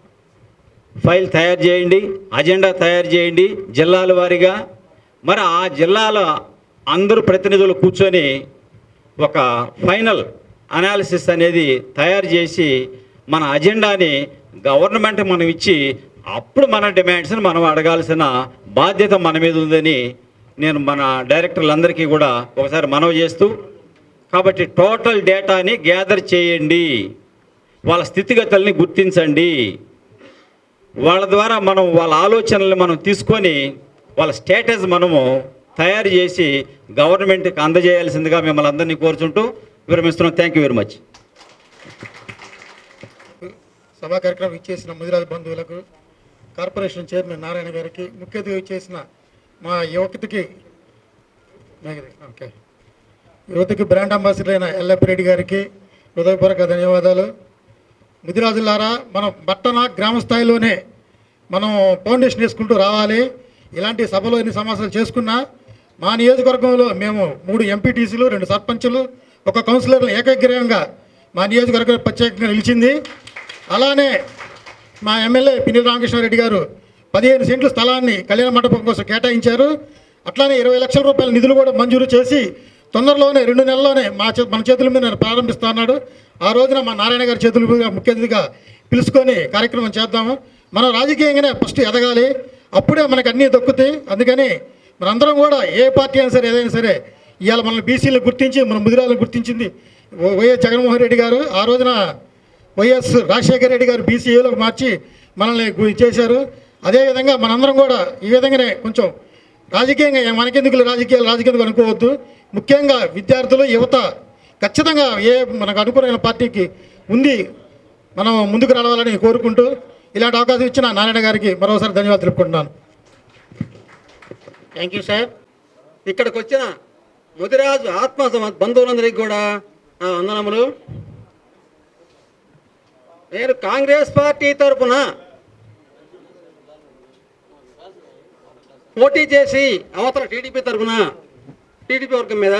ఫైల్ తయారు చేయండి అజెండా తయారు చేయండి జిల్లాల వారీగా మరి ఆ జిల్లాల అందరూ ప్రతినిధులు కూర్చొని ఒక ఫైనల్ అనాలిసిస్ అనేది తయారు చేసి మన అజెండాని గవర్నమెంట్ మనం ఇచ్చి అప్పుడు మన డిమాండ్స్ని మనం అడగాల్సిన బాధ్యత మన మీద ఉందని నేను మన డైరెక్టర్లందరికీ కూడా ఒకసారి మనవి చేస్తూ కాబట్టి టోటల్ డేటాని గ్యాదర్ చేయండి వాళ్ళ స్థితిగతుల్ని గుర్తించండి వాళ్ళ ద్వారా మనం వాళ్ళ ఆలోచనలు మనం తీసుకొని వాళ్ళ స్టేటస్ మనము తయారు చేసి గవర్నమెంట్కి అందజేయాల్సిందిగా మిమ్మల్ని అందరినీ కోరుచుంటూ విరమిస్తున్నాం థ్యాంక్ యూ వెరీ మచ్ సభా కార్యక్రమం ఇచ్చేసిన ముదిరాజు బంధువులకు కార్పొరేషన్ చైర్మన్ నారాయణ గారికి ముఖ్య అతిథిగా ఇచ్చేసిన మా యువతికి ఓకే యువతికి బ్రాండ్ అంబాసిడర్ అయిన ఎల్ఎఫ్ రెడ్డి గారికి హృదయపూర్వక ధన్యవాదాలు ముదిరాజులారా మనం పట్టణ గ్రామ స్థాయిలోనే మనం ఫౌండేషన్ వేసుకుంటూ రావాలి ఇలాంటి సభలో ఎన్ని సమావేశాలు చేసుకున్నా మా నియోజకవర్గంలో మేము మూడు ఎంపీటీసీలు రెండు సర్పంచులు ఒక కౌన్సిలర్లు ఏకగ్రీవంగా మా నియోజకవర్గం ప్రత్యేకంగా నిలిచింది అలానే మా ఎమ్మెల్యే పినిల్ రామకృష్ణారెడ్డి గారు పదిహేను సెంట్ల స్థలాన్ని కళ్యాణ మండపం కోసం కేటాయించారు అట్లానే ఇరవై లక్షల రూపాయల నిధులు కూడా మంజూరు చేసి తొందరలోనే రెండు నెలల్లోనే మా చే మన చేతుల మీద నేను ప్రారంభిస్తా అన్నాడు ఆ రోజున మా నారాయణ గారి చేతుల మీద ముఖ్య అతిథిగా పిలుచుకొని కార్యక్రమం చేద్దాము మనం రాజకీయంగానే ఫస్ట్ ఎదగాలి అప్పుడే మనకు అన్నీ దొక్కుతాయి అందుకని మనందరం కూడా ఏ పార్టీ అయినా సరే ఏదైనా సరే ఇవాళ మనల్ని బీసీలను గుర్తించి మన ముదిరాలను గుర్తించింది వై- వైఎస్ జగన్మోహన్ రెడ్డి గారు ఆ రోజున వైఎస్ రాజశేఖర రెడ్డి గారు బీసీఏలో మార్చి మనల్ని గు- చేశారు అదేవిధంగా మనందరం కూడా ఈ విధంగానే కొంచెం రాజకీయంగా మనకెందుకు రాజకీయాలు రాజకీయాలు అనుకోవద్దు ముఖ్యంగా విద్యార్థులు యువత ఖచ్చితంగా ఏ మనకు అనుకూలమైన పార్టీకి ఉంది మనం ముందుకు రావాలని కోరుకుంటూ ఇలాంటి అవకాశం ఇచ్చిన నారాయణ గారికి మరోసారి ధన్యవాదాలు తెలుపుకుంటున్నాను థ్యాంక్ యూ సార్ ఇక్కడికి వచ్చిన ముదిరాజు ఆత్మ సమ- బంధువులందరికీ కూడా నా వందనములు నేను కాంగ్రెస్ పార్టీ తరఫున పోటీ చేసి అవతల టీడీపీ తరఫున టీడీపీ వర్గం మీద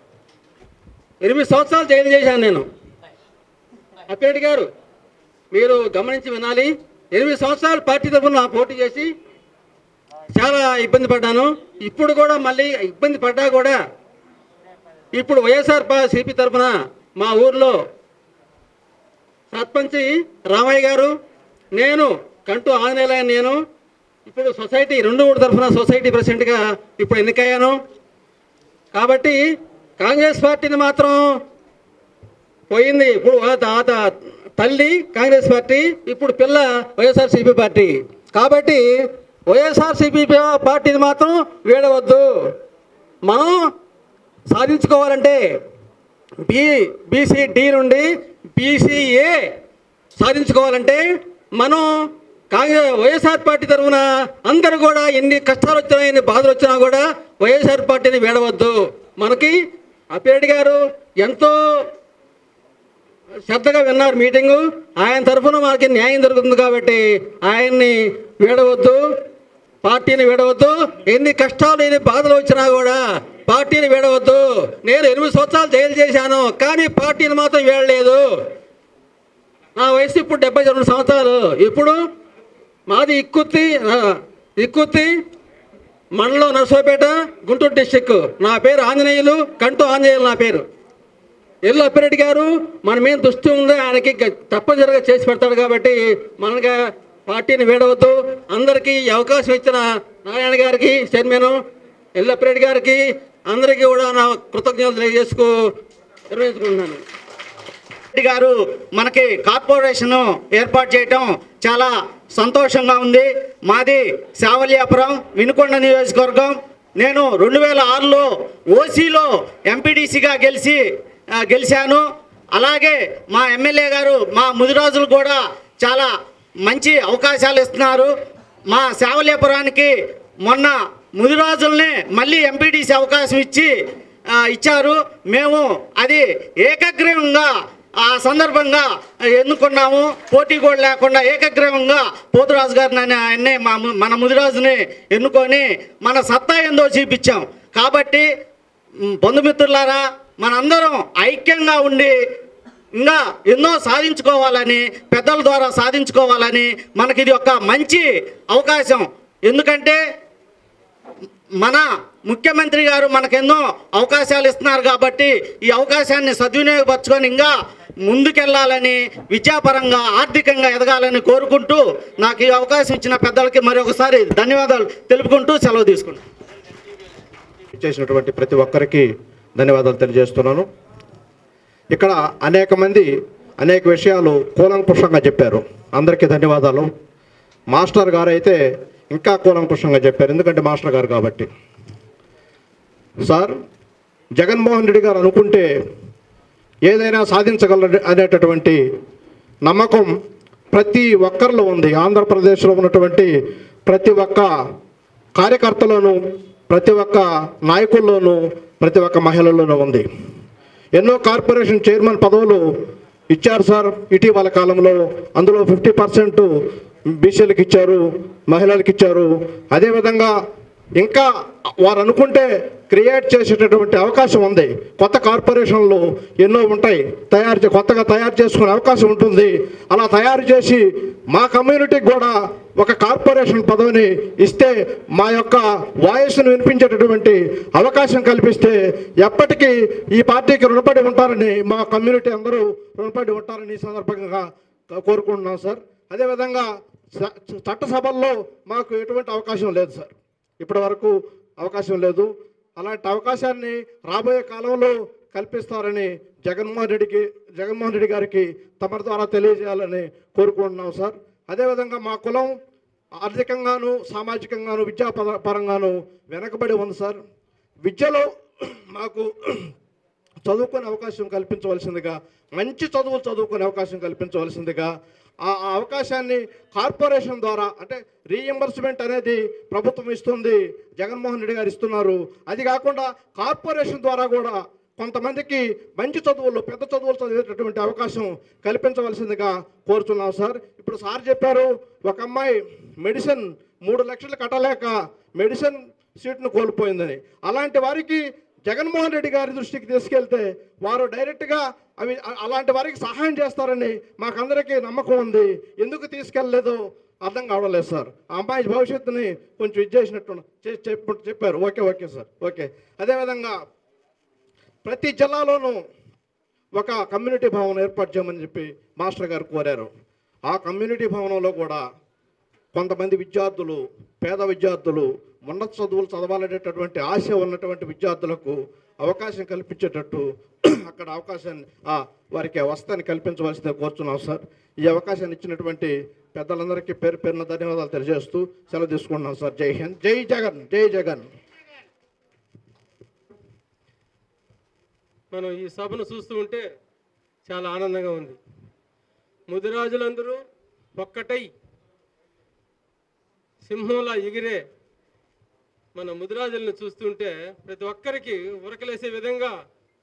ఎనిమిది సంవత్సరాలు జైలు చేశాను నేను అప్పేటి గారు మీరు గమనించి వినాలి ఎనిమిది సంవత్సరాలు పార్టీ తరఫున పోటీ చేసి చాలా ఇబ్బంది పడ్డాను ఇప్పుడు కూడా మళ్ళీ ఇబ్బంది పడ్డా కూడా ఇప్పుడు వైఎస్ఆర్ సిపి తరఫున మా ఊర్లో సర్పంచి రామయ్య గారు నేను కంటూ ఆంజనేయులు నేను ఇప్పుడు సొసైటీ రెండు ఊరు తరఫున సొసైటీ ప్రెసిడెంట్గా ఇప్పుడు ఎన్నికయ్యాను కాబట్టి కాంగ్రెస్ పార్టీని మాత్రం పోయింది ఇప్పుడు ఆ త- ఆ త- తల్లి కాంగ్రెస్ పార్టీ ఇప్పుడు పిల్ల వైఎస్ఆర్సీపీ పార్టీ కాబట్టి వైఎస్ఆర్సీపీ పార్టీని మాత్రం వీడవద్దు మనం సాధించుకోవాలంటే బి బీసీ డి నుండి బీసీఏ సాధించుకోవాలంటే మనం కాంగ్రెస్ వైఎస్ఆర్ పార్టీ తరఫున అందరూ కూడా ఎన్ని కష్టాలు వచ్చినా ఎన్ని బాధలు వచ్చినా కూడా వైఎస్ఆర్ పార్టీని వీడవద్దు మనకి అప్పేటి గారు ఎంతో శ్రద్ధగా విన్నారు మీటింగు ఆయన తరఫున మనకి న్యాయం జరుగుతుంది కాబట్టి ఆయన్ని వీడవద్దు పార్టీని వీడవద్దు ఎన్ని కష్టాలు ఎన్ని బాధలు వచ్చినా కూడా పార్టీని వీడవద్దు నేను ఎనిమిది సంవత్సరాలు జైలు చేశాను కానీ పార్టీని మాత్రం వీడలేదు నా వయసు ఇప్పుడు డెబ్బై రెండు సంవత్సరాలు ఇప్పుడు మాది ఇక్కుత్తి ఆ, ఇక్కుత్తి మండలం నర్సోపేట గుంటూరు డిస్టిక్ నా పేరు ఆంజనేయులు కంటూ ఆంజనేయులు నా పేరు ఎల్లు అప్పిరెడ్డి గారు మన మీద దృష్టి ఉంది ఆయనకి గ- తప్పనిసరిగా చేసి పెడతాడు కాబట్టి మనగా పార్టీని వీడవద్దు అందరికీ ఈ అవకాశం ఇచ్చిన నారాయణ గారికి చైర్మన్ ఎల్లు అప్పిరెడ్డి గారికి అందరికీ కూడా నా కృతజ్ఞతలు తెలియజేసుకు నిర్వహించుకుంటున్నాను రెడ్డి గారు మనకి కార్పొరేషన్ ఏర్పాటు చేయటం చాలా సంతోషంగా ఉంది మాది శావల్యాపురం వినుకొండ నియోజకవర్గం నేను రెండు వేల ఆరులో ఓసీలో ఎంపీడీసీగా గెలిచి ఆ, గెలిచాను అలాగే మా ఎమ్మెల్యే గారు మా ముదిరాజులు కూడా చాలా మంచి అవకాశాలు ఇస్తున్నారు మా శావల్యాపురానికి మొన్న ముదిరాజుల్ని మళ్ళీ ఎంపీడీసీ అవకాశం ఇచ్చి ఆ, ఇచ్చారు మేము అది ఏకగ్రీవంగా ఆ సందర్భంగా ఎన్నుకున్నాము పోటీ కూడా లేకుండా ఏకగ్రీవంగా పోతురాజు గారిని అని ఆయన్నే మా ము- మన ముదిరాజుని ఎన్నుకొని మన సత్తా ఏందో చూపించాం కాబట్టి మ్, బంధుమిత్రులారా మనందరం ఐక్యంగా ఉండి ఇంకా ఎన్నో సాధించుకోవాలని పెద్దల ద్వారా సాధించుకోవాలని మనకి ఇది ఒక మంచి అవకాశం ఎందుకంటే మన ముఖ్యమంత్రి గారు మనకెన్నో అవకాశాలు ఇస్తున్నారు కాబట్టి ఈ అవకాశాన్ని సద్వినియోగపరచుకొని ఇంకా ముందుకెళ్లాలని విద్యాపరంగా ఆర్థికంగా ఎదగాలని కోరుకుంటూ నాకు ఈ అవకాశం ఇచ్చిన పెద్దలకి మరొకసారి ధన్యవాదాలు తెలుపుకుంటూ సెలవు తీసుకుంటాను చేసినటువంటి ప్రతి ఒక్కరికి ధన్యవాదాలు తెలియజేస్తున్నాను ఇక్కడ అనేక మంది అనేక విషయాలు కూలంకుషంగా చెప్పారు అందరికీ ధన్యవాదాలు మాస్టర్ గారు అయితే ఇంకా కూలంకుషంగా చెప్పారు ఎందుకంటే మాస్టర్ గారు కాబట్టి సార్ జగన్మోహన్ రెడ్డి గారు అనుకుంటే ఏదైనా సాధించగలరు అనేటటువంటి నమ్మకం ప్రతి ఒక్కరిలో ఉంది ఆంధ్రప్రదేశ్లో ఉన్నటువంటి ప్రతి ఒక్క కార్యకర్తలోనూ ప్రతి ఒక్క నాయకుల్లోనూ ప్రతి ఒక్క మహిళల్లోనూ ఉంది ఎన్నో కార్పొరేషన్ చైర్మన్ పదవులు ఇచ్చారు సార్ ఇటీవల కాలంలో అందులో ఫిఫ్టీ పర్సెంట్ బీసీలకు ఇచ్చారు మహిళలకు ఇచ్చారు అదేవిధంగా ఇంకా వారు అనుకుంటే క్రియేట్ చేసేటటువంటి అవకాశం ఉంది కొత్త కార్పొరేషన్లు ఎన్నో ఉంటాయి తయారు చే- కొత్తగా తయారు చేసుకునే అవకాశం ఉంటుంది అలా తయారు చేసి మా కమ్యూనిటీకి కూడా ఒక కార్పొరేషన్ పదవిని ఇస్తే మా యొక్క వాయిస్ను వినిపించేటటువంటి అవకాశం కల్పిస్తే ఎప్పటికీ ఈ పార్టీకి రుణపడి ఉంటారని మా కమ్యూనిటీ అందరూ రుణపడి ఉంటారని ఈ సందర్భంగా కోరుకుంటున్నాం సార్ అదేవిధంగా చ- చట్టసభల్లో మాకు ఎటువంటి అవకాశం లేదు సార్ ఇప్పటి వరకు అవకాశం లేదు అలాంటి అవకాశాన్ని రాబోయే కాలంలో కల్పిస్తారని జగన్మోహన్ రెడ్డికి జగన్మోహన్ రెడ్డి గారికి తమ ద్వారా తెలియజేయాలని కోరుకుంటున్నాం సార్ అదేవిధంగా మా కులం ఆర్థికంగాను సామాజికంగాను విద్యా పర- పరంగాను వెనకబడి ఉంది సార్ విద్యలో మాకు చదువుకునే అవకాశం కల్పించవలసిందిగా మంచి చదువులు చదువుకునే అవకాశం కల్పించవలసిందిగా ఆ ఆ అవకాశాన్ని కార్పొరేషన్ ద్వారా అంటే రీఎంబర్స్మెంట్ అనేది ప్రభుత్వం ఇస్తుంది జగన్మోహన్ రెడ్డి గారు ఇస్తున్నారు అది కాకుండా కార్పొరేషన్ ద్వారా కూడా కొంతమందికి మంచి చదువుల్లో పెద్ద చదువులు చదివేటటువంటి అవకాశం కల్పించవలసిందిగా కోరుతున్నాం సార్ ఇప్పుడు సార్ చెప్పారు ఒక అమ్మాయి మెడిసిన్ మూడు లక్షలు కట్టలేక మెడిసిన్ సీట్ను కోల్పోయిందని అలాంటి వారికి జగన్మోహన్ రెడ్డి గారి దృష్టికి తీసుకెళ్తే వారు డైరెక్ట్గా అవి అ- అలాంటి వారికి సహాయం చేస్తారని మాకందరికీ నమ్మకం ఉంది ఎందుకు తీసుకెళ్ళలేదో అర్థం కావడం లేదు సార్ ఆ అమ్మాయి భవిష్యత్తుని కొంచెం ఇది చేసినట్టు చే- చెప్పు- చెప్పారు ఓకే ఓకే సార్ ఓకే అదేవిధంగా ప్రతి జిల్లాలోనూ ఒక కమ్యూనిటీ భవనం ఏర్పాటు చేయమని చెప్పి మాస్టర్ గారు కోరారు ఆ కమ్యూనిటీ భవనంలో కూడా కొంతమంది విద్యార్థులు పేద విద్యార్థులు ఉన్నత చదువులు చదవాలనేటటువంటి ఆశ ఉన్నటువంటి విద్యార్థులకు అవకాశం కల్పించేటట్టు అక్కడ అవకాశాన్ని ఆ, వారికి ఆ వసతిని కల్పించవలసిందే కోరుతున్నాం సార్ ఈ అవకాశాన్ని ఇచ్చినటువంటి పెద్దలందరికీ పేరు పేరున ధన్యవాదాలు తెలియజేస్తూ సెలవు తీసుకుంటున్నాం సార్ జై హింద్ జై జగన్ జై జగన్ మనం ఈ సభను చూస్తూ ఉంటే చాలా ఆనందంగా ఉంది ముదిరాజులందరూ ఒక్కటై సింహంలా ఎగిరే మన ముదిరాజులను చూస్తుంటే ప్రతి ఒక్కరికి ఉరకలేసే విధంగా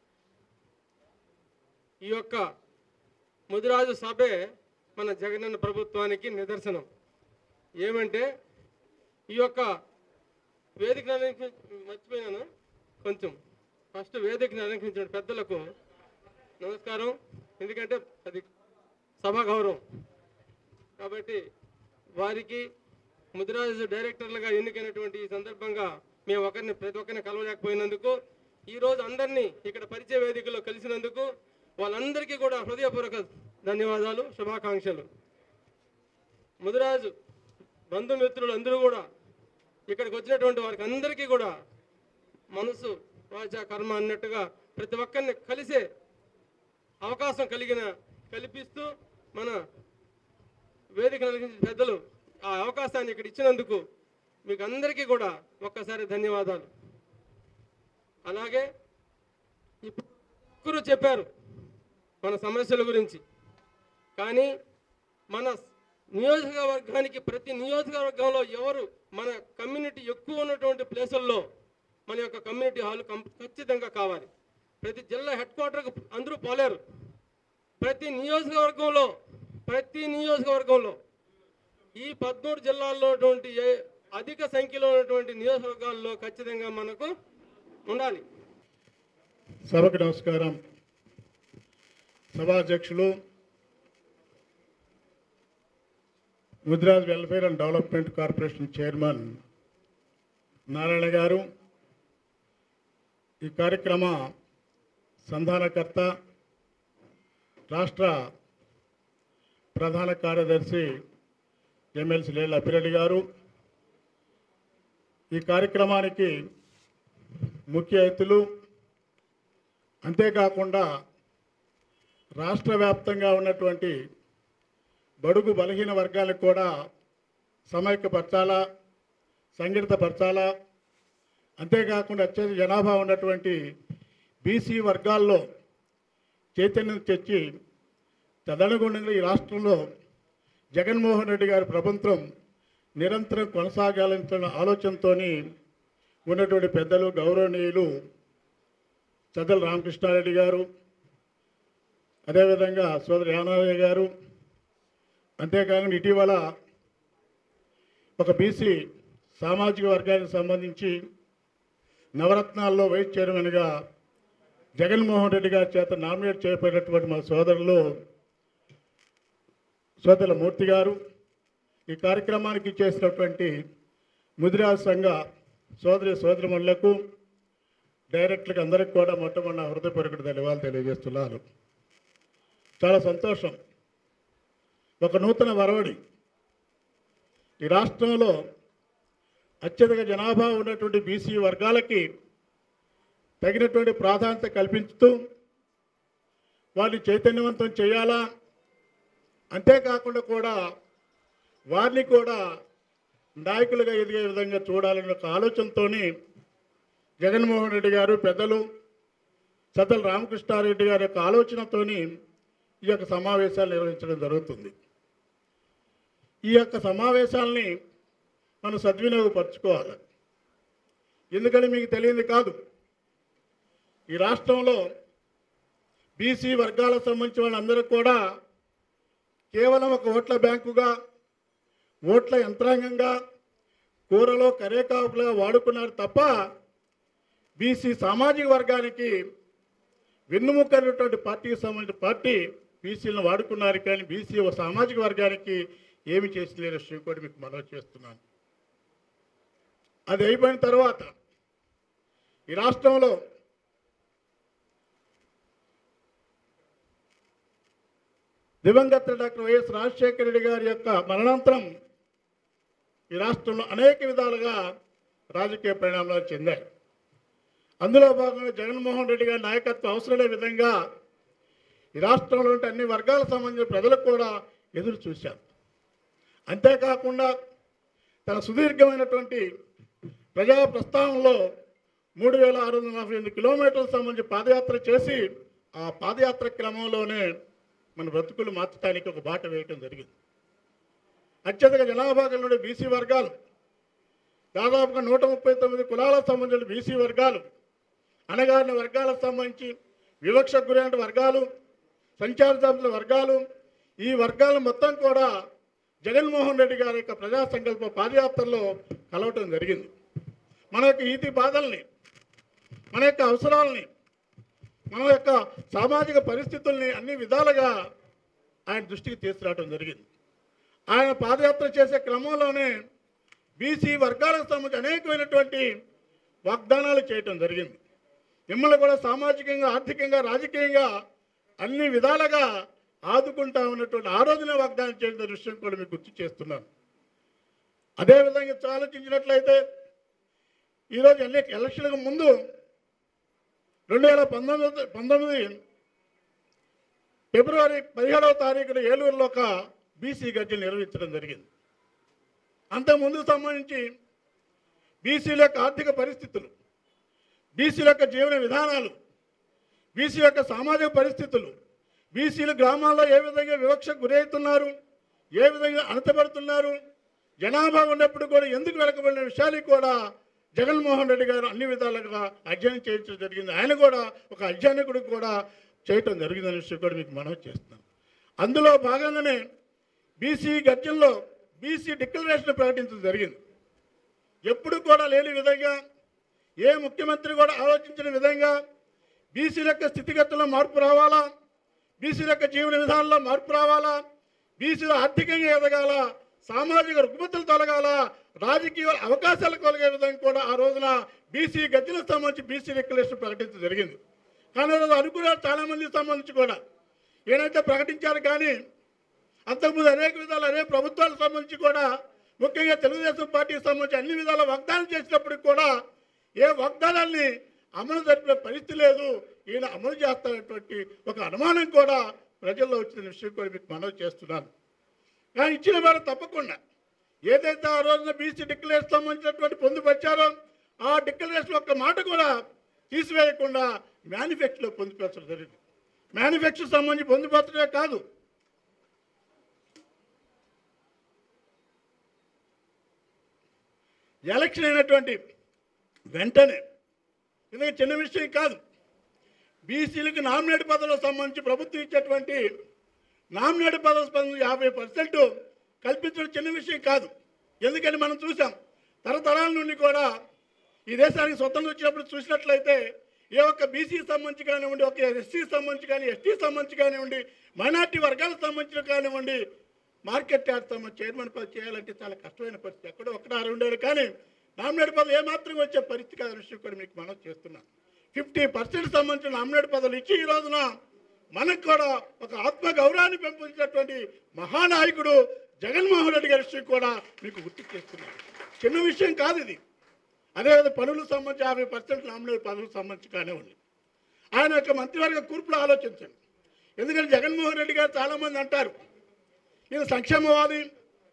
ఈ యొక్క ముదిరాజు సభే మన జగనన్న ప్రభుత్వానికి నిదర్శనం ఏమంటే ఈ యొక్క వేదికను అలంకరి మర్చిపోయినాను కొంచెం ఫస్ట్ వేదికను అలంకరించిన పెద్దలకు నమస్కారం ఎందుకంటే అది సభా గౌరవం కాబట్టి వారికి ముదిరాజు డైరెక్టర్లుగా ఎన్నికైనటువంటి ఈ సందర్భంగా మేము ఒకరిని ప్రతి ఒక్కరిని కలవలేకపోయినందుకు ఈరోజు అందరినీ ఇక్కడ పరిచయ వేదికలో కలిసినందుకు వాళ్ళందరికీ కూడా హృదయపూర్వక ధన్యవాదాలు శుభాకాంక్షలు ముదిరాజు బంధుమిత్రులు అందరూ కూడా ఇక్కడికి వచ్చినటువంటి వారికి అందరికీ కూడా మనసు వాచ కర్మ అన్నట్టుగా ప్రతి ఒక్కరిని కలిసే అవకాశం కలిగిన కల్పిస్తూ మన వేదిక నలిగించిన పెద్దలు ఆ అవకాశాన్ని ఇక్కడ ఇచ్చినందుకు మీకు అందరికీ కూడా ఒక్కసారి ధన్యవాదాలు అలాగే ఇప్పుడు ఒక్కరు చెప్పారు మన సమస్యల గురించి కానీ మన నియోజకవర్గానికి ప్రతి నియోజకవర్గంలో ఎవరు మన కమ్యూనిటీ ఎక్కువ ఉన్నటువంటి ప్లేసుల్లో మన యొక్క కమ్యూనిటీ హాల్ కం- ఖచ్చితంగా కావాలి ప్రతి జిల్లా హెడ్ క్వార్టర్కు అందరూ పోలేరు ప్రతి నియోజకవర్గంలో ప్రతి నియోజకవర్గంలో ఈ పదమూడు జిల్లాల్లో ఉన్నటువంటి ఏ అధిక సంఖ్యలో ఉన్నటువంటి నియోజకవర్గాల్లో ఖచ్చితంగా మనకు ఉండాలి సభకు నమస్కారం సభాధ్యక్షులు Mudraj welfare and development corporation chairman Narayana గారు ఈ కార్యక్రమ సంధానకర్త రాష్ట్ర ప్రధాన కార్యదర్శి ఎమ్మెల్సీ లేళ్ళ అప్పిరెడ్డి గారు ఈ కార్యక్రమానికి ముఖ్య అతిథులు అంతేకాకుండా రాష్ట్ర వ్యాప్తంగా ఉన్నటువంటి బడుగు బలహీన వర్గాలకు కూడా సమైక్యపరచాలా సంఘటితపరచాలా అంతేకాకుండా అత్యధిక జనాభా ఉన్నటువంటి బీసీ వర్గాల్లో చైతన్యం తెచ్చి తదనుగుణంగా ఈ రాష్ట్రంలో జగన్మోహన్ రెడ్డి గారి ప్రభుత్వం నిరంతరం కొనసాగాలన్న ఆలోచనతో ఉన్నటువంటి పెద్దలు గౌరవనీయులు చదల రామకృష్ణారెడ్డి గారు అదేవిధంగా సోదరి యానాదయ్య గారు అంతేకాని ఇటీవల ఒక బీసీ సామాజిక వర్గానికి సంబంధించి నవరత్నాల్లో వైస్ చైర్మన్గా జగన్మోహన్ రెడ్డి గారి చేత నామినేట్ చేయబడినటువంటి మా సోదరులు సోదరుల మూర్తి గారు ఈ కార్యక్రమానికి చేసినటువంటి ముదిరాజ్ సంఘ సోదరి సోదరిమణులకు డైరెక్టర్లకు అందరికి కూడా మొట్టమొదటి హృదయపూర్వక ధన్యవాదాలు తెలియజేస్తున్నాను చాలా సంతోషం ఒక నూతన వరవడి ఈ రాష్ట్రంలో అత్యధిక జనాభా ఉన్నటువంటి బీసీ వర్గాలకి తగినటువంటి ప్రాధాన్యత కల్పించుతూ వారిని చైతన్యవంతం చేయాలా అంతేకాకుండా కూడా వారిని కూడా నాయకులుగా ఎదిగే విధంగా చూడాలనే ఒక ఆలోచనతోని జగన్మోహన్ రెడ్డి గారు పెద్దలు సతల రామకృష్ణారెడ్డి గారి యొక్క ఆలోచనతోని ఈ యొక్క సమావేశాలు నిర్వహించడం జరుగుతుంది ఈ యొక్క సమావేశాల్ని మనం సద్వినియోగపరచుకోవాలి ఎందుకని మీకు తెలియంది కాదు ఈ రాష్ట్రంలో బీసీ వర్గాలకు సంబంధించిన వాళ్ళందరూ కూడా కేవలం ఒక ఓట్ల బ్యాంకుగా ఓట్ల యంత్రాంగంగా కూరలో కరేకాపులుగా వాడుకున్నారు తప్ప బీసీ సామాజిక వర్గానికి వెన్నుముక్కైనటువంటి పార్టీకి సంబంధించిన పార్టీ బీసీలను వాడుకున్నారు కానీ బీసీ ఒక సామాజిక వర్గానికి ఏమి చేసి లేని విషయం కూడా మీకు మనవి చేస్తున్నాను అది అయిపోయిన తర్వాత ఈ రాష్ట్రంలో దివంగత డాక్టర్ వైఎస్ రాజశేఖర రెడ్డి గారి యొక్క మరణాంతరం ఈ రాష్ట్రంలో అనేక విధాలుగా రాజకీయ పరిణామాలు చెందాయి అందులో భాగంగా జగన్మోహన్ రెడ్డి గారి నాయకత్వం అవసరమే విధంగా ఈ రాష్ట్రంలో ఉంటే అన్ని వర్గాలకు సంబంధించిన ప్రజలకు కూడా ఎదురు చూశారు అంతేకాకుండా తన సుదీర్ఘమైనటువంటి ప్రజా ప్రస్థానంలో మూడు వేల ఆరు వందల నలభై ఎనిమిది కిలోమీటర్లకు సంబంధించి పాదయాత్ర చేసి ఆ పాదయాత్ర క్రమంలోనే మన బ్రతుకులు మార్చడానికి ఒక బాట వేయటం జరిగింది అత్యధిక జనాభా కలిగిన బీసీ వర్గాలు దాదాపుగా నూట ముప్పై తొమ్మిది కులాలకు సంబంధించిన బీసీ వర్గాలు అణగారిన వర్గాలకు సంబంధించి వివక్షకు గురైన వర్గాలు సంచార జాతుల వర్గాలు ఈ వర్గాలు మొత్తం కూడా జగన్మోహన్ రెడ్డి గారి యొక్క ప్రజా సంకల్ప పాదయాత్రలో కలవటం జరిగింది మన యొక్క ఈతి బాధల్ని మన యొక్క అవసరాలని మన యొక్క సామాజిక పరిస్థితుల్ని అన్ని విధాలుగా ఆయన దృష్టికి తీసుకురావడం జరిగింది ఆయన పాదయాత్ర చేసే క్రమంలోనే బీసీ వర్గాలకు సంబంధించి అనేకమైనటువంటి వాగ్దానాలు చేయటం జరిగింది మిమ్మల్ని కూడా సామాజికంగా ఆర్థికంగా రాజకీయంగా అన్ని విధాలుగా ఆదుకుంటా ఉన్నటువంటి ఆ రోజునే వాగ్దానం చేసిన విషయం కూడా మీకు గుర్తు చేస్తున్నాను అదేవిధంగా ఆలోచించినట్లయితే ఈరోజు ఎన్ని ఎలక్షన్లకు ముందు రెండు వేల పంతొమ్మిది పంతొమ్మిది ఫిబ్రవరి పదిహేడవ తారీఖున ఏలూరులో ఒక బీసీ గడ్డలు నిర్వహించడం జరిగింది అంతకుముందుకు సంబంధించి బీసీల యొక్క ఆర్థిక పరిస్థితులు బీసీల యొక్క జీవన విధానాలు బీసీ యొక్క సామాజిక పరిస్థితులు బీసీలు గ్రామాల్లో ఏ విధంగా వివక్షకు గురవుతున్నారు ఏ విధంగా అణతపడుతున్నారు జనాభా ఉన్నప్పుడు కూడా ఎందుకు వెనకబడిన విషయాలు కూడా జగన్మోహన్ రెడ్డి గారు అన్ని విధాలుగా అధ్యయనం చేయించడం జరిగింది ఆయన కూడా ఒక అధ్యయనకుడు కూడా చేయటం జరిగిందనే విషయం కూడా మీకు మనవి చేస్తున్నాం అందులో భాగంగానే బీసీ గర్జనలో బీసీ డిక్లరేషన్ ప్రకటించడం జరిగింది ఎప్పుడు కూడా లేని విధంగా ఏ ముఖ్యమంత్రి కూడా ఆలోచించిన విధంగా బీసీల యొక్క స్థితిగతుల్లో మార్పు రావాలా బీసీల యొక్క జీవన విధానంలో మార్పు రావాలా బీసీలు ఆర్థికంగా ఎదగాల సామాజిక రుగ్మతలు తొలగాల రాజకీయ అవకాశాలు కలిగే విధంగా కూడా ఆ రోజున బీసీ గద్దెలకు సంబంధించి బీసీ డిక్లరేషన్ ప్రకటించడం జరిగింది కానీ ఆ రోజు అనుకున్నారు చాలా మందికి సంబంధించి కూడా ఏదైతే ప్రకటించారు కానీ అంతకుముందు అనేక విధాలు అనేక ప్రభుత్వాలకు సంబంధించి కూడా ముఖ్యంగా తెలుగుదేశం పార్టీకి సంబంధించి అన్ని విధాల వాగ్దానం చేసినప్పటికి కూడా ఏ వాగ్దానాన్ని అమలు జరిపిన పరిస్థితి లేదు ఈయన అమలు చేస్తానటువంటి ఒక అనుమానం కూడా ప్రజల్లో వచ్చిన విషయం కూడా మీకు మనవి చేస్తున్నాను కానీ ఇచ్చిన మేర తప్పకుండా ఏదైతే ఆ రోజున బీసీ డిక్లరేషన్ సంబంధించినటువంటి పొందుపరిచారో ఆ డిక్లరేషన్ ఒక్క మాట కూడా తీసివేయకుండా మేనిఫెస్టోలో పొందుపరచడం జరిగింది మేనిఫెస్టో సంబంధించి పొందుపరచడమే కాదు ఎలక్షన్ అయినటువంటి వెంటనే ఇది చిన్న విషయం కాదు బీసీలకు నామినేట్ పదవులకు సంబంధించి ప్రభుత్వం ఇచ్చేటువంటి నామినేట్ పదవుల సంబంధించి యాభై పర్సెంట్ కల్పించడం చిన్న విషయం కాదు ఎందుకని మనం చూసాం తరతరాల నుండి కూడా ఈ దేశానికి స్వతంత్రం వచ్చినప్పుడు చూసినట్లయితే ఏ ఒక్క బీసీ సంబంధించి కానివ్వండి ఒక ఎస్సీ సంబంధించి కానీ ఎస్టీ సంబంధించి కానివ్వండి మైనార్టీ వర్గాలకు సంబంధించిన కానివ్వండి మార్కెట్ యార్డ్ సంబంధించి చైర్మన్ పదవి చేయాలంటే చాలా కష్టమైన పరిస్థితి ఎక్కడో ఒకటి ఆరు ఉండేది కానీ నామినేట్ పదవి ఏమాత్రం వచ్చే పరిస్థితి కాదు విషయం కూడా మీకు మనం చేస్తున్నాం ఫిఫ్టీ పర్సెంట్ సంబంధించిన నామినేట్ పదవులు ఇచ్చి ఈ రోజున మనకు కూడా ఒక ఆత్మ గౌరవాన్ని పెంపొందించినటువంటి మహానాయకుడు జగన్మోహన్ రెడ్డి గారి విషయం కూడా మీకు గుర్తు చేస్తున్నాను చిన్న విషయం కాదు ఇది అదేవిధంగా పనులకు సంబంధించి యాభై పర్సెంట్ నామినేట్ పదవులకు సంబంధించి కానివ్వండి ఆయన యొక్క మంత్రివర్గ కూర్పులో ఆలోచించండి ఎందుకంటే జగన్మోహన్ రెడ్డి గారు చాలామంది అంటారు ఈయన సంక్షేమవాది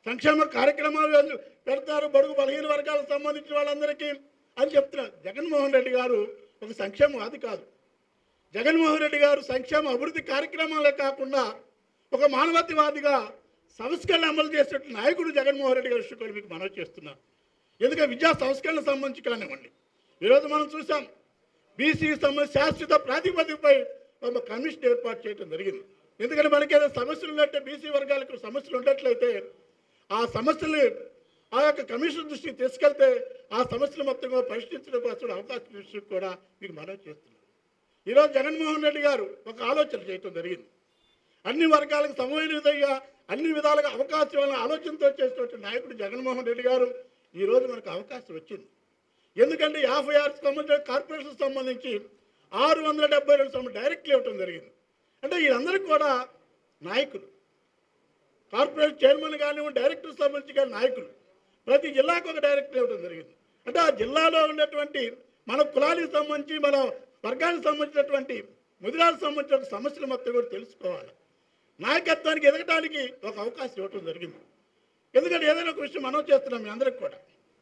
సంక్షేమ కార్యక్రమాలు వీళ్ళు పెడతారు బడుగు బలహీన వర్గాలకు సంబంధించిన వాళ్ళందరికీ అని చెప్తున్నారు జగన్మోహన్ రెడ్డి గారు ఒక సంక్షేమవాది కాదు జగన్మోహన్ రెడ్డి గారు సంక్షేమ అభివృద్ధి కార్యక్రమాలే కాకుండా ఒక మానవతావాదిగా సంస్కరణ అమలు చేసేటువంటి నాయకుడు జగన్మోహన్ రెడ్డి గారు విషయం కూడా మీకు మనవి చేస్తున్నారు ఎందుకంటే విద్యా సంస్కరణ సంబంధించి కానివ్వండి ఈరోజు మనం చూసాం బీసీ సంబంధించి శాశ్వత ప్రాతిపదికపై ఒక కమిషన్ ఏర్పాటు చేయడం జరిగింది ఎందుకంటే మనకి ఏదైనా సమస్యలు ఉన్నట్టే బీసీ వర్గాలకు సమస్యలు ఉన్నట్లయితే ఆ సమస్యలు ఆ యొక్క కమిషన్ దృష్టికి తీసుకెళ్తే ఆ సమస్యలు మొత్తం కూడా పరిష్కరించడం కోసం అవకాశం విషయం కూడా మీకు మనవి చేస్తున్నాం ఈరోజు జగన్మోహన్ రెడ్డి గారు ఒక ఆలోచన చేయటం జరిగింది అన్ని వర్గాలకు సమమైన విధంగా అన్ని విధాలుగా అవకాశం ఇవ్వాలని ఆలోచనతో చేసినటువంటి నాయకుడు జగన్మోహన్ రెడ్డి గారు ఈరోజు మనకు అవకాశం వచ్చింది ఎందుకంటే యాభై ఆరు సంబంధించిన కార్పొరేషన్ సంబంధించి ఆరు వందల డెబ్బై రెండు సంబంధించి డైరెక్ట్లు ఇవ్వటం జరిగింది అంటే వీళ్ళందరికీ కూడా నాయకులు కార్పొరేట్ చైర్మన్ కానివ్వండి డైరెక్టర్ సంబంధించి కానీ నాయకులు ప్రతి జిల్లాకు ఒక డైరెక్టర్ ఇవ్వడం జరిగింది అంటే ఆ జిల్లాలో ఉన్నటువంటి మన కులానికి సంబంధించి మన వర్గానికి సంబంధించినటువంటి ముదిరాలకు సంబంధించిన సమస్యలు మొత్తం కూడా తెలుసుకోవాలి నాయకత్వానికి ఎదగడానికి ఒక అవకాశం ఇవ్వటం జరిగింది ఎందుకంటే ఏదైనా ఒక విషయం మనం చేస్తున్నాం మీ అందరికి కూడా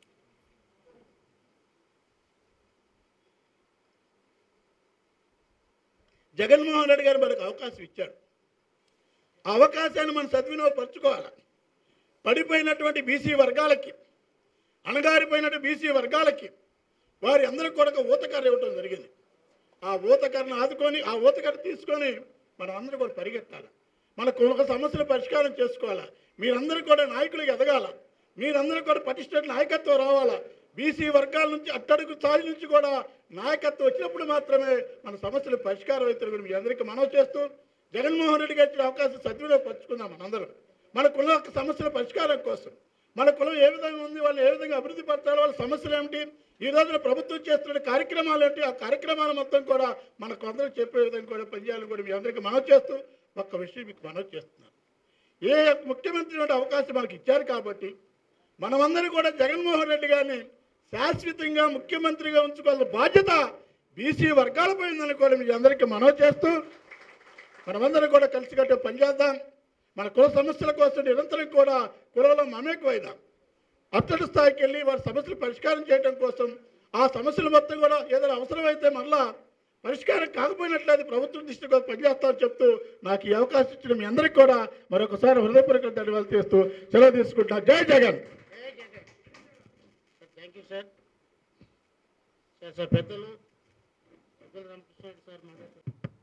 జగన్మోహన్ రెడ్డి గారు మనకు అవకాశం ఇచ్చాడు ఆ అవకాశాన్ని మనం సద్వినియోగపరచుకోవాలి పడిపోయినటువంటి బీసీ వర్గాలకి అణగారిపోయినటువంటి బీసీ వర్గాలకి వారి అందరికి కూడా ఒక ఊతకర్ర ఇవ్వటం జరిగింది ఆ ఊతకర్రను ఆదుకొని ఆ ఊతకర్ర తీసుకొని మనం అందరూ కూడా పరిగెత్తాలి మన ఒక సమస్యలు పరిష్కారం చేసుకోవాలా మీరందరూ కూడా నాయకులు ఎదగాల మీరందరూ కూడా పటిష్ట నాయకత్వం రావాలా బీసీ వర్గాల నుంచి అట్టడుగు స్థాయి నుంచి కూడా నాయకత్వం వచ్చినప్పుడు మాత్రమే మన సమస్యలు పరిష్కారం అవుతారు కూడా మీ అందరికీ మనవి చేస్తూ జగన్మోహన్ రెడ్డి గారి ఇచ్చిన అవకాశం సద్వినియోగపరచుకుందాం మనందరం మన కులం యొక్క సమస్యల పరిష్కారం కోసం మన కులం ఏ విధంగా ఉంది వాళ్ళు ఏ విధంగా అభివృద్ధి పడతారో వాళ్ళ సమస్యలు ఏమిటి ఈ రోజున ప్రభుత్వం చేస్తున్న కార్యక్రమాలు ఏంటి ఆ కార్యక్రమాలు మొత్తం కూడా మన కొందరు చెప్పే విధంగా కూడా పనిచేయాలని కూడా మీ అందరికీ మనవి చేస్తూ ఒక్క విషయం మీకు మనవి చేస్తున్నాను ఏ ముఖ్యమంత్రి వంటి అవకాశం మనకి ఇచ్చారు కాబట్టి మనమందరం కూడా జగన్మోహన్ రెడ్డి గారిని శాశ్వతంగా ముఖ్యమంత్రిగా ఉంచుకోవాల్సిన బాధ్యత బీసీ వర్గాలపై ఉందని కూడా మీ అందరికీ మనవి చేస్తూ మనమందరం కూడా కలిసికట్టు పనిచేద్దాం మన కుల సమస్యల కోసం నిరంతరం కూడా కులంలో మమేకమైదాం అట్టడి స్థాయికి వెళ్ళి వారి సమస్యలు పరిష్కారం చేయడం కోసం ఆ సమస్యలు మొత్తం కూడా ఏదైనా అవసరమైతే మళ్ళా పరిష్కారం కాకపోయినట్లయితే ప్రభుత్వం దృష్టికి కూడా పనిచేస్తామని చెప్తూ నాకు ఈ అవకాశం ఇచ్చిన మీ అందరికీ కూడా మరొకసారి హృదయపూర్వక ధన్యవాదాలు చేస్తూ సెలవు తీసుకుంటున్నా జై Jagan thank you sir sir sir పెద్దలు పెద్దలు రామకృష్ణ రెడ్డి సార్ మాట్లాడుతున్నారు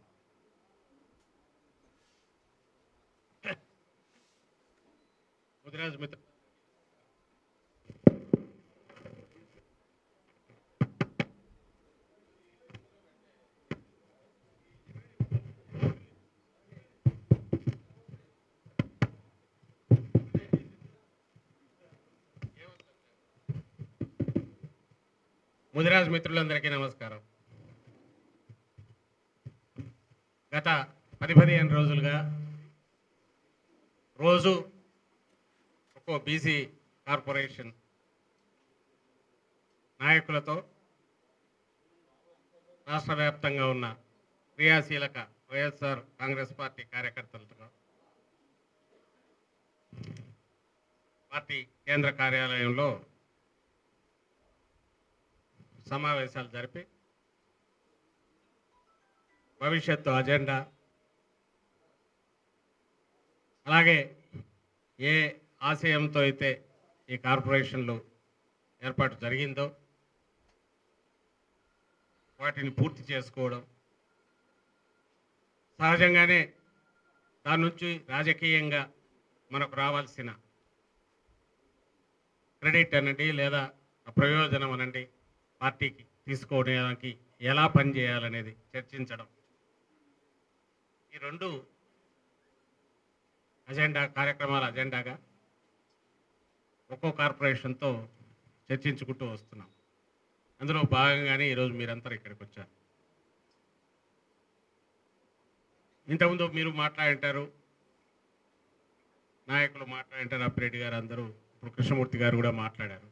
ముదిరాజు మిత్ర ముదిరాజు మిత్రులందరికీ నమస్కారం గత పది పదిహేను రోజులుగా రోజు ఒక్కో బీసీ కార్పొరేషన్ నాయకులతో రాష్ట్ర వ్యాప్తంగా ఉన్న క్రియాశీలక వైఎస్ఆర్ కాంగ్రెస్ పార్టీ కార్యకర్తలతో పార్టీ కేంద్ర కార్యాలయంలో సమావేశాలు జరిపి భవిష్యత్తు అజెండా అలాగే ఏ ఆశయంతో అయితే ఈ కార్పొరేషన్లు ఏర్పాటు జరిగిందో వాటిని పూర్తి చేసుకోవడం సహజంగానే దాని నుంచి రాజకీయంగా మనకు రావాల్సిన క్రెడిట్ అనండి లేదా ప్రయోజనం అనండి పార్టీకి తీసుకోవడానికి ఎలా పనిచేయాలనేది చర్చించడం ఈ రెండు అజెండా కార్యక్రమాల అజెండాగా ఒక్కో కార్పొరేషన్తో చర్చించుకుంటూ వస్తున్నాం అందులో భాగంగానే ఈరోజు మీరంతా ఇక్కడికి వచ్చారు ఇంతకుముందు మీరు మాట్లాడింటారు నాయకులు మాట్లాడింటారు అప్పిరెడ్డి గారు అందరూ ఇప్పుడు కృష్ణమూర్తి గారు కూడా మాట్లాడారు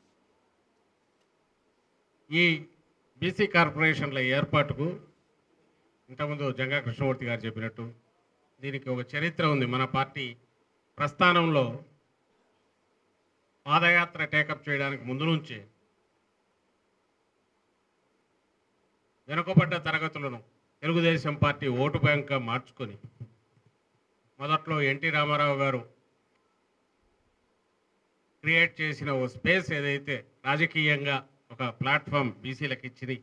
ఈ బీసీ కార్పొరేషన్ల ఏర్పాటుకు ఇంతకుముందు జంగా కృష్ణమూర్తి గారు చెప్పినట్టు దీనికి ఒక చరిత్ర ఉంది మన పార్టీ ప్రస్థానంలో పాదయాత్ర టేకప్ చేయడానికి ముందు నుంచి వెనుకబడ్డ తరగతులను తెలుగుదేశం పార్టీ ఓటు బ్యాంక్గా మార్చుకొని మొదట్లో ఎన్టీ రామారావు గారు క్రియేట్ చేసిన ఓ స్పేస్ ఏదైతే రాజకీయంగా ఒక ప్లాట్ఫామ్ బీసీలకు ఇచ్చింది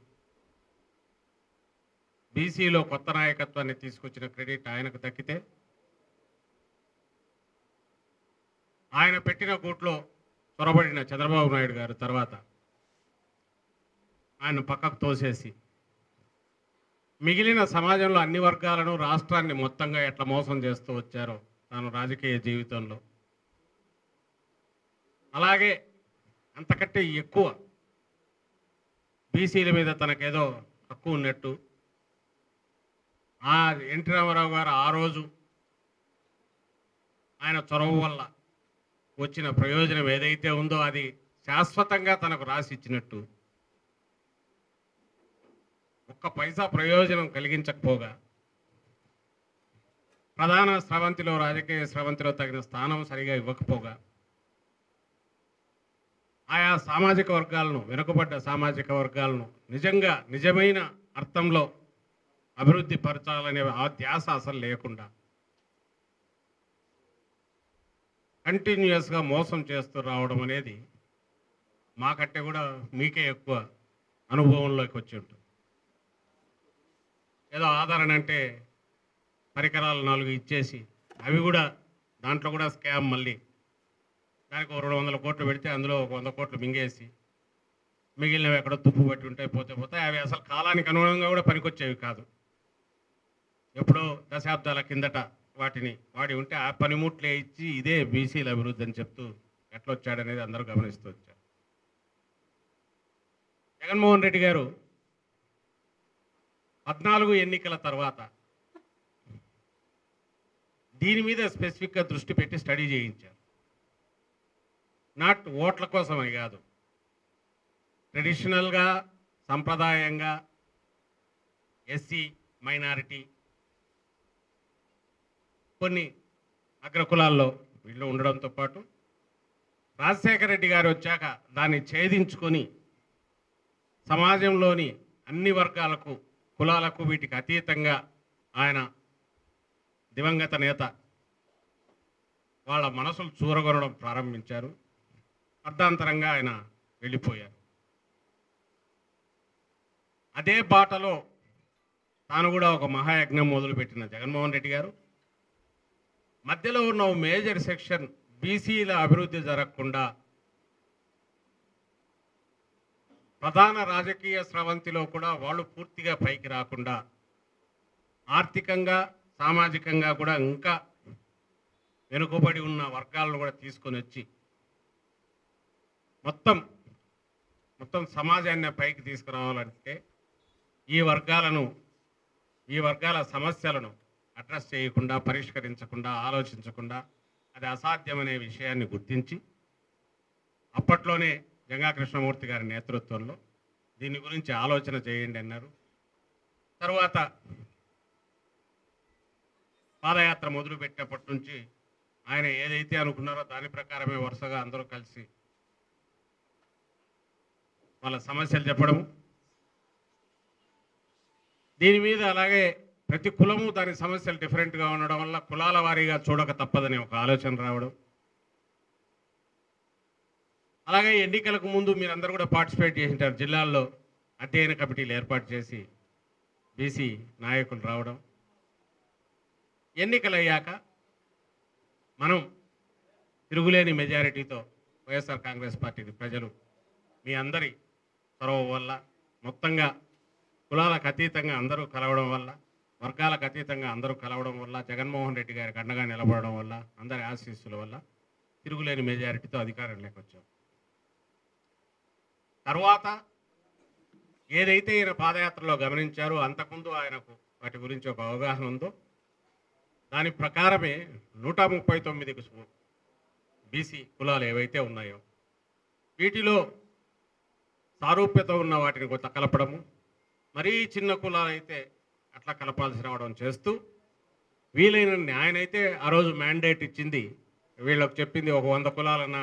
బీసీలో కొత్త నాయకత్వాన్ని తీసుకొచ్చిన క్రెడిట్ ఆయనకు దక్కితే ఆయన పెట్టిన గూట్లో చొరబడిన చంద్రబాబు నాయుడు గారు తర్వాత ఆయన పక్కకు తోసేసి మిగిలిన సమాజంలో అన్ని వర్గాలను రాష్ట్రాన్ని మొత్తంగా ఎట్లా మోసం చేస్తూ వచ్చారో తాను రాజకీయ జీవితంలో అలాగే అంతకంటే ఎక్కువ బీసీల మీద తనకేదో హక్కు ఉన్నట్టు ఆ ఎన్టీ రామారావు గారు ఆ రోజు ఆయన చొరవ వల్ల వచ్చిన ప్రయోజనం ఏదైతే ఉందో అది శాశ్వతంగా తనకు రాసి ఇచ్చినట్టు ఒక్క పైసా ప్రయోజనం కలిగించకపోగా ప్రధాన స్రవంతిలో రాజకీయ స్రవంతిలో తగిన స్థానం సరిగా ఇవ్వకపోగా ఆయా సామాజిక వర్గాలను వెనుకబడ్డ సామాజిక వర్గాలను నిజంగా నిజమైన అర్థంలో అభివృద్ధి పరచాలనే ఆ ధ్యాస అసలు లేకుండా కంటిన్యూస్గా మోసం చేస్తూ రావడం అనేది మాకంటే కూడా మీకే ఎక్కువ అనుభవంలోకి వచ్చి ఉంటుంది ఏదో ఆదరణ అంటే పరికరాలు నాలుగు ఇచ్చేసి అవి కూడా దాంట్లో కూడా స్కామ్ మళ్ళీ దానికి ఒక రెండు వందల కోట్లు పెడితే అందులో ఒక వంద కోట్లు మింగేసి మిగిలినవి ఎక్కడో తుప్పు పట్టి ఉంటాయి పోతే పోతే అవి అసలు కాలానికి అనుగుణంగా కూడా పనికొచ్చేవి కాదు ఎప్పుడో దశాబ్దాల కిందట వాటిని వాడి ఉంటే ఆ పనిముట్లే ఇచ్చి ఇదే బీసీల అభివృద్ధి అని చెప్తూ ఎట్లా వచ్చాడనేది అందరూ గమనిస్తూ వచ్చారు జగన్మోహన్ రెడ్డి గారు పద్నాలుగు ఎన్నికల తర్వాత దీని మీద స్పెసిఫిక్గా దృష్టి పెట్టి స్టడీ చేయించారు నాట్ ఓట్ల కోసమని కాదు ట్రెడిషనల్గా సంప్రదాయంగా ఎస్సీ మైనారిటీ కొన్ని అగ్రకులాల్లో వీళ్ళు ఉండడంతో పాటు రాజశేఖర రెడ్డి గారు వచ్చాక దాన్ని ఛేదించుకొని సమాజంలోని అన్ని వర్గాలకు కులాలకు వీటికి అతీతంగా ఆయన దివంగత నేత వాళ్ళ మనసులు చూరగొనడం ప్రారంభించారు అర్ధాంతరంగా ఆయన వెళ్ళిపోయారు అదే బాటలో తాను కూడా ఒక మహాయజ్ఞం మొదలుపెట్టిన జగన్మోహన్ రెడ్డి గారు మధ్యలో ఉన్న ఓ మేజర్ సెక్షన్ బీసీల అభివృద్ధి జరగకుండా ప్రధాన రాజకీయ స్రవంతిలో కూడా వాళ్ళు పూర్తిగా పైకి రాకుండా ఆర్థికంగా సామాజికంగా కూడా ఇంకా వెనుకబడి ఉన్న వర్గాలను కూడా తీసుకొని వచ్చి మొత్తం మొత్తం సమాజాన్ని పైకి తీసుకురావాలంటే ఈ వర్గాలను ఈ వర్గాల సమస్యలను అడ్రస్ చేయకుండా పరిష్కరించకుండా ఆలోచించకుండా అది అసాధ్యమనే విషయాన్ని గుర్తించి అప్పట్లోనే జంగా కృష్ణమూర్తి గారి నేతృత్వంలో దీని గురించి ఆలోచన చేయండి అన్నారు తర్వాత పాదయాత్ర మొదలుపెట్టినప్పటి నుంచి ఆయన ఏదైతే అనుకున్నారో దాని ప్రకారమే వరుసగా అందరూ కలిసి వాళ్ళ సమస్యలు చెప్పడం దీని మీద అలాగే ప్రతి కులము దాని సమస్యలు డిఫరెంట్గా ఉండడం వల్ల కులాల వారీగా చూడక తప్పదని ఒక ఆలోచన రావడం అలాగే ఎన్నికలకు ముందు మీరందరూ కూడా పార్టిసిపేట్ చేసింటారు జిల్లాల్లో అధ్యయన కమిటీలు ఏర్పాటు చేసి బీసీ నాయకులు రావడం ఎన్నికలు అయ్యాక మనం తిరుగులేని మెజారిటీతో వైఎస్ఆర్ కాంగ్రెస్ పార్టీని ప్రజలు మీ అందరి చొరవ వల్ల మొత్తంగా కులాలకు అతీతంగా అందరూ కలవడం వల్ల వర్గాలకు అతీతంగా అందరూ కలవడం వల్ల జగన్మోహన్ రెడ్డి గారికి అండగా నిలబడడం వల్ల అందరి ఆశీస్సుల వల్ల తిరుగులేని మెజారిటీతో అధికారంలోకి వచ్చాం తర్వాత ఏదైతే ఈయన పాదయాత్రలో గమనించారో అంతకుముందు ఆయనకు వాటి గురించి ఒక అవగాహన ఉందో దాని ప్రకారమే నూట ముప్పై తొమ్మిది బీసీ కులాలు ఏవైతే ఉన్నాయో వీటిలో సారూప్యత ఉన్న వాటిని కొంత కలపడము మరీ చిన్న కులాలు అయితే అట్లా కలపాల్సి రావడం చేస్తూ వీలైన ఆయనైతే ఆ రోజు మ్యాండేట్ ఇచ్చింది వీళ్ళకి చెప్పింది ఒక వంద కులాలన్నా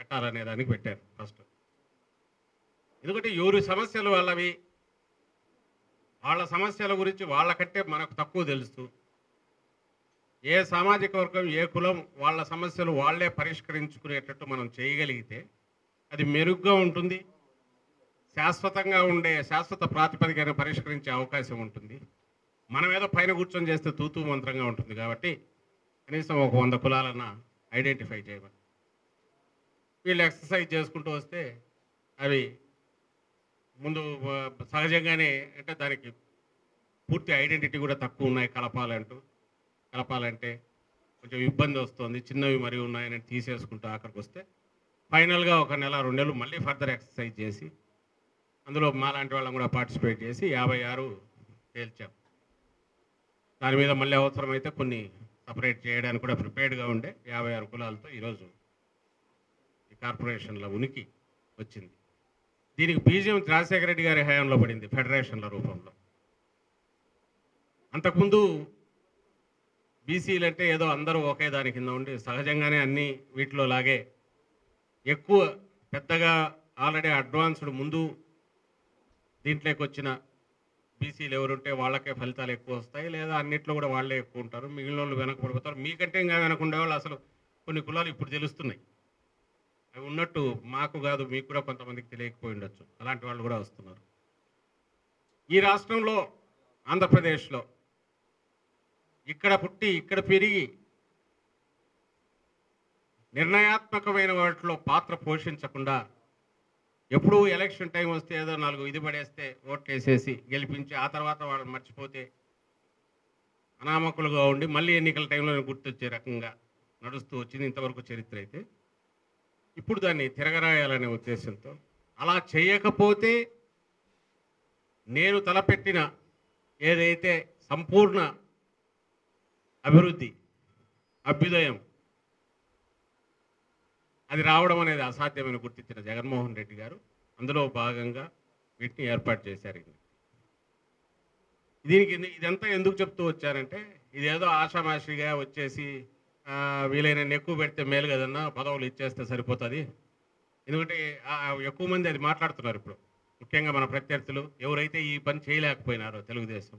కట్టాలనే దానికి పెట్టారు ఫస్ట్ ఎందుకంటే ఎవరి సమస్యలు వాళ్ళవి వాళ్ళ సమస్యల గురించి వాళ్ళకంటే మనకు తక్కువ తెలుస్తూ ఏ సామాజిక వర్గం ఏ కులం వాళ్ళ సమస్యలు వాళ్ళే పరిష్కరించుకునేటట్టు మనం చేయగలిగితే అది మెరుగ్గా ఉంటుంది శాశ్వతంగా ఉండే శాశ్వత ప్రాతిపదికన పరిష్కరించే అవకాశం ఉంటుంది మనం ఏదో పైన కూర్చొని చేస్తే తూతూ మంత్రంగా ఉంటుంది కాబట్టి కనీసం ఒక వంద కులాలన్నా ఐడెంటిఫై చేయమని వీళ్ళు ఎక్సర్సైజ్ చేసుకుంటూ వస్తే అవి ముందు ఆ, సహజంగానే అంటే దానికి పూర్తి ఐడెంటిటీ కూడా తక్కువ ఉన్నాయి కలపాలంటూ కలపాలంటే కొంచెం ఇబ్బంది వస్తుంది చిన్నవి మరి ఉన్నాయని తీసేసుకుంటూ అక్కడికి వస్తే ఫైనల్గా ఒక నెల రెండు నెలలు మళ్ళీ ఫర్దర్ ఎక్సర్సైజ్ చేసి అందులో మాలాంటి వాళ్ళం కూడా పార్టిసిపేట్ చేసి యాభై ఆరు తేల్చాం దాని మీద మళ్ళీ అవసరమైతే కొన్ని సపరేట్ చేయడానికి కూడా ప్రిపేర్డ్గా ఉండే యాభై ఆరు కులాలతో ఈరోజు ఈ కార్పొరేషన్ల ఉనికి వచ్చింది దీనికి బీజం రాజశేఖర రెడ్డి గారి హయాంలో పడింది ఫెడరేషన్ల రూపంలో అంతకుముందు బీసీలు అంటే ఏదో అందరూ ఒకే దాని కింద ఉండి సహజంగానే అన్ని వీటిలో లాగే ఎక్కువ పెద్దగా ఆల్రెడీ అడ్వాన్స్డ్ ముందు దీంట్లోకి వచ్చిన బీసీలు ఎవరుంటే వాళ్ళకే ఫలితాలు ఎక్కువ వస్తాయి లేదా అన్నిట్లో కూడా వాళ్ళే ఎక్కువ ఉంటారు మిగిలిన వాళ్ళు వెనకబడిపోతారు మీకంటే ఇంకా వెనకుండే వాళ్ళు అసలు కొన్ని కులాలు ఇప్పుడు తెలుస్తున్నాయి అవి ఉన్నట్టు మాకు కాదు మీకు కూడా కొంతమందికి తెలియకపోయి ఉండొచ్చు అలాంటి వాళ్ళు కూడా వస్తున్నారు ఈ రాష్ట్రంలో ఆంధ్రప్రదేశ్లో ఇక్కడ పుట్టి ఇక్కడ పెరిగి నిర్ణయాత్మకమైన వాటిలో పాత్ర పోషించకుండా ఎప్పుడు ఎలక్షన్ టైం వస్తే ఏదో నాలుగు ఇది పడేస్తే ఓట్లు వేసేసి గెలిపించి ఆ తర్వాత వాళ్ళని మర్చిపోతే అనామకులుగా ఉండి మళ్ళీ ఎన్నికల టైంలో గుర్తొచ్చే రకంగా నడుస్తూ వచ్చింది ఇంతవరకు చరిత్ర అయితే ఇప్పుడు దాన్ని తిరగరాయాలనే ఉద్దేశంతో అలా చేయకపోతే నేను తలపెట్టిన ఏదైతే సంపూర్ణ అభివృద్ధి అభ్యుదయం అది రావడం అనేది అసాధ్యమని గుర్తించిన జగన్మోహన్ రెడ్డి గారు అందులో భాగంగా వీటిని ఏర్పాటు చేశారు దీనికి ఇది- ఇదంతా ఎందుకు చెప్తూ వచ్చారంటే ఇదేదో ఆషామాషిగా వచ్చేసి ఆ, వీలైన ఎక్కువ పెడితే మేలు కదన్నా పదవులు ఇచ్చేస్తే సరిపోతుంది ఎందుకంటే ఆ, ఎక్కువ మంది అది మాట్లాడుతున్నారు ఇప్పుడు ముఖ్యంగా మన ప్రత్యర్థులు ఎవరైతే ఈ పని చేయలేకపోయినారో తెలుగుదేశం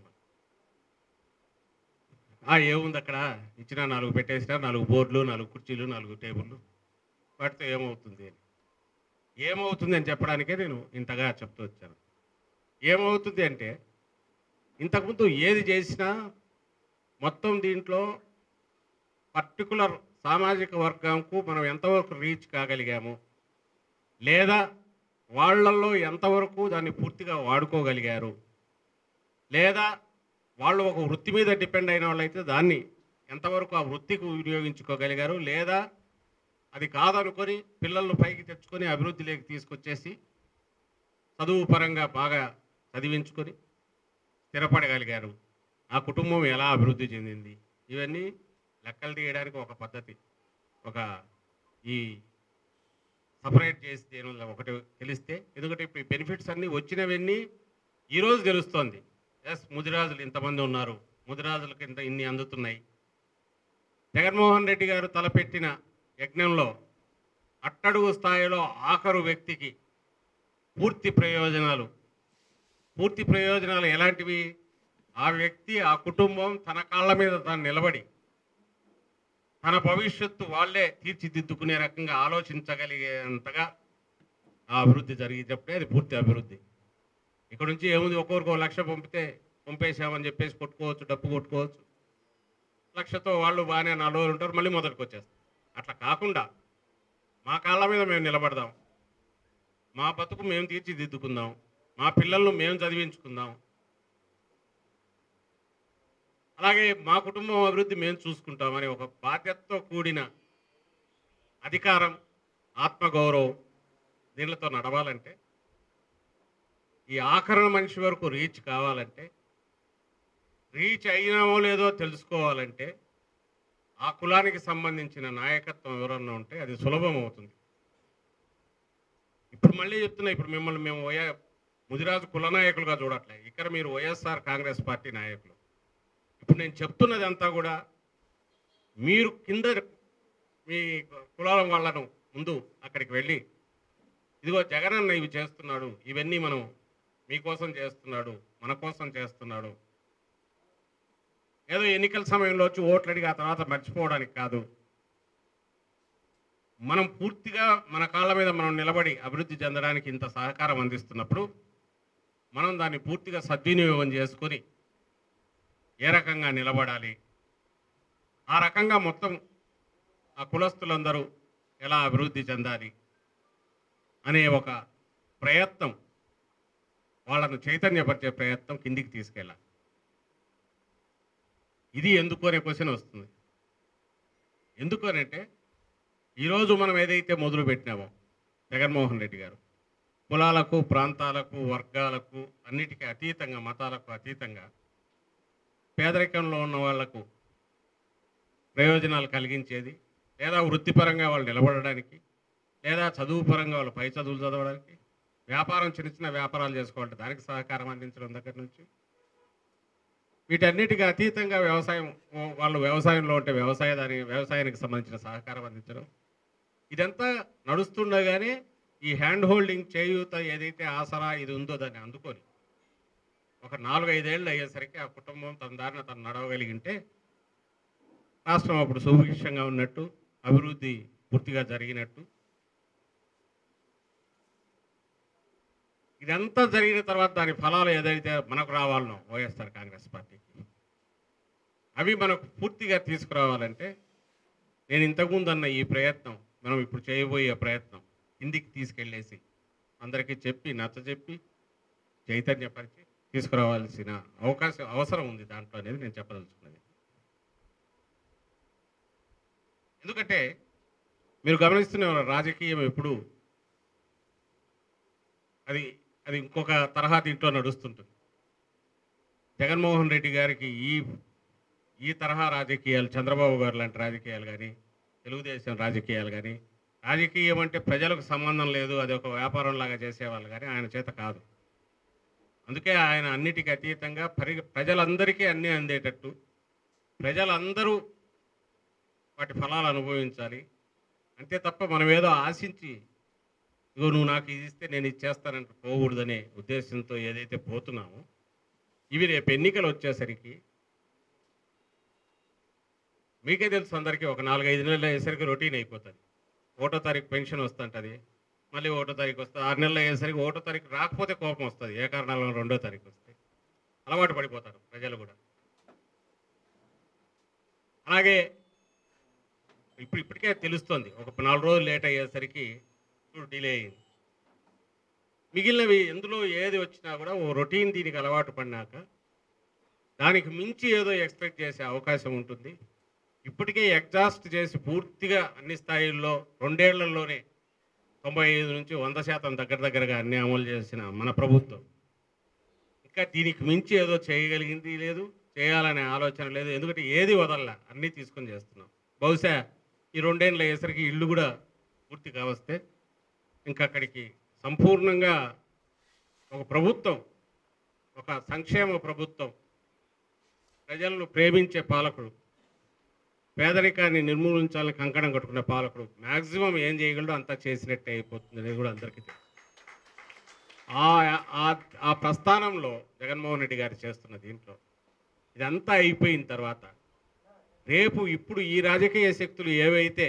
ఆ ఏముంది అక్కడ ఇచ్చిన నాలుగు పెట్టేసిన నాలుగు బోర్డులు నాలుగు కుర్చీలు నాలుగు టేబుల్లు వాటితో ఏమవుతుంది అని ఏమవుతుంది అని చెప్పడానికే నేను ఇంతగా చెప్తూ వచ్చాను ఏమవుతుంది అంటే ఇంతకుముందు ఏది చేసినా మొత్తం దీంట్లో పర్టికులర్ సామాజిక వర్గంకు మనం ఎంతవరకు రీచ్ కాగలిగాము లేదా వాళ్ళల్లో ఎంతవరకు దాన్ని పూర్తిగా వాడుకోగలిగారు లేదా వాళ్ళు ఒక వృత్తి మీద డిపెండ్ అయిన వాళ్ళైతే దాన్ని ఎంతవరకు ఆ వృత్తికి వినియోగించుకోగలిగారు లేదా అది కాదనుకొని పిల్లలను పైకి తెచ్చుకొని అభివృద్ధిలోకి తీసుకొచ్చేసి చదువు పరంగా బాగా చదివించుకొని స్థిరపడగలిగారు ఆ కుటుంబం ఎలా అభివృద్ధి చెందింది ఇవన్నీ లెక్కలు తీయడానికి ఒక పద్ధతి ఒక ఈ సపరేట్ చేసి దేని వల్ల ఒకటి తెలిస్తే ఎందుకంటే ఇప్పుడు ఈ బెనిఫిట్స్ అన్నీ వచ్చినవన్నీ ఈరోజు తెలుస్తోంది ఎస్ ముదిరాజులు ఇంతమంది ఉన్నారు ముదిరాజులకి ఇంత ఇన్ని అందుతున్నాయి జగన్మోహన్ రెడ్డి గారు తలపెట్టిన యజ్ఞంలో అట్టడుగు స్థాయిలో ఆఖరు వ్యక్తికి పూర్తి ప్రయోజనాలు పూర్తి ప్రయోజనాలు ఎలాంటివి ఆ వ్యక్తి ఆ కుటుంబం తన కాళ్ళ మీద తాను నిలబడి తన భవిష్యత్తు వాళ్ళే తీర్చిదిద్దుకునే రకంగా ఆలోచించగలిగేంతగా ఆ అభివృద్ధి జరిగేటప్పుడే అది పూర్తి అభివృద్ధి ఇక్కడ నుంచి ఏముంది ఒక్కొక్కరికి ఒక లక్ష పంపితే పంపేసామని చెప్పేసి కొట్టుకోవచ్చు డబ్బు కొట్టుకోవచ్చు లక్షతో వాళ్ళు బాగానే నాలుగు రోజులు ఉంటారు మళ్ళీ మొదటికి వచ్చేస్తారు అట్లా కాకుండా మా కాళ్ళ మీద మేము నిలబడదాం మా బతుకు మేము తీర్చిదిద్దుకుందాం మా పిల్లలను మేము చదివించుకుందాం అలాగే మా కుటుంబం అభివృద్ధి మేము చూసుకుంటామని ఒక బాధ్యతతో కూడిన అధికారం ఆత్మగౌరవం దీనిలతో నడవాలంటే ఈ ఆఖరణ మనిషి వరకు రీచ్ కావాలంటే రీచ్ అయినామో లేదో తెలుసుకోవాలంటే ఆ కులానికి సంబంధించిన నాయకత్వం ఎవరన్నా ఉంటే అది సులభం అవుతుంది ఇప్పుడు మళ్ళీ చెప్తున్నా ఇప్పుడు మిమ్మల్ని మేము వయ ముదిరాజు కుల నాయకులుగా చూడట్లే ఇక్కడ మీరు వైఎస్ఆర్ కాంగ్రెస్ పార్టీ నాయకులు ఇప్పుడు నేను చెప్తున్నది అంతా కూడా మీరు కింద మీ కులాల వాళ్ళను ముందు అక్కడికి వెళ్ళి ఇదిగో జగనన్న ఇవి చేస్తున్నాడు ఇవన్నీ మనం మీకోసం చేస్తున్నాడు మన కోసం చేస్తున్నాడు ఏదో ఎన్నికల సమయంలో వచ్చి ఓట్లు అడిగి ఆ తర్వాత మర్చిపోవడానికి కాదు మనం పూర్తిగా మన కాళ్ళ మీద మనం నిలబడి అభివృద్ధి చెందడానికి ఇంత సహకారం అందిస్తున్నప్పుడు మనం దాన్ని పూర్తిగా సద్వినియోగం చేసుకొని ఏ రకంగా నిలబడాలి ఆ రకంగా మొత్తం ఆ కులస్తులందరూ ఎలా అభివృద్ధి చెందాలి అనే ఒక ప్రయత్నం వాళ్ళను చైతన్యపరిచే ప్రయత్నం కిందికి తీసుకెళ్ళాలి ఇది ఎందుకు అనే క్వశ్చన్ వస్తుంది ఎందుకు అని అంటే ఈరోజు మనం ఏదైతే మొదలు పెట్టినామో జగన్మోహన్ రెడ్డి గారు కులాలకు ప్రాంతాలకు వర్గాలకు అన్నిటికీ అతీతంగా మతాలకు అతీతంగా పేదరికంలో ఉన్న వాళ్లకు ప్రయోజనాలు కలిగించేది లేదా వృత్తిపరంగా వాళ్ళు నిలబడడానికి లేదా చదువు పరంగా వాళ్ళు పై చదువులు చదవడానికి వ్యాపారం చిన్న చిన్న వ్యాపారాలు చేసుకోవాలంటే దానికి సహకారం అందించడం దగ్గర నుంచి వీటన్నిటికీ అతీతంగా వ్యవసాయం వాళ్ళు వ్యవసాయంలో ఉంటే వ్యవసాయ దాని వ్యవసాయానికి సంబంధించిన సహకారం అందించడం ఇదంతా నడుస్తుండగానే ఈ హ్యాండ్ హోల్డింగ్ చేయూత ఏదైతే ఆసరా ఇది ఉందో దాన్ని అందుకొని ఒక నాలుగు ఐదేళ్ళు అయ్యేసరికి ఆ కుటుంబం తన దారిన తను నడవగలిగింటే రాష్ట్రం అప్పుడు సుభిక్షంగా ఉన్నట్టు అభివృద్ధి పూర్తిగా జరిగినట్టు ఇదంతా జరిగిన తర్వాత దాని ఫలాలు ఏదైతే మనకు రావాలనో వైఎస్ఆర్ కాంగ్రెస్ పార్టీకి అవి మనకు పూర్తిగా తీసుకురావాలంటే నేను ఇంతకుముందు అన్న ఈ ప్రయత్నం మనం ఇప్పుడు చేయబోయే ప్రయత్నం కిందికి తీసుకెళ్ళేసి అందరికీ చెప్పి నచ్చజెప్పి చైతన్యపరిచి తీసుకురావాల్సిన అవకాశం అవసరం ఉంది దాంట్లో అనేది నేను చెప్పదలుచుకున్నది ఎందుకంటే మీరు గమనిస్తున్న రాజకీయం ఎప్పుడు అది అది ఇంకొక తరహా దీంట్లో నడుస్తుంటుంది జగన్మోహన్ రెడ్డి గారికి ఈ ఈ తరహా రాజకీయాలు చంద్రబాబు గారు లాంటి రాజకీయాలు కానీ తెలుగుదేశం రాజకీయాలు కానీ రాజకీయం అంటే ప్రజలకు సంబంధం లేదు అది ఒక వ్యాపారం లాగా చేసేవాళ్ళు కానీ ఆయన చేత కాదు అందుకే ఆయన అన్నిటికీ అతీతంగా పరి ప్రజలందరికీ అన్నీ అందేటట్టు ప్రజలందరూ వాటి ఫలాలు అనుభవించాలి అంతే తప్ప మనం ఏదో ఆశించి ఇగో నువ్వు నాకు ఇది ఇస్తే నేను ఇది చేస్తానంటే పోకూడదనే ఉద్దేశంతో ఏదైతే పోతున్నామో ఇవి రేపు ఎన్నికలు వచ్చేసరికి మీకే తెలుసు అందరికీ ఒక నాలుగైదు నెలలు అయ్యేసరికి రొటీన్ అయిపోతుంది ఒకటో తారీఖు పెన్షన్ వస్తుంటుంది మళ్ళీ ఒకటో తారీఖు వస్తుంది ఆరు నెలలు అయ్యేసరికి ఒకటో తారీఖు రాకపోతే కోపం వస్తుంది ఏ కారణాల రెండో తారీఖు వస్తే అలవాటు పడిపోతారు ప్రజలు కూడా అలాగే ఇప్పుడు ఇప్పటికే తెలుస్తుంది ఒక నాలుగు రోజులు లేట్ అయ్యేసరికి ఇప్పుడు డిలే అయింది మిగిలినవి ఎందులో ఏది వచ్చినా కూడా ఓ రొటీన్ దీనికి అలవాటు పడినాక దానికి మించి ఏదో ఎక్స్పెక్ట్ చేసే అవకాశం ఉంటుంది ఇప్పటికే ఎగ్జాస్ట్ చేసి పూర్తిగా అన్ని స్థాయిల్లో రెండేళ్లలోనే తొంభై ఐదు నుంచి వంద శాతం దగ్గర దగ్గరగా అన్ని అమలు చేసిన మన ప్రభుత్వం ఇంకా దీనికి మించి ఏదో చేయగలిగింది లేదు చేయాలనే ఆలోచన లేదు ఎందుకంటే ఏది వదల్లా అన్నీ తీసుకొని చేస్తున్నాం బహుశా ఈ రెండేళ్ళు అయ్యేసరికి ఇల్లు కూడా పూర్తి కావస్తే ఇంకా అక్కడికి సంపూర్ణంగా ఒక ప్రభుత్వం ఒక సంక్షేమ ప్రభుత్వం ప్రజలను ప్రేమించే పాలకుడు పేదరికాన్ని నిర్మూలించాలని కంకణం కట్టుకునే పాలకుడు మ్యాక్సిమం ఏం చేయగలడో అంతా చేసినట్టే అయిపోతుంది అనేది కూడా అందరికీ తెలుసు ఆ ఆ- ఆ ప్రస్థానంలో జగన్మోహన్ రెడ్డి గారు చేస్తున్న దీంట్లో ఇదంతా అయిపోయిన తర్వాత రేపు ఇప్పుడు ఈ రాజకీయ శక్తులు ఏవైతే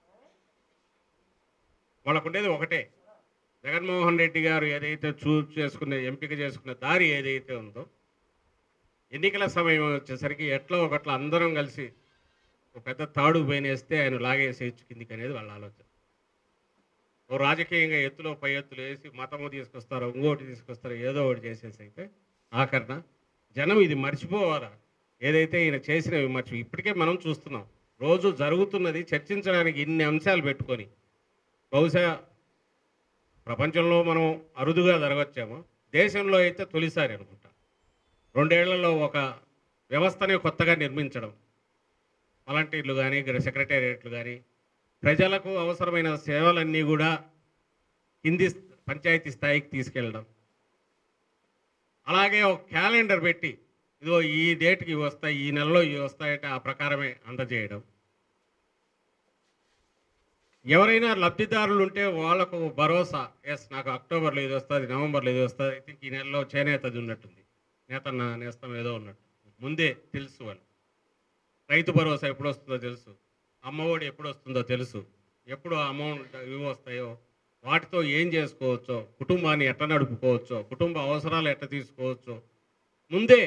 వాళ్ళకుండేది ఒకటే జగన్మోహన్ రెడ్డి గారు ఏదైతే చూస్ చేసుకున్న ఎంపిక చేసుకున్న దారి ఏదైతే ఉందో ఎన్నికల సమయం వచ్చేసరికి ఎట్లా ఒకట్లా అందరం కలిసి ఒక పెద్ద తాడు పైనేస్తే ఆయన లాగేసేయచ్చు కిందికి అనేది వాళ్ళ ఆలోచన ఓ రాజకీయంగా ఎత్తులో పై ఎత్తులు వేసి మతము తీసుకొస్తారు ఇంకోటి తీసుకొస్తారు ఏదో ఒకటి చేసేసి అయితే ఆఖరణ జనం ఇది మర్చిపోవాలా ఏదైతే ఈయన చేసినవి మర్చి ఇప్పటికే మనం చూస్తున్నాం రోజు జరుగుతున్నది చర్చించడానికి ఇన్ని అంశాలు పెట్టుకొని బహుశా ప్రపంచంలో మనం అరుదుగా జరగచ్చేమో దేశంలో అయితే తొలిసారి అనుకుంటా రెండేళ్లలో ఒక వ్యవస్థని కొత్తగా నిర్మించడం వాలంటీర్లు కానీ సెక్రటేరియట్లు కానీ ప్రజలకు అవసరమైన సేవలన్నీ కూడా కింది పంచాయతీ స్థాయికి తీసుకెళ్ళడం అలాగే ఒక క్యాలెండర్ పెట్టి ఇదిగో ఈ డేట్కి ఇవి వస్తాయి ఈ నెలలో ఇవి వస్తాయంటే ఆ ప్రకారమే అందజేయడం ఎవరైనా లబ్ధిదారులు ఉంటే వాళ్ళకు భరోసా ఎస్ నాకు అక్టోబర్లో ఇది వస్తుంది నవంబర్లో ఇది వస్తుంది ఐ థింక్ ఈ నెలలో చేనేతది ఉన్నట్టుంది నేతన్న నేస్తం ఏదో ఉన్నట్టు ముందే తెలుసు వాళ్ళు రైతు భరోసా ఎప్పుడు వస్తుందో తెలుసు అమ్మఒడి ఎప్పుడు వస్తుందో తెలుసు ఎప్పుడు అమౌంట్ ఇవి వస్తాయో వాటితో ఏం చేసుకోవచ్చో కుటుంబాన్ని ఎట్లా నడుపుకోవచ్చో కుటుంబ అవసరాలు ఎట్లా తీసుకోవచ్చో ముందే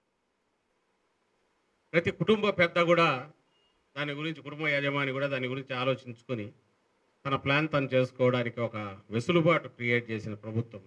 ప్రతి కుటుంబ పెద్ద కూడా దాని గురించి కుటుంబ యజమాని కూడా దాని గురించి ఆలోచించుకొని తన ప్లాన్ తను చేసుకోవడానికి ఒక వెసులుబాటు క్రియేట్ చేసిన ప్రభుత్వం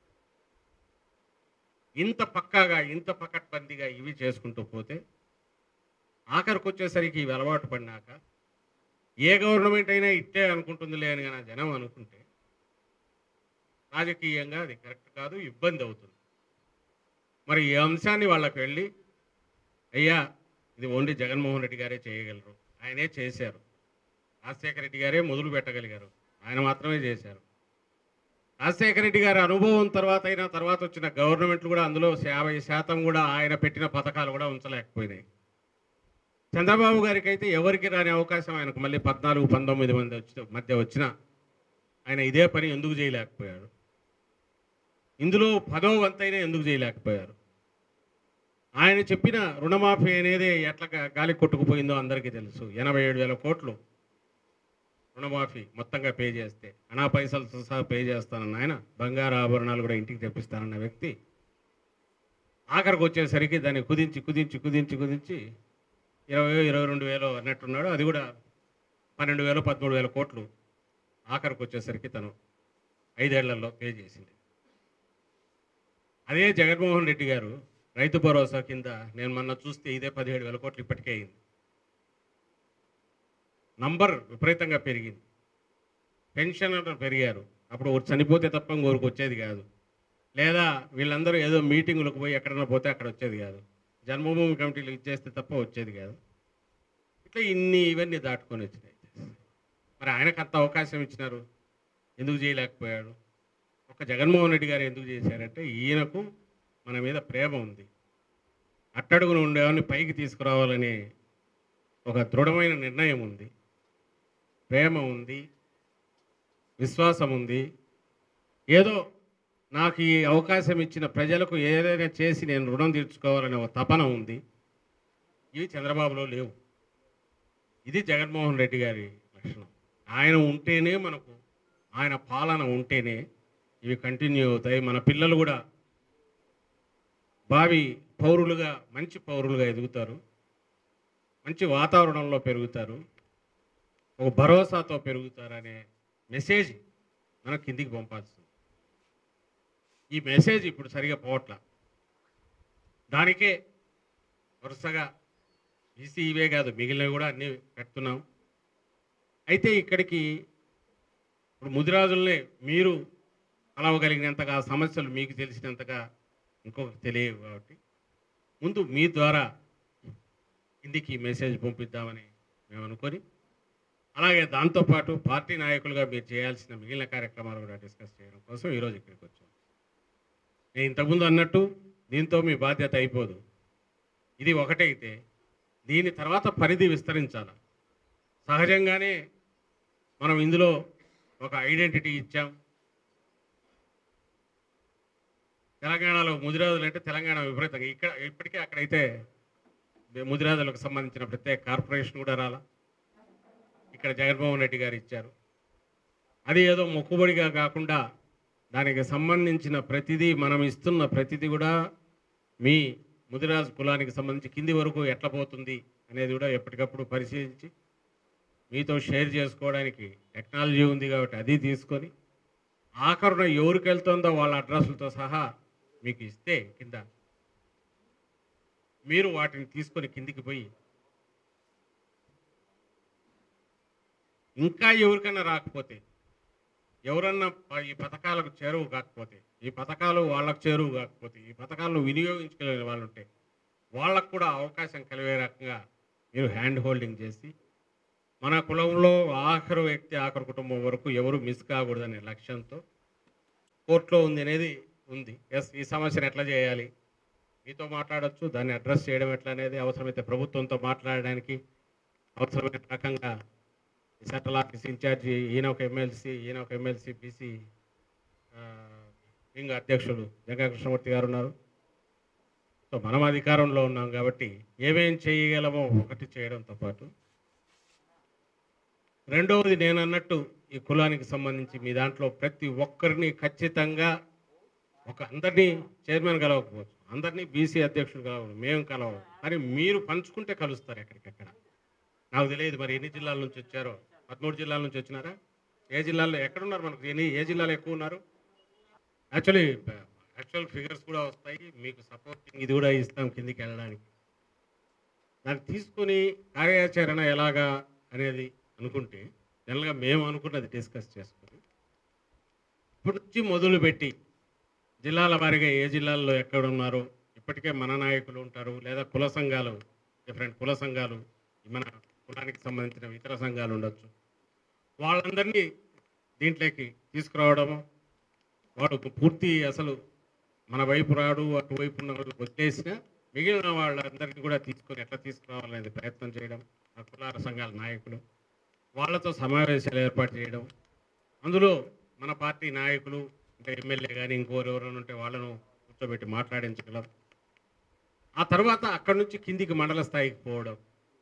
ఇంత పక్కాగా ఇంత పకడ్బందీగా ఇవి చేసుకుంటూ పోతే ఆఖరికి వచ్చేసరికి ఇవి అలవాటు పడినాక ఏ గవర్నమెంట్ అయినా ఇట్టే అనుకుంటుందిలే అని కానీ జనం అనుకుంటే రాజకీయంగా అది కరెక్ట్ కాదు ఇబ్బంది అవుతుంది మరి ఈ అంశాన్ని వాళ్ళకి వెళ్ళి అయ్యా ఇది ఓన్లీ జగన్మోహన్ రెడ్డి గారే చేయగలరు ఆయనే చేశారు రాజశేఖర రెడ్డి గారే మొదలు పెట్టగలిగారు ఆయన మాత్రమే చేశారు రాజశేఖర రెడ్డి గారి అనుభవం తర్వాత అయినా తర్వాత వచ్చిన గవర్నమెంట్లు కూడా అందులో యాభై శాతం కూడా ఆయన పెట్టిన పథకాలు కూడా ఉంచలేకపోయినాయి చంద్రబాబు గారికి అయితే ఎవరికి రాని అవకాశం ఆయనకు మళ్ళీ పద్నాలుగు పంతొమ్మిది మంది వచ్చి మధ్య వచ్చిన ఆయన ఇదే పని ఎందుకు చేయలేకపోయాడు ఇందులో పదో వంతైనా ఎందుకు చేయలేకపోయారు ఆయన చెప్పిన రుణమాఫీ అనేది ఎట్లా గా- గాలి కొట్టుకుపోయిందో అందరికీ తెలుసు ఎనభై ఏడు వేల కోట్లు రుణమాఫీ మొత్తంగా పే చేస్తే అనా పైసలతో సహా పే చేస్తానన్న ఆయన బంగారు ఆభరణాలు కూడా ఇంటికి తెప్పిస్తానన్న వ్యక్తి ఆఖరికి వచ్చేసరికి దాన్ని కుదించి కుదించి కుదించి కుదించి ఇరవై ఇరవై రెండు వేలు అన్నట్టున్నాడు అది కూడా పన్నెండు వేలు పదమూడు వేల కోట్లు ఆఖరికి వచ్చేసరికి తను ఐదేళ్లలో పే చేసింది అదే జగన్మోహన్ రెడ్డి గారు రైతు భరోసా కింద నేను మొన్న చూస్తే ఇదే పదిహేడు వేల కోట్లు ఇప్పటికే అయింది నంబర్ విపరీతంగా పెరిగింది పెన్షనర్లు పెరిగారు అప్పుడు ఒకరు చనిపోతే తప్ప ఇంకొకరికి వచ్చేది కాదు లేదా వీళ్ళందరూ ఏదో మీటింగులకు పోయి ఎక్కడన్నా పోతే అక్కడ వచ్చేది కాదు జన్మభూమి కమిటీలు ఇచ్చేస్తే తప్ప వచ్చేది కాదు ఇట్లా ఇన్ని ఇవన్నీ దాటుకొని వచ్చినాయి మరి ఆయనకు అంత అవకాశం ఇచ్చినారు ఎందుకు చేయలేకపోయాడు ఒక జగన్మోహన్ రెడ్డి గారు ఎందుకు చేశారంటే ఈయనకు మన మీద ప్రేమ ఉంది అట్టడుగున ఉండేవాడిని పైకి తీసుకురావాలని ఒక దృఢమైన నిర్ణయం ఉంది ప్రేమ ఉంది విశ్వాసం ఉంది ఏదో నాకు ఈ అవకాశం ఇచ్చిన ప్రజలకు ఏదైనా చేసి నేను రుణం తీర్చుకోవాలనే ఒక తపన ఉంది ఇవి చంద్రబాబులో లేవు ఇది జగన్మోహన్ రెడ్డి గారి లక్షణం ఆయన ఉంటేనే మనకు ఆయన పాలన ఉంటేనే ఇవి కంటిన్యూ అవుతాయి మన పిల్లలు కూడా భావి పౌరులుగా మంచి పౌరులుగా ఎదుగుతారు మంచి వాతావరణంలో పెరుగుతారు ఒక భరోసాతో పెరుగుతారనే మెసేజ్ మనం కిందికి పంపాల్సింది ఈ మెసేజ్ ఇప్పుడు సరిగా పోవట్ల దానికే వరుసగా ఈసీ ఇవే కాదు మిగిలినవి కూడా అన్నీ పెడుతున్నాం అయితే ఇక్కడికి ఇప్పుడు ముదిరాజుల్ని మీరు కలవగలిగినంతగా ఆ సమస్యలు మీకు తెలిసినంతగా ఇంకొకరికి తెలియవు కాబట్టి ముందు మీ ద్వారా కిందికి ఈ మెసేజ్ పంపిద్దామని మేము అనుకొని అలాగే దాంతోపాటు పార్టీ నాయకులుగా మీరు చేయాల్సిన మిగిలిన కార్యక్రమాలు కూడా డిస్కస్ చేయడం కోసం ఈరోజు ఇక్కడికి వచ్చాం నేను ఇంతకుముందు అన్నట్టు దీంతో మీ బాధ్యత అయిపోదు ఇది ఒకటైతే దీని తర్వాత పరిధి విస్తరించాలి సహజంగానే మనం ఇందులో ఒక ఐడెంటిటీ ఇచ్చాం తెలంగాణలో ముదిరాజులు అంటే తెలంగాణ విపరీతంగా ఇక్కడ ఇప్పటికే అక్కడైతే ముదిరాజులకు సంబంధించిన ప్రత్యేక కార్పొరేషన్ కూడా రాలా ఇక్కడ జగన్మోహన్ రెడ్డి గారు ఇచ్చారు అది ఏదో మొక్కుబడిగా కాకుండా దానికి సంబంధించిన ప్రతిదీ మనం ఇస్తున్న ప్రతిదీ కూడా మీ ముదిరాజు కులానికి సంబంధించి కింది వరకు ఎట్లా పోతుంది అనేది కూడా ఎప్పటికప్పుడు పరిశీలించి మీతో షేర్ చేసుకోవడానికి టెక్నాలజీ ఉంది కాబట్టి అది తీసుకొని ఆఖరున ఎవరికి వెళ్తుందో వాళ్ళ అడ్రస్లతో సహా మీకు ఇస్తే కింద మీరు వాటిని తీసుకొని కిందికి పోయి ఇంకా ఎవరికైనా రాకపోతే ఎవరన్నా ప- ఈ పథకాలకు చేరువు కాకపోతే ఈ పథకాలు వాళ్ళకు చేరువు కాకపోతే ఈ పథకాలను వినియోగించుకోలేని వాళ్ళు ఉంటే వాళ్ళకు కూడా అవకాశం కలిగే రకంగా మీరు హ్యాండ్ హోల్డింగ్ చేసి మన కులంలో ఆఖరు వ్యక్తి ఆఖరు కుటుంబం వరకు ఎవరు మిస్ కాకూడదనే లక్ష్యంతో కోర్టులో ఉంది అనేది ఉంది ఎస్ ఈ సమస్యను ఎట్లా చేయాలి మీతో మాట్లాడొచ్చు దాన్ని అడ్రస్ చేయడం ఎట్లా అనేది అవసరమైతే ప్రభుత్వంతో మాట్లాడడానికి అవసరమైన రకంగా సెంట్రల్ ఆఫీస్ ఇన్ఛార్జి ఈయన ఒక ఎమ్మెల్సీ ఈయన ఒక ఎమ్మెల్సీ బీసీ వింగ్ అధ్యక్షుడు జంగా కృష్ణమూర్తి గారు ఉన్నారు సో మనం అధికారంలో ఉన్నాం కాబట్టి ఏమేం చేయగలమో ఒకటి చేయడంతో పాటు రెండవది నేను అన్నట్టు ఈ కులానికి సంబంధించి మీ దాంట్లో ప్రతి ఒక్కరిని ఖచ్చితంగా ఒక అందరినీ చైర్మన్ కలవకపోవచ్చు అందరినీ బీసీ అధ్యక్షుడు కలవరు మేము కలవం కానీ మీరు పంచుకుంటే కలుస్తారు ఎక్కడికెక్కడ నాకు తెలియదు మరి ఎన్ని జిల్లాల నుంచి వచ్చారో పదమూడు జిల్లాల నుంచి వచ్చినారా ఏ జిల్లాలో ఎక్కడున్నారు మనకు ఎన్ని ఏ జిల్లాలో ఎక్కువ ఉన్నారు యాక్చువల్లీ యాక్చువల్ ఫిగర్స్ కూడా వస్తాయి మీకు సపోర్టింగ్ ఇది కూడా ఇస్తాం కిందికి వెళ్ళడానికి దాన్ని తీసుకొని కార్యాచరణ ఎలాగా అనేది అనుకుంటే జనరల్గా మేము అనుకున్నది డిస్కస్ చేసుకొని ఇప్పటి నుంచి మొదలుపెట్టి జిల్లాల వారీగా ఏ జిల్లాల్లో ఎక్కడ ఉన్నారో ఇప్పటికే మన నాయకులు ఉంటారు లేదా కుల సంఘాలు డిఫరెంట్ కుల సంఘాలు మన కులానికి సంబంధించిన ఇతర సంఘాలు ఉండొచ్చు వాళ్ళందరినీ దీంట్లోకి తీసుకురావడము వాడు పూర్తి అసలు మన వైపు రాడు అటువైపు ఉన్న వాళ్ళు వదిలేసిన మిగిలిన వాళ్ళందరినీ కూడా తీసుకొని ఎట్లా తీసుకురావాలనేది ప్రయత్నం చేయడం ఆ కులాల సంఘాల నాయకులు వాళ్ళతో సమావేశాలు ఏర్పాటు చేయడం అందులో మన పార్టీ నాయకులు అంటే ఎమ్మెల్యే కానీ ఇంకోరు ఎవరైనా ఉంటే వాళ్ళను కూర్చోబెట్టి మాట్లాడించగలం ఆ తర్వాత అక్కడి నుంచి కిందికి మండల స్థాయికి పోవడం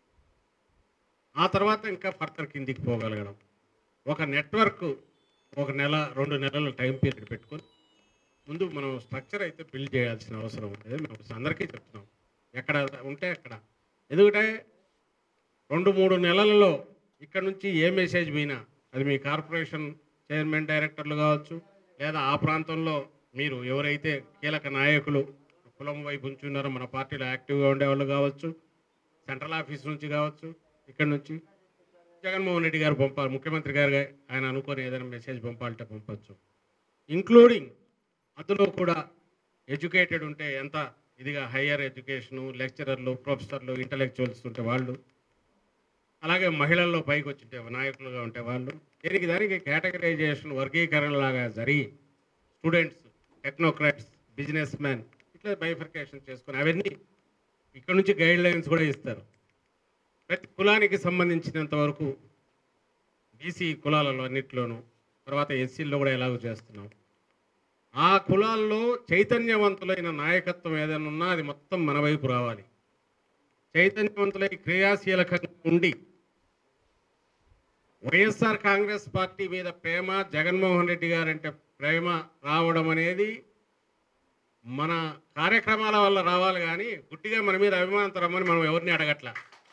ఆ తర్వాత ఇంకా ఫర్దర్ కిందికి పోగలగడం ఒక నెట్వర్క్ ఒక నెల రెండు నెలల టైం పీరియడ్ పెట్టుకొని ముందు మనం స్ట్రక్చర్ అయితే బిల్డ్ చేయాల్సిన అవసరం ఉంటుంది మేము అందరికీ చెప్తున్నాం ఎక్కడ ఉంటే అక్కడ ఎందుకంటే రెండు మూడు నెలలలో ఇక్కడ నుంచి ఏ మెసేజ్ పోయినా అది మీ కార్పొరేషన్ చైర్మన్ డైరెక్టర్లు కావచ్చు లేదా ఆ ప్రాంతంలో మీరు ఎవరైతే కీలక నాయకులు కులం వైపు నుంచి ఉన్నారో మన పార్టీలో యాక్టివ్గా ఉండేవాళ్ళు కావచ్చు సెంట్రల్ ఆఫీస్ నుంచి కావచ్చు ఇక్కడ నుంచి జగన్మోహన్ రెడ్డి గారు పంపాలి ముఖ్యమంత్రి గారు ఆయన అనుకొని ఏదైనా మెసేజ్ పంపాలంటే పంపచ్చు ఇంక్లూడింగ్ అందులో కూడా ఎడ్యుకేటెడ్ ఉంటే ఎంత ఇదిగా హయ్యర్ ఎడ్యుకేషను లెక్చరర్లు ప్రొఫెసర్లు ఇంటలెక్చువల్స్ ఉంటే వాళ్ళు అలాగే మహిళల్లో పైకి వచ్చింటే నాయకులుగా ఉంటే వాళ్ళు దీనికి దానికి కేటగరైజేషన్ వర్గీకరణ లాగా జరిగి స్టూడెంట్స్ టెక్నోక్రాట్స్ బిజినెస్ మ్యాన్ ఇట్లా బైఫర్కేషన్ చేసుకొని అవన్నీ ఇక్కడ నుంచి గైడ్ లైన్స్ కూడా ఇస్తారు ప్రతి కులానికి సంబంధించినంత వరకు బీసీ కులాలలో అన్నిట్లోనూ తర్వాత ఎస్సీల్లో కూడా ఎలాగో చేస్తున్నాం ఆ కులాల్లో చైతన్యవంతులైన నాయకత్వం ఏదైనా ఉన్నా అది మొత్తం మన వైపు రావాలి చైతన్యవంతులై క్రియాశీలకంగా ఉండి వైఎస్ఆర్ కాంగ్రెస్ పార్టీ మీద ప్రేమ జగన్మోహన్ రెడ్డి గారంటే ప్రేమ రావడం అనేది మన కార్యక్రమాల వల్ల రావాలి కానీ గుట్టిగా మన మీద అభిమానంతో రమ్మని మనం ఎవరిని అడగట్లా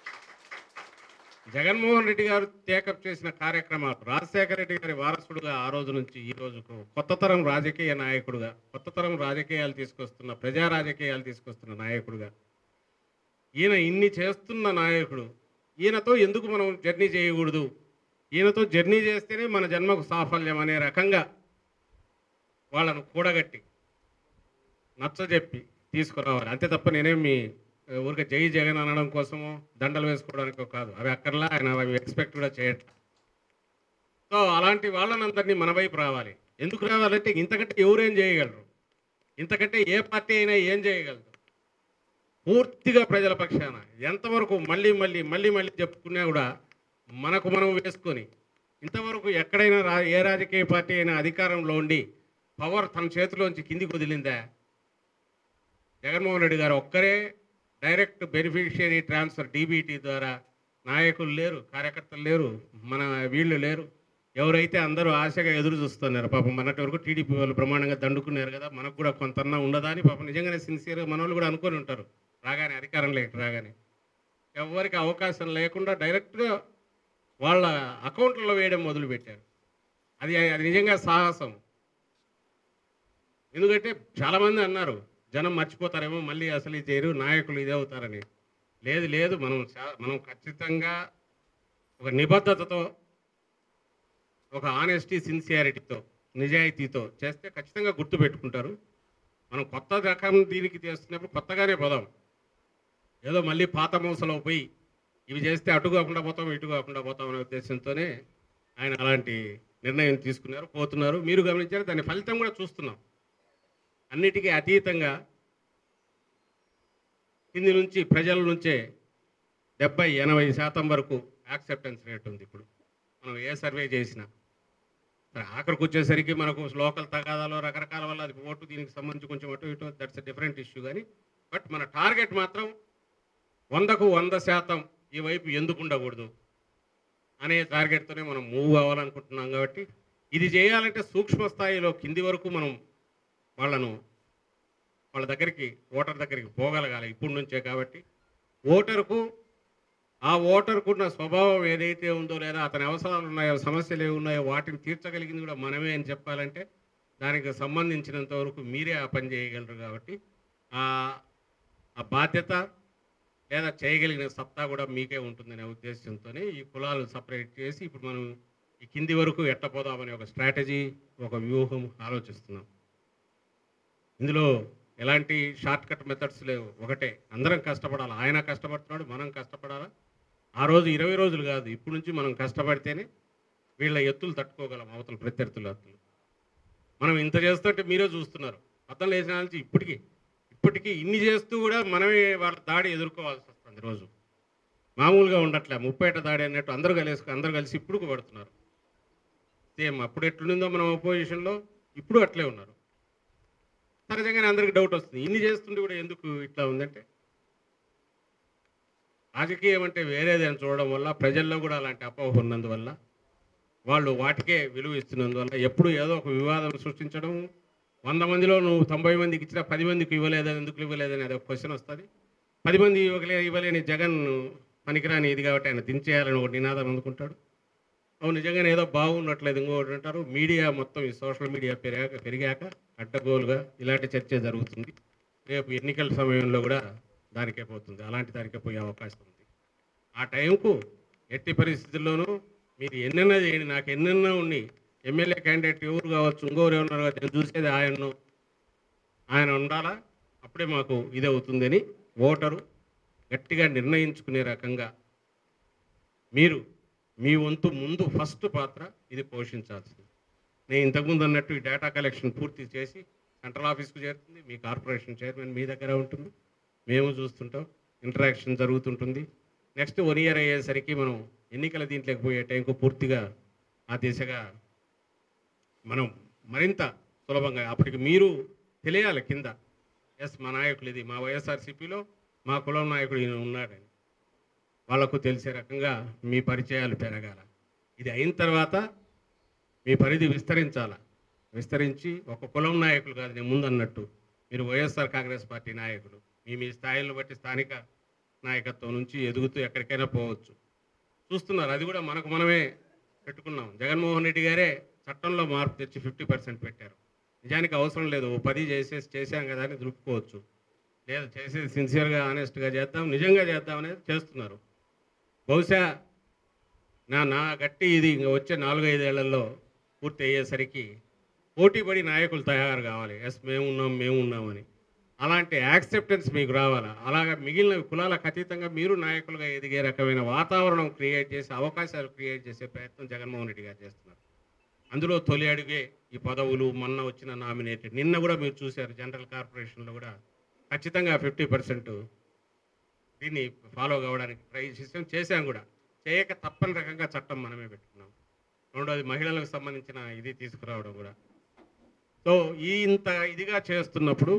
జగన్మోహన్ రెడ్డి గారు టేకప్ చేసిన కార్యక్రమాలు రాజశేఖర రెడ్డి గారి వారసుడుగా ఆ రోజు నుంచి ఈ రోజుకు కొత్త తరం రాజకీయ నాయకుడుగా కొత్త తరం రాజకీయాలు తీసుకొస్తున్న ప్రజా రాజకీయాలు తీసుకొస్తున్న నాయకుడుగా ఈయన ఇన్ని చేస్తున్న నాయకుడు ఈయనతో ఎందుకు మనం జర్నీ చేయకూడదు ఈయనతో జర్నీ చేస్తేనే మన జన్మకు సాఫల్యం అనే రకంగా వాళ్ళను కూడగట్టి నచ్చజెప్పి తీసుకురావాలి అంతే తప్ప నేనేం మీ ఊరికే జై జగన్ అనడం కోసమో దండలు వేసుకోవడానికో కాదు అవి అక్కర్లా ఆయన అవి ఎక్స్పెక్ట్ కూడా చేయట్లేదు సో అలాంటి వాళ్ళనందరినీ మన వైపు రావాలి ఎందుకు రావాలంటే ఇంతకంటే ఎవరేం చేయగలరు ఇంతకంటే ఏ పార్టీ అయినా ఏం చేయగలరు పూర్తిగా ప్రజల పక్షాన ఎంతవరకు మళ్ళీ మళ్ళీ మళ్ళీ మళ్ళీ చెప్పుకున్నా కూడా మనకు మనం వేసుకొని ఇంతవరకు ఎక్కడైనా రా ఏ రాజకీయ పార్టీ అయినా అధికారంలో ఉండి పవర్ తన చేతిలోంచి కిందికి వదిలిందా జగన్మోహన్ రెడ్డి గారు ఒక్కరే డైరెక్ట్ బెనిఫిషియరీ ట్రాన్స్ఫర్ డీబీటీ ద్వారా నాయకులు లేరు కార్యకర్తలు లేరు మన వీళ్ళు లేరు ఎవరైతే అందరూ ఆశగా ఎదురు చూస్తున్నారు పాపం మొన్నటి వరకు టీడీపీ వాళ్ళు ప్రమాణంగా దండుకున్నారు కదా మనకు కూడా కొంతన్నా ఉండదా అని పాపం నిజంగానే సిన్సియర్గా మన వాళ్ళు కూడా అనుకొని ఉంటారు రాగానే అధికారం లేక రాగానే ఎవరికి అవకాశం లేకుండా డైరెక్ట్గా వాళ్ళ అకౌంట్లలో వేయడం మొదలుపెట్టారు అది అది నిజంగా సాహసం ఎందుకంటే చాలామంది అన్నారు జనం మర్చిపోతారేమో మళ్ళీ అసలు ఇది చేయరు నాయకులు ఇదే అవుతారని లేదు లేదు మనం చా- మనం ఖచ్చితంగా ఒక నిబద్ధతతో ఒక ఆనెస్టీ సిన్సియారిటీతో నిజాయితీతో చేస్తే ఖచ్చితంగా గుర్తు పెట్టుకుంటారు మనం కొత్త రకం దీనికి చేస్తున్నప్పుడు కొత్తగానే పోదాం ఏదో మళ్ళీ పాత మూసలో పోయి ఇవి చేస్తే అటు కాకుండా పోతాం ఇటు కాకుండా పోతాం అనే ఉద్దేశంతోనే ఆయన అలాంటి నిర్ణయం తీసుకున్నారు పోతున్నారు మీరు గమనించారు దాని ఫలితం కూడా చూస్తున్నాం అన్నిటికీ అతీతంగా కింది నుంచి ప్రజల నుంచే డెబ్బై ఎనభై శాతం వరకు యాక్సెప్టెన్స్ రేట్ ఉంది ఇప్పుడు మనం ఏ సర్వే చేసినా మరి ఆఖరికి వచ్చేసరికి మనకు లోకల్ తగాదాలు రకరకాల వల్ల అది ఓటు దీనికి సంబంధించి కొంచెం అటు ఇటు దట్స్ ఎ డిఫరెంట్ ఇష్యూ కానీ బట్ మన టార్గెట్ మాత్రం వందకు వంద శాతం ఈ వైపు ఎందుకు ఉండకూడదు అనే టార్గెట్తోనే మనం మూవ్ అవ్వాలనుకుంటున్నాం కాబట్టి ఇది చేయాలంటే సూక్ష్మ స్థాయిలో కింది వరకు మనం వాళ్ళను వాళ్ళ దగ్గరికి ఓటర్ దగ్గరికి పోగలగాలి ఇప్పటి నుంచే కాబట్టి ఓటరుకు ఆ ఓటర్కున్న స్వభావం ఏదైతే ఉందో లేదా అతని అవసరాలు ఉన్నాయో సమస్యలు ఏమి ఉన్నాయో వాటిని తీర్చగలిగింది కూడా మనమే అని చెప్పాలంటే దానికి సంబంధించినంత వరకు మీరే ఆ పని చేయగలరు కాబట్టి ఆ ఆ బాధ్యత లేదా చేయగలిగిన సత్తా కూడా మీకే ఉంటుందనే ఉద్దేశంతోనే ఈ కులాలు సపరేట్ చేసి ఇప్పుడు మనం ఈ కింది వరకు ఎట్టపోదామనే ఒక స్ట్రాటజీ ఒక వ్యూహం ఆలోచిస్తున్నాం ఇందులో ఎలాంటి షార్ట్ కట్ మెథడ్స్ లేవు ఒకటే అందరం కష్టపడాలి ఆయన కష్టపడుతున్నాడు మనం కష్టపడాలా ఆ రోజు ఇరవై రోజులు కాదు ఇప్పుడు నుంచి మనం కష్టపడితేనే వీళ్ళ ఎత్తులు తట్టుకోగలం అవతల ప్రత్యర్థుల ఎత్తులు మనం ఇంత చేస్తుంటే మీరే చూస్తున్నారు పద్దం లేచిన నుంచి ఇప్పటికీ ఇప్పటికీ ఇన్ని చేస్తూ కూడా మనమే వాళ్ళ దాడి ఎదుర్కోవాల్సి వస్తుంది రోజు మామూలుగా ఉండట్లే ముప్పేట దాడి అన్నట్టు అందరూ కలిసి అందరూ కలిసి ఇప్పుడు పడుతున్నారు సేమ్ అప్పుడు ఎట్లుందో మనం అపోజిషన్లో ఇప్పుడు అట్లే ఉన్నారు సహజంగానే అందరికి డౌట్ వస్తుంది ఇన్ని చేస్తుంటే కూడా ఎందుకు ఇట్లా ఉందంటే రాజకీయం అంటే వేరేదని చూడడం వల్ల ప్రజల్లో కూడా అలాంటి అపోహ ఉన్నందువల్ల వాళ్ళు వాటికే విలువ ఇస్తున్నందువల్ల ఎప్పుడు ఏదో ఒక వివాదం సృష్టించడం వంద మందిలో నువ్వు తొంభై మందికి ఇచ్చినా పది మందికి ఇవ్వలేదని ఎందుకు ఇవ్వలేదని అది ఒక క్వశ్చన్ వస్తుంది పది మంది ఇవ్వలే ఇవ్వలేని జగన్ పనికిరాని ఇది కాబట్టి ఆయన దించేయాలని ఒక నినాదం అందుకుంటాడు అవును నిజంగానే ఏదో బాగున్నట్లేదు ఇంకొకటి అంటారు మీడియా మొత్తం ఈ సోషల్ మీడియా పెరిగాక పెరిగాక అడ్డగోలుగా ఇలాంటి చర్చ జరుగుతుంది రేపు ఎన్నికల సమయంలో కూడా దానికే పోతుంది అలాంటి దానికే పోయే అవకాశం ఉంది ఆ టైంకు ఎట్టి పరిస్థితుల్లోనూ మీరు ఎన్నెన్న చేయండి నాకు ఎన్నెన్న ఉండి ఎమ్మెల్యే క్యాండిడేట్ ఎవరు కావచ్చు ఇంకోరు ఎవరు కావచ్చు నేను చూసేది ఆయన్ను ఆయన ఉండాలా అప్పుడే మాకు ఇది అవుతుందని ఓటరు గట్టిగా నిర్ణయించుకునే రకంగా మీరు మీ వంతు ముందు ఫస్ట్ పాత్ర ఇది పోషించాల్సింది నేను ఇంతకుముందు అన్నట్టు ఈ డేటా కలెక్షన్ పూర్తి చేసి సెంట్రల్ ఆఫీస్కు చేరుతుంది మీ కార్పొరేషన్ చైర్మన్ మీ దగ్గర ఉంటుంది మేము చూస్తుంటాం ఇంటరాక్షన్ జరుగుతుంటుంది నెక్స్ట్ వన్ ఇయర్ అయ్యేసరికి మనం ఎన్నికల దీంట్లోకి పోయే టైంకు పూర్తిగా ఆ దిశగా మనం మరింత సులభంగా అప్పటికి మీరు తెలియాలి కింద ఎస్ మా నాయకులు ఇది మా వైఎస్ఆర్సీపీలో మా కులం నాయకుడు ఈయన ఉన్నాడని వాళ్ళకు తెలిసే రకంగా మీ పరిచయాలు పెరగాల ఇది అయిన తర్వాత మీ పరిధి విస్తరించాల విస్తరించి ఒక కులం నాయకులు కాదు నేను ముందు అన్నట్టు మీరు వైఎస్ఆర్ కాంగ్రెస్ పార్టీ నాయకులు మీ మీ స్థాయిలను బట్టి స్థానిక నాయకత్వం నుంచి ఎదుగుతూ ఎక్కడికైనా పోవచ్చు చూస్తున్నారు అది కూడా మనకు మనమే పెట్టుకున్నాం జగన్మోహన్ రెడ్డి గారే చట్టంలో మార్పు తెచ్చి ఫిఫ్టీ పర్సెంట్ పెట్టారు నిజానికి అవసరం లేదు ఓ పది చేసేసి చేసాం కదా అని దులుపుకోవచ్చు లేదు చేసేది సిన్సియర్గా ఆనెస్ట్గా చేద్దాం నిజంగా చేద్దాం అనేది చేస్తున్నారు బహుశా నా నా గట్టి ఇది ఇంక వచ్చే నాలుగైదేళ్లలో పూర్తి అయ్యేసరికి పోటీపడి నాయకులు తయారు కావాలి ఎస్ మేము ఉన్నాం మేము ఉన్నామని అలాంటి యాక్సెప్టెన్స్ మీకు రావాలా అలాగా మిగిలిన కులాలకు అతీతంగా మీరు నాయకులుగా ఎదిగే రకమైన వాతావరణం క్రియేట్ చేసి అవకాశాలు క్రియేట్ చేసే ప్రయత్నం జగన్మోహన్ రెడ్డి గారు చేస్తున్నారు అందులో తొలి అడుగే ఈ పదవులు మొన్న వచ్చిన నామినేటెడ్ నిన్న కూడా మీరు చూశారు జనరల్ కార్పొరేషన్లో కూడా ఖచ్చితంగా ఫిఫ్టీ పర్సెంట్ దీన్ని ఫాలో కావడానికి ట్రై చేసాం చేశాం కూడా చేయక తప్పని రకంగా చట్టం మనమే పెట్టుకున్నాం రెండోది మహిళలకు సంబంధించిన ఇది తీసుకురావడం కూడా సో ఈ ఇంత ఇదిగా చేస్తున్నప్పుడు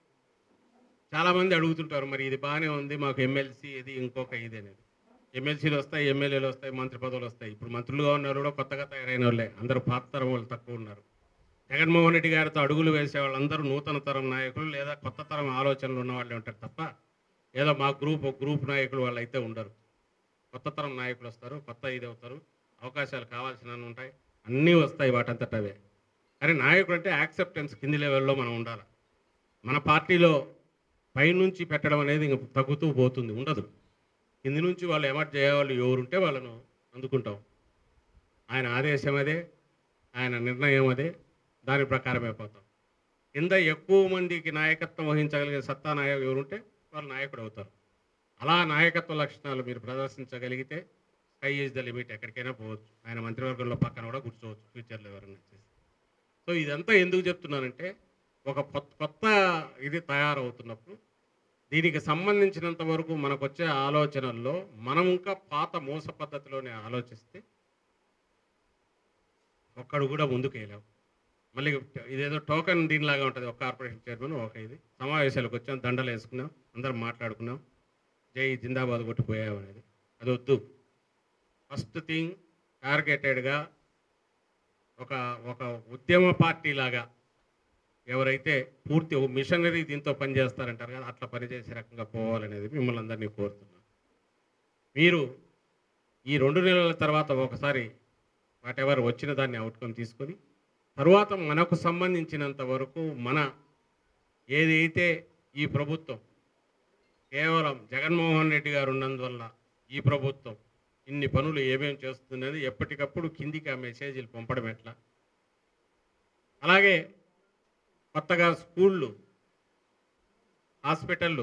చాలామంది అడుగుతుంటారు మరి ఇది బాగానే ఉంది మాకు ఎమ్మెల్సీ ఇది ఇంకొక ఇది అనేది ఎమ్మెల్సీలు వస్తాయి ఎమ్మెల్యేలు వస్తాయి మంత్రి పదవులు వస్తాయి ఇప్పుడు మంత్రులుగా ఉన్నారు కూడా కొత్తగా తయారైన వాళ్ళే అందరూ పాత తరం వాళ్ళు తక్కువ ఉన్నారు జగన్మోహన్ రెడ్డి గారితో అడుగులు వేసే వాళ్ళందరూ నూతన తరం నాయకులు లేదా కొత్త తరం ఆలోచనలు ఉన్న వాళ్ళే ఉంటారు తప్ప ఏదో మా గ్రూప్ ఒక గ్రూప్ నాయకులు వాళ్ళు అయితే ఉండరు కొత్త తరం నాయకులు వస్తారు కొత్త ఇది అవుతారు అవకాశాలు కావాల్సిన ఉంటాయి అన్నీ వస్తాయి వాటంతటవే కానీ నాయకుడు అంటే యాక్సెప్టెన్స్ కింది లెవెల్లో మనం ఉండాలి మన పార్టీలో పైనుంచి పెట్టడం అనేది ఇంక తగ్గుతూ పోతుంది ఉండదు కింది నుంచి వాళ్ళు ఎమర్ట్ చేయాలి ఎవరుంటే వాళ్ళను అందుకుంటాం ఆయన ఆదేశం అదే ఆయన నిర్ణయం అదే దాని ప్రకారమే పోతాం కింద ఎక్కువ మందికి నాయకత్వం వహించగలిగే సత్తా నాయకులు ఎవరుంటే వాళ్ళు నాయకుడు అవుతారు అలా నాయకత్వ లక్షణాలు మీరు ప్రదర్శించగలిగితే స్కై ఈజ్ ద లిమిట్ ఎక్కడికైనా పోవచ్చు ఆయన మంత్రివర్గంలో పక్కన కూడా కూర్చోవచ్చు ఫ్యూచర్లో ఎవరైనా చేసి సో ఇదంతా ఎందుకు చెప్తున్నానంటే ఒక కొత్త కొత్త ఇది తయారవుతున్నప్పుడు దీనికి సంబంధించినంత వరకు మనకు వచ్చే ఆలోచనల్లో మనం ఇంకా పాత మోస పద్ధతిలోనే ఆలోచిస్తే ఒక్కడు కూడా ముందుకు వెళ్ళాం మళ్ళీ ఇదేదో టోకన్ దీనిలాగా ఉంటుంది ఒక కార్పొరేషన్ చైర్మన్ ఒక ఇది సమావేశాలకు వచ్చాం దండలు వేసుకున్నాం అందరం మాట్లాడుకున్నాం జై జిందాబాద్ కొట్టిపోయాం అనేది అది వద్దు ఫస్ట్ థింగ్ టార్గెటెడ్గా ఒక ఒక ఉద్యమ పార్టీ లాగా ఎవరైతే పూర్తి ఒక మిషనరీ దీంతో పనిచేస్తారంటారు కదా అట్లా పనిచేసే రకంగా పోవాలనేది మిమ్మల్ని అందరినీ కోరుతున్నాను మీరు ఈ రెండు నెలల తర్వాత ఒకసారి వాట్ ఎవర్ వచ్చిన దాన్ని అవుట్కమ్ తీసుకొని తర్వాత మనకు సంబంధించినంత వరకు మన ఏదైతే ఈ ప్రభుత్వం కేవలం జగన్మోహన్ రెడ్డి గారు ఉన్నందువల్ల ఈ ప్రభుత్వం ఇన్ని పనులు ఏమేమి చేస్తున్నది ఎప్పటికప్పుడు కిందికి ఆ మెసేజ్లు పంపడం ఎట్లా అలాగే కొత్తగా స్కూళ్ళు హాస్పిటళ్ళు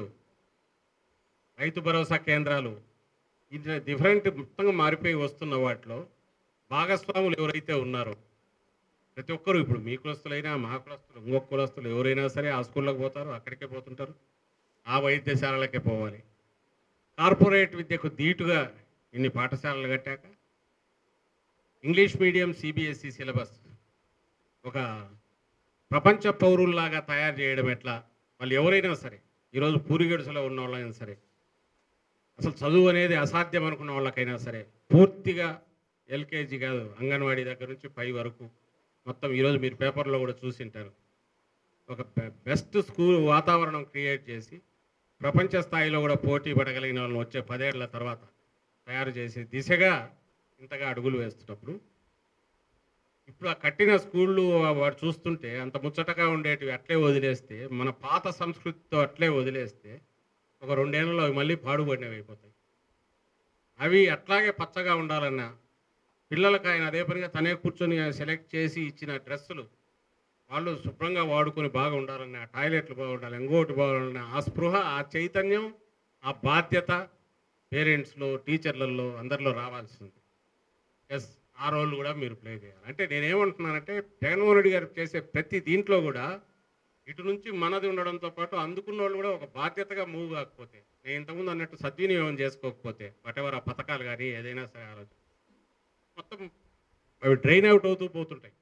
రైతు భరోసా కేంద్రాలు ఇది డిఫరెంట్ మొత్తంగా మారిపోయి వస్తున్న వాటిలో భాగస్వాములు ఎవరైతే ఉన్నారో ప్రతి ఒక్కరు ఇప్పుడు మీ కులస్తులైనా మా కులస్తులు ఇంకొక కులస్తులు ఎవరైనా సరే ఆ స్కూళ్ళకి పోతారు అక్కడికే పోతుంటారు ఆ వైద్యశాలలకే పోవాలి కార్పొరేట్ విద్యకు ధీటుగా ఇన్ని పాఠశాలలు కట్టాక ఇంగ్లీష్ మీడియం సిబిఎస్ఈ సిలబస్ ఒక ప్రపంచ పౌరుల్లాగా తయారు చేయడం ఎట్లా వాళ్ళు ఎవరైనా సరే ఈరోజు పూరిగడుసులో ఉన్న వాళ్ళైనా సరే అసలు చదువు అనేది అసాధ్యం అనుకున్న వాళ్ళకైనా సరే పూర్తిగా ఎల్కేజీ కాదు అంగన్వాడీ దగ్గర నుంచి పై వరకు మొత్తం ఈరోజు మీరు పేపర్లో కూడా చూసింటారు ఒక బెస్ట్ స్కూల్ వాతావరణం క్రియేట్ చేసి ప్రపంచ స్థాయిలో కూడా పోటీ పడగలిగిన వాళ్ళని వచ్చే పదేళ్ల తర్వాత తయారు చేసే దిశగా ఇంతగా అడుగులు వేస్తున్నప్పుడు ఇప్పుడు ఆ కట్టిన స్కూళ్ళు వాడు చూస్తుంటే అంత ముచ్చటగా ఉండేటివి అట్లే వదిలేస్తే మన పాత సంస్కృతితో అట్లే వదిలేస్తే ఒక రెండేళ్లలో అవి మళ్ళీ పాడుపడినవి అయిపోతాయి అవి అట్లాగే పచ్చగా ఉండాలన్నా పిల్లలకు ఆయన అదే పనిగా తనే కూర్చొని సెలెక్ట్ చేసి ఇచ్చిన డ్రెస్సులు వాళ్ళు శుభ్రంగా వాడుకొని బాగా ఉండాలన్న టాయిలెట్లు బాగుండాలి ఇంకోటి బాగుండాలని ఆ స్పృహ ఆ చైతన్యం ఆ బాధ్యత పేరెంట్స్లో టీచర్లలో అందరిలో రావాల్సింది ఎస్ ఆ రోల్ కూడా మీరు ప్లే చేయాలి అంటే నేనేమంటున్నానంటే జగన్మోహన్ రెడ్డి గారు చేసే ప్రతి దీంట్లో కూడా ఇటు నుంచి మనది ఉండడంతో పాటు అందుకున్న వాళ్ళు కూడా ఒక బాధ్యతగా మూవ్ కాకపోతే నేను ఇంతకుముందు అన్నట్టు సద్వినియోగం చేసుకోకపోతే వాటెవర్ ఆ పథకాలు కానీ ఏదైనా సరే ఆలోచన మొత్తం అవి డ్రైన్ అవుట్ అవుతూ పోతుంటాయి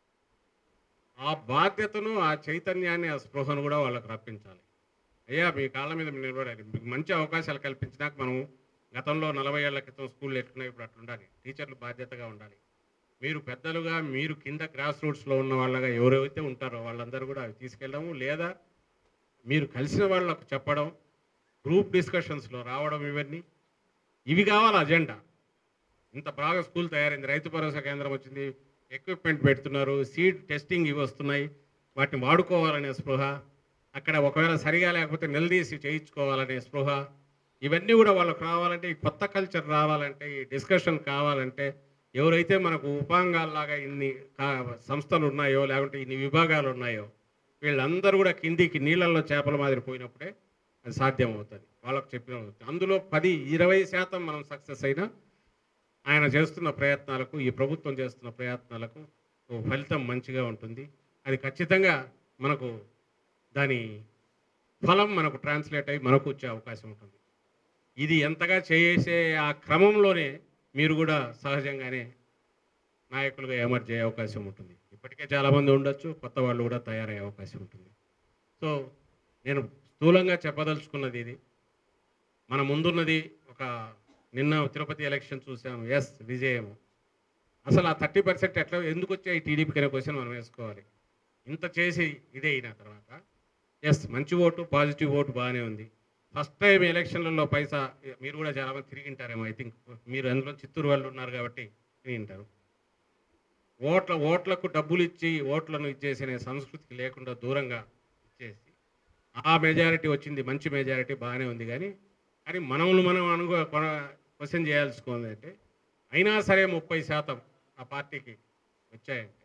ఆ బాధ్యతను ఆ చైతన్యాన్ని ఆ స్పృహను కూడా వాళ్ళకి రప్పించాలి అయ్యా మీ కాళ్ళ మీద మీరు నిలబడాలి మీకు మంచి అవకాశాలు కల్పించినాక మనం గతంలో నలభై ఏళ్ల క్రితం స్కూళ్ళు ఎట్లున్నాయి ఇప్పుడు అట్లా ఉండాలి టీచర్లు బాధ్యతగా ఉండాలి మీరు పెద్దలుగా మీరు కింద గ్రాస్ రూట్స్లో ఉన్న వాళ్ళగా ఎవరైతే ఉంటారో వాళ్ళందరూ కూడా అవి తీసుకెళ్ళడము లేదా మీరు కలిసిన వాళ్ళకు చెప్పడం గ్రూప్ డిస్కషన్స్లో రావడం ఇవన్నీ ఇవి కావాలి అజెండా ఇంత బాగా స్కూల్ తయారైంది రైతు భరోసా కేంద్రం వచ్చింది ఎక్విప్మెంట్ పెడుతున్నారు సీడ్ టెస్టింగ్ ఇవి వస్తున్నాయి వాటిని వాడుకోవాలనే స్పృహ అక్కడ ఒకవేళ సరిగా లేకపోతే నిలదీసి చేయించుకోవాలనే స్పృహ ఇవన్నీ కూడా వాళ్ళకు రావాలంటే ఈ కొత్త కల్చర్ రావాలంటే ఈ డిస్కషన్ కావాలంటే ఎవరైతే మనకు ఉపాంగాల్లాగా ఇన్ని కా- సంస్థలు ఉన్నాయో లేకుంటే ఇన్ని విభాగాలు ఉన్నాయో వీళ్ళందరూ కూడా కిందికి నీళ్ళల్లో చేపల మాదిరి పోయినప్పుడే అది సాధ్యం అవుతుంది వాళ్ళకు చెప్పిన అందులో పది ఇరవై శాతం మనం సక్సెస్ అయినా ఆయన చేస్తున్న ప్రయత్నాలకు ఈ ప్రభుత్వం చేస్తున్న ప్రయత్నాలకు ఓ ఫలితం మంచిగా ఉంటుంది అది ఖచ్చితంగా మనకు దాని ఫలం మనకు ట్రాన్స్లేట్ అయ్యి మనకు వచ్చే అవకాశం ఉంటుంది ఇది ఎంతగా చేసే ఆ క్రమంలోనే మీరు కూడా సహజంగానే నాయకులుగా ఎమర్జ్ అయ్యే అవకాశం ఉంటుంది ఇప్పటికే చాలామంది ఉండొచ్చు కొత్త వాళ్ళు కూడా తయారయ్యే అవకాశం ఉంటుంది సో నేను స్థూలంగా చెప్పదలుచుకున్నది ఇది మన ముందున్నది ఒక నిన్న తిరుపతి ఎలక్షన్ చూసాము ఎస్ విజయము అసలు ఆ థర్టీ పర్సెంట్ ఎట్లా ఎందుకు వచ్చాయి టీడీపీకి అనే క్వశ్చన్ మనం వేసుకోవాలి ఇంత చేసి ఇదే అయిన తర్వాత ఎస్ మంచి ఓటు పాజిటివ్ ఓటు బాగానే ఉంది ఫస్ట్ టైం ఎలక్షన్లలో పైసా మీరు కూడా చాలామంది తిరిగింటారేమో ఐ థింక్ మీరు అందులో చిత్తూరు వాళ్ళు ఉన్నారు కాబట్టి తిరిగింటారు ఓట్ల ఓట్లకు డబ్బులు ఇచ్చి ఓట్లను ఇచ్చేసిన సంస్కృతికి లేకుండా దూరంగా ఇచ్చేసి ఆ మెజారిటీ వచ్చింది మంచి మెజారిటీ బాగానే ఉంది కానీ కానీ మనల్ని మనం అనుకో క్వశ్చన్ చేయాల్సుకుంది అంటే అయినా సరే ముప్పై శాతం ఆ పార్టీకి వచ్చాయంటే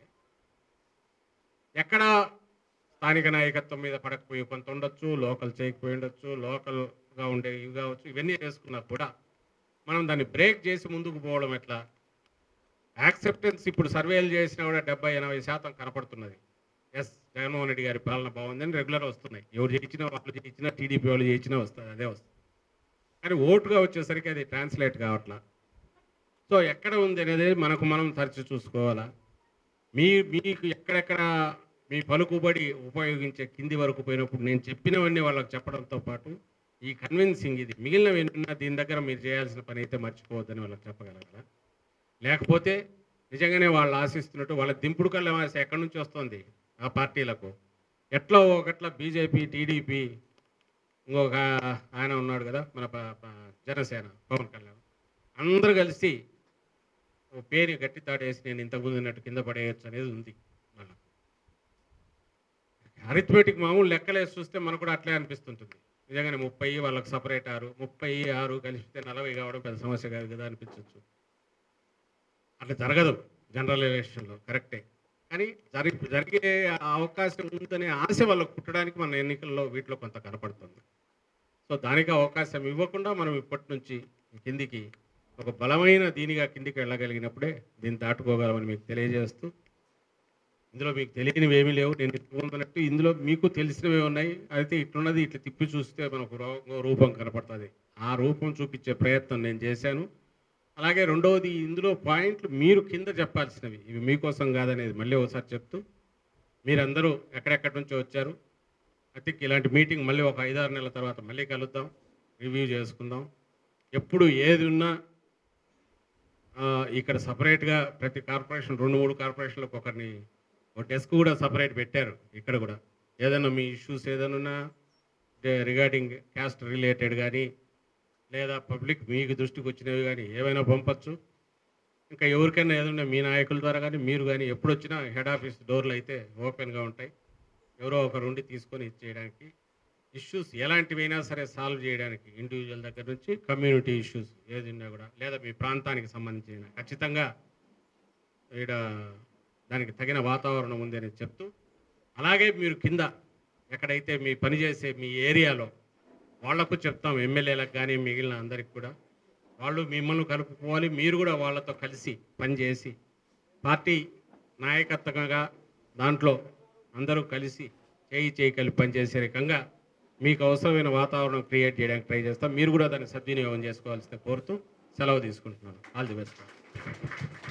ఎక్కడ స్థానిక నాయకత్వం మీద పడకపోయి కొంత ఉండొచ్చు లోకల్ చేయకపోయి ఉండొచ్చు లోకల్గా ఉండే ఇవి కావచ్చు ఇవన్నీ చేసుకున్నా కూడా మనం దాన్ని బ్రేక్ చేసి ముందుకు పోవడం ఎట్లా యాక్సెప్టెన్స్ ఇప్పుడు సర్వేలు చేసినా కూడా డెబ్బై ఎనభై శాతం కనపడుతున్నది ఎస్ జగన్మోహన్ రెడ్డి గారి పాలన బాగుందని రెగ్యులర్ వస్తున్నాయి ఎవరు చేయించినా వాళ్ళు చేయించినా టీడీపీ వాళ్ళు చేయించినా వస్తుంది అదే వస్తుంది కానీ ఓటుగా వచ్చేసరికి అది ట్రాన్స్లేట్ కావట్లా సో ఎక్కడ ఉంది అనేది మనకు మనం తరచు చూసుకోవాలా మీ మీకు ఎక్కడెక్కడ మీ పలుకుబడి ఉపయోగించే కింది వరకు పోయినప్పుడు నేను చెప్పినవన్నీ వాళ్ళకి చెప్పడంతో పాటు ఈ కన్విన్సింగ్ ఇది మిగిలినవి ఎన్నున్నా దీని దగ్గర మీరు చేయాల్సిన పని అయితే మర్చిపోవద్దని వాళ్ళకి చెప్పగలరా లేకపోతే నిజంగానే వాళ్ళు ఆశిస్తున్నట్టు వాళ్ళ దింపుడు కళ్ళ ఆశ ఎక్కడి నుంచి వస్తుంది ఆ పార్టీలకు ఎట్లా ఒకట్లా బీజేపీ టీడీపీ ఇంకొక ఆయన ఉన్నాడు కదా మన ప- ప- జనసేన పవన్ కళ్యాణ్ అందరూ కలిసి ఓ పేరు గట్టి తాడేసి నేను ఇంతకుముందు ఉన్నట్టు కింద పడేయచ్చు అనేది ఉంది మళ్ళీ అరిథమెటిక్ మామూలు లెక్కలేసి చూస్తే మనకు కూడా అట్లే అనిపిస్తుంటుంది నిజంగానే ముప్పై వాళ్ళకి సపరేట్ ఆరు ముప్పై ఆరు కలిపితే నలభై కావడం పెద్ద సమస్య కాదు కదా అనిపించవచ్చు అట్లా జరగదు జనరల్ ఎలక్షన్లో కరెక్టే కానీ జరిగి జరిగే అవకాశం ఉందనే ఆశ వాళ్ళకు పుట్టడానికి మన ఎన్నికల్లో వీటిలో కొంత కనపడుతుంది సో దానికి అవకాశం ఇవ్వకుండా మనం ఇప్పటి నుంచి కిందికి ఒక బలమైన దీనిగా కిందికి వెళ్ళగలిగినప్పుడే దీన్ని దాటుకోగలమని మీకు తెలియజేస్తూ ఇందులో మీకు తెలియనివి ఏమీ లేవు నేను చెప్పుకున్నట్టు ఇందులో మీకు తెలిసినవి ఉన్నాయి అయితే ఇట్లున్నది ఇట్లా తిప్పి చూస్తే మనకు రూ- రూపం కనపడుతుంది ఆ రూపం చూపించే ప్రయత్నం నేను చేశాను అలాగే రెండవది ఇందులో పాయింట్లు మీరు కింద చెప్పాల్సినవి ఇవి మీకోసం కాదనేది మళ్ళీ ఒకసారి చెప్తూ మీరందరూ ఎక్కడెక్కడి నుంచో వచ్చారు ఐ థింక్ ఇలాంటి మీటింగ్ మళ్ళీ ఒక ఐదారు నెలల తర్వాత మళ్ళీ కలుద్దాం రివ్యూ చేసుకుందాం ఎప్పుడు ఏది ఉన్నా ఆ, ఇక్కడ సపరేట్గా ప్రతి కార్పొరేషన్ రెండు మూడు కార్పొరేషన్లకు ఒకరిని ఒక డెస్క్ కూడా సపరేట్ పెట్టారు ఇక్కడ కూడా ఏదైనా మీ ఇష్యూస్ ఏదైనా రిగార్డింగ్ క్యాస్ట్ రిలేటెడ్ కానీ లేదా పబ్లిక్ మీకు దృష్టికి వచ్చినవి కానీ ఏవైనా పంపచ్చు ఇంకా ఎవరికైనా ఏదైనా మీ నాయకుల ద్వారా కానీ మీరు కానీ ఎప్పుడు వచ్చినా హెడ్ ఆఫీస్ డోర్లు అయితే ఓపెన్గా ఉంటాయి ఎవరో ఒకరు ఉండి తీసుకొని ఇచ్చేయడానికి ఇష్యూస్ ఎలాంటివైనా సరే సాల్వ్ చేయడానికి ఇండివిజువల్ దగ్గర నుంచి కమ్యూనిటీ ఇష్యూస్ ఏది ఉన్నా కూడా లేదా మీ ప్రాంతానికి సంబంధించిన ఖచ్చితంగా ఈడ దానికి తగిన వాతావరణం ఉంది అని చెప్తూ అలాగే మీరు కింద ఎక్కడైతే మీ పనిచేసే మీ ఏరియాలో వాళ్లకు చెప్తాం ఎమ్మెల్యేలకు కానీ మిగిలిన అందరికి కూడా వాళ్ళు మిమ్మల్ని కలుపుకోవాలి మీరు కూడా వాళ్ళతో కలిసి పనిచేసి పార్టీ నాయకత్వంగా దాంట్లో అందరూ కలిసి చేయి చేయి కలిపి పనిచేసే రకంగా మీకు అవసరమైన వాతావరణం క్రియేట్ చేయడానికి ట్రై చేస్తాం మీరు కూడా దాన్ని సద్వినియోగం చేసుకోవాల్సిన కోరుతూ సెలవు తీసుకుంటున్నాను ఆల్ ది బెస్ట్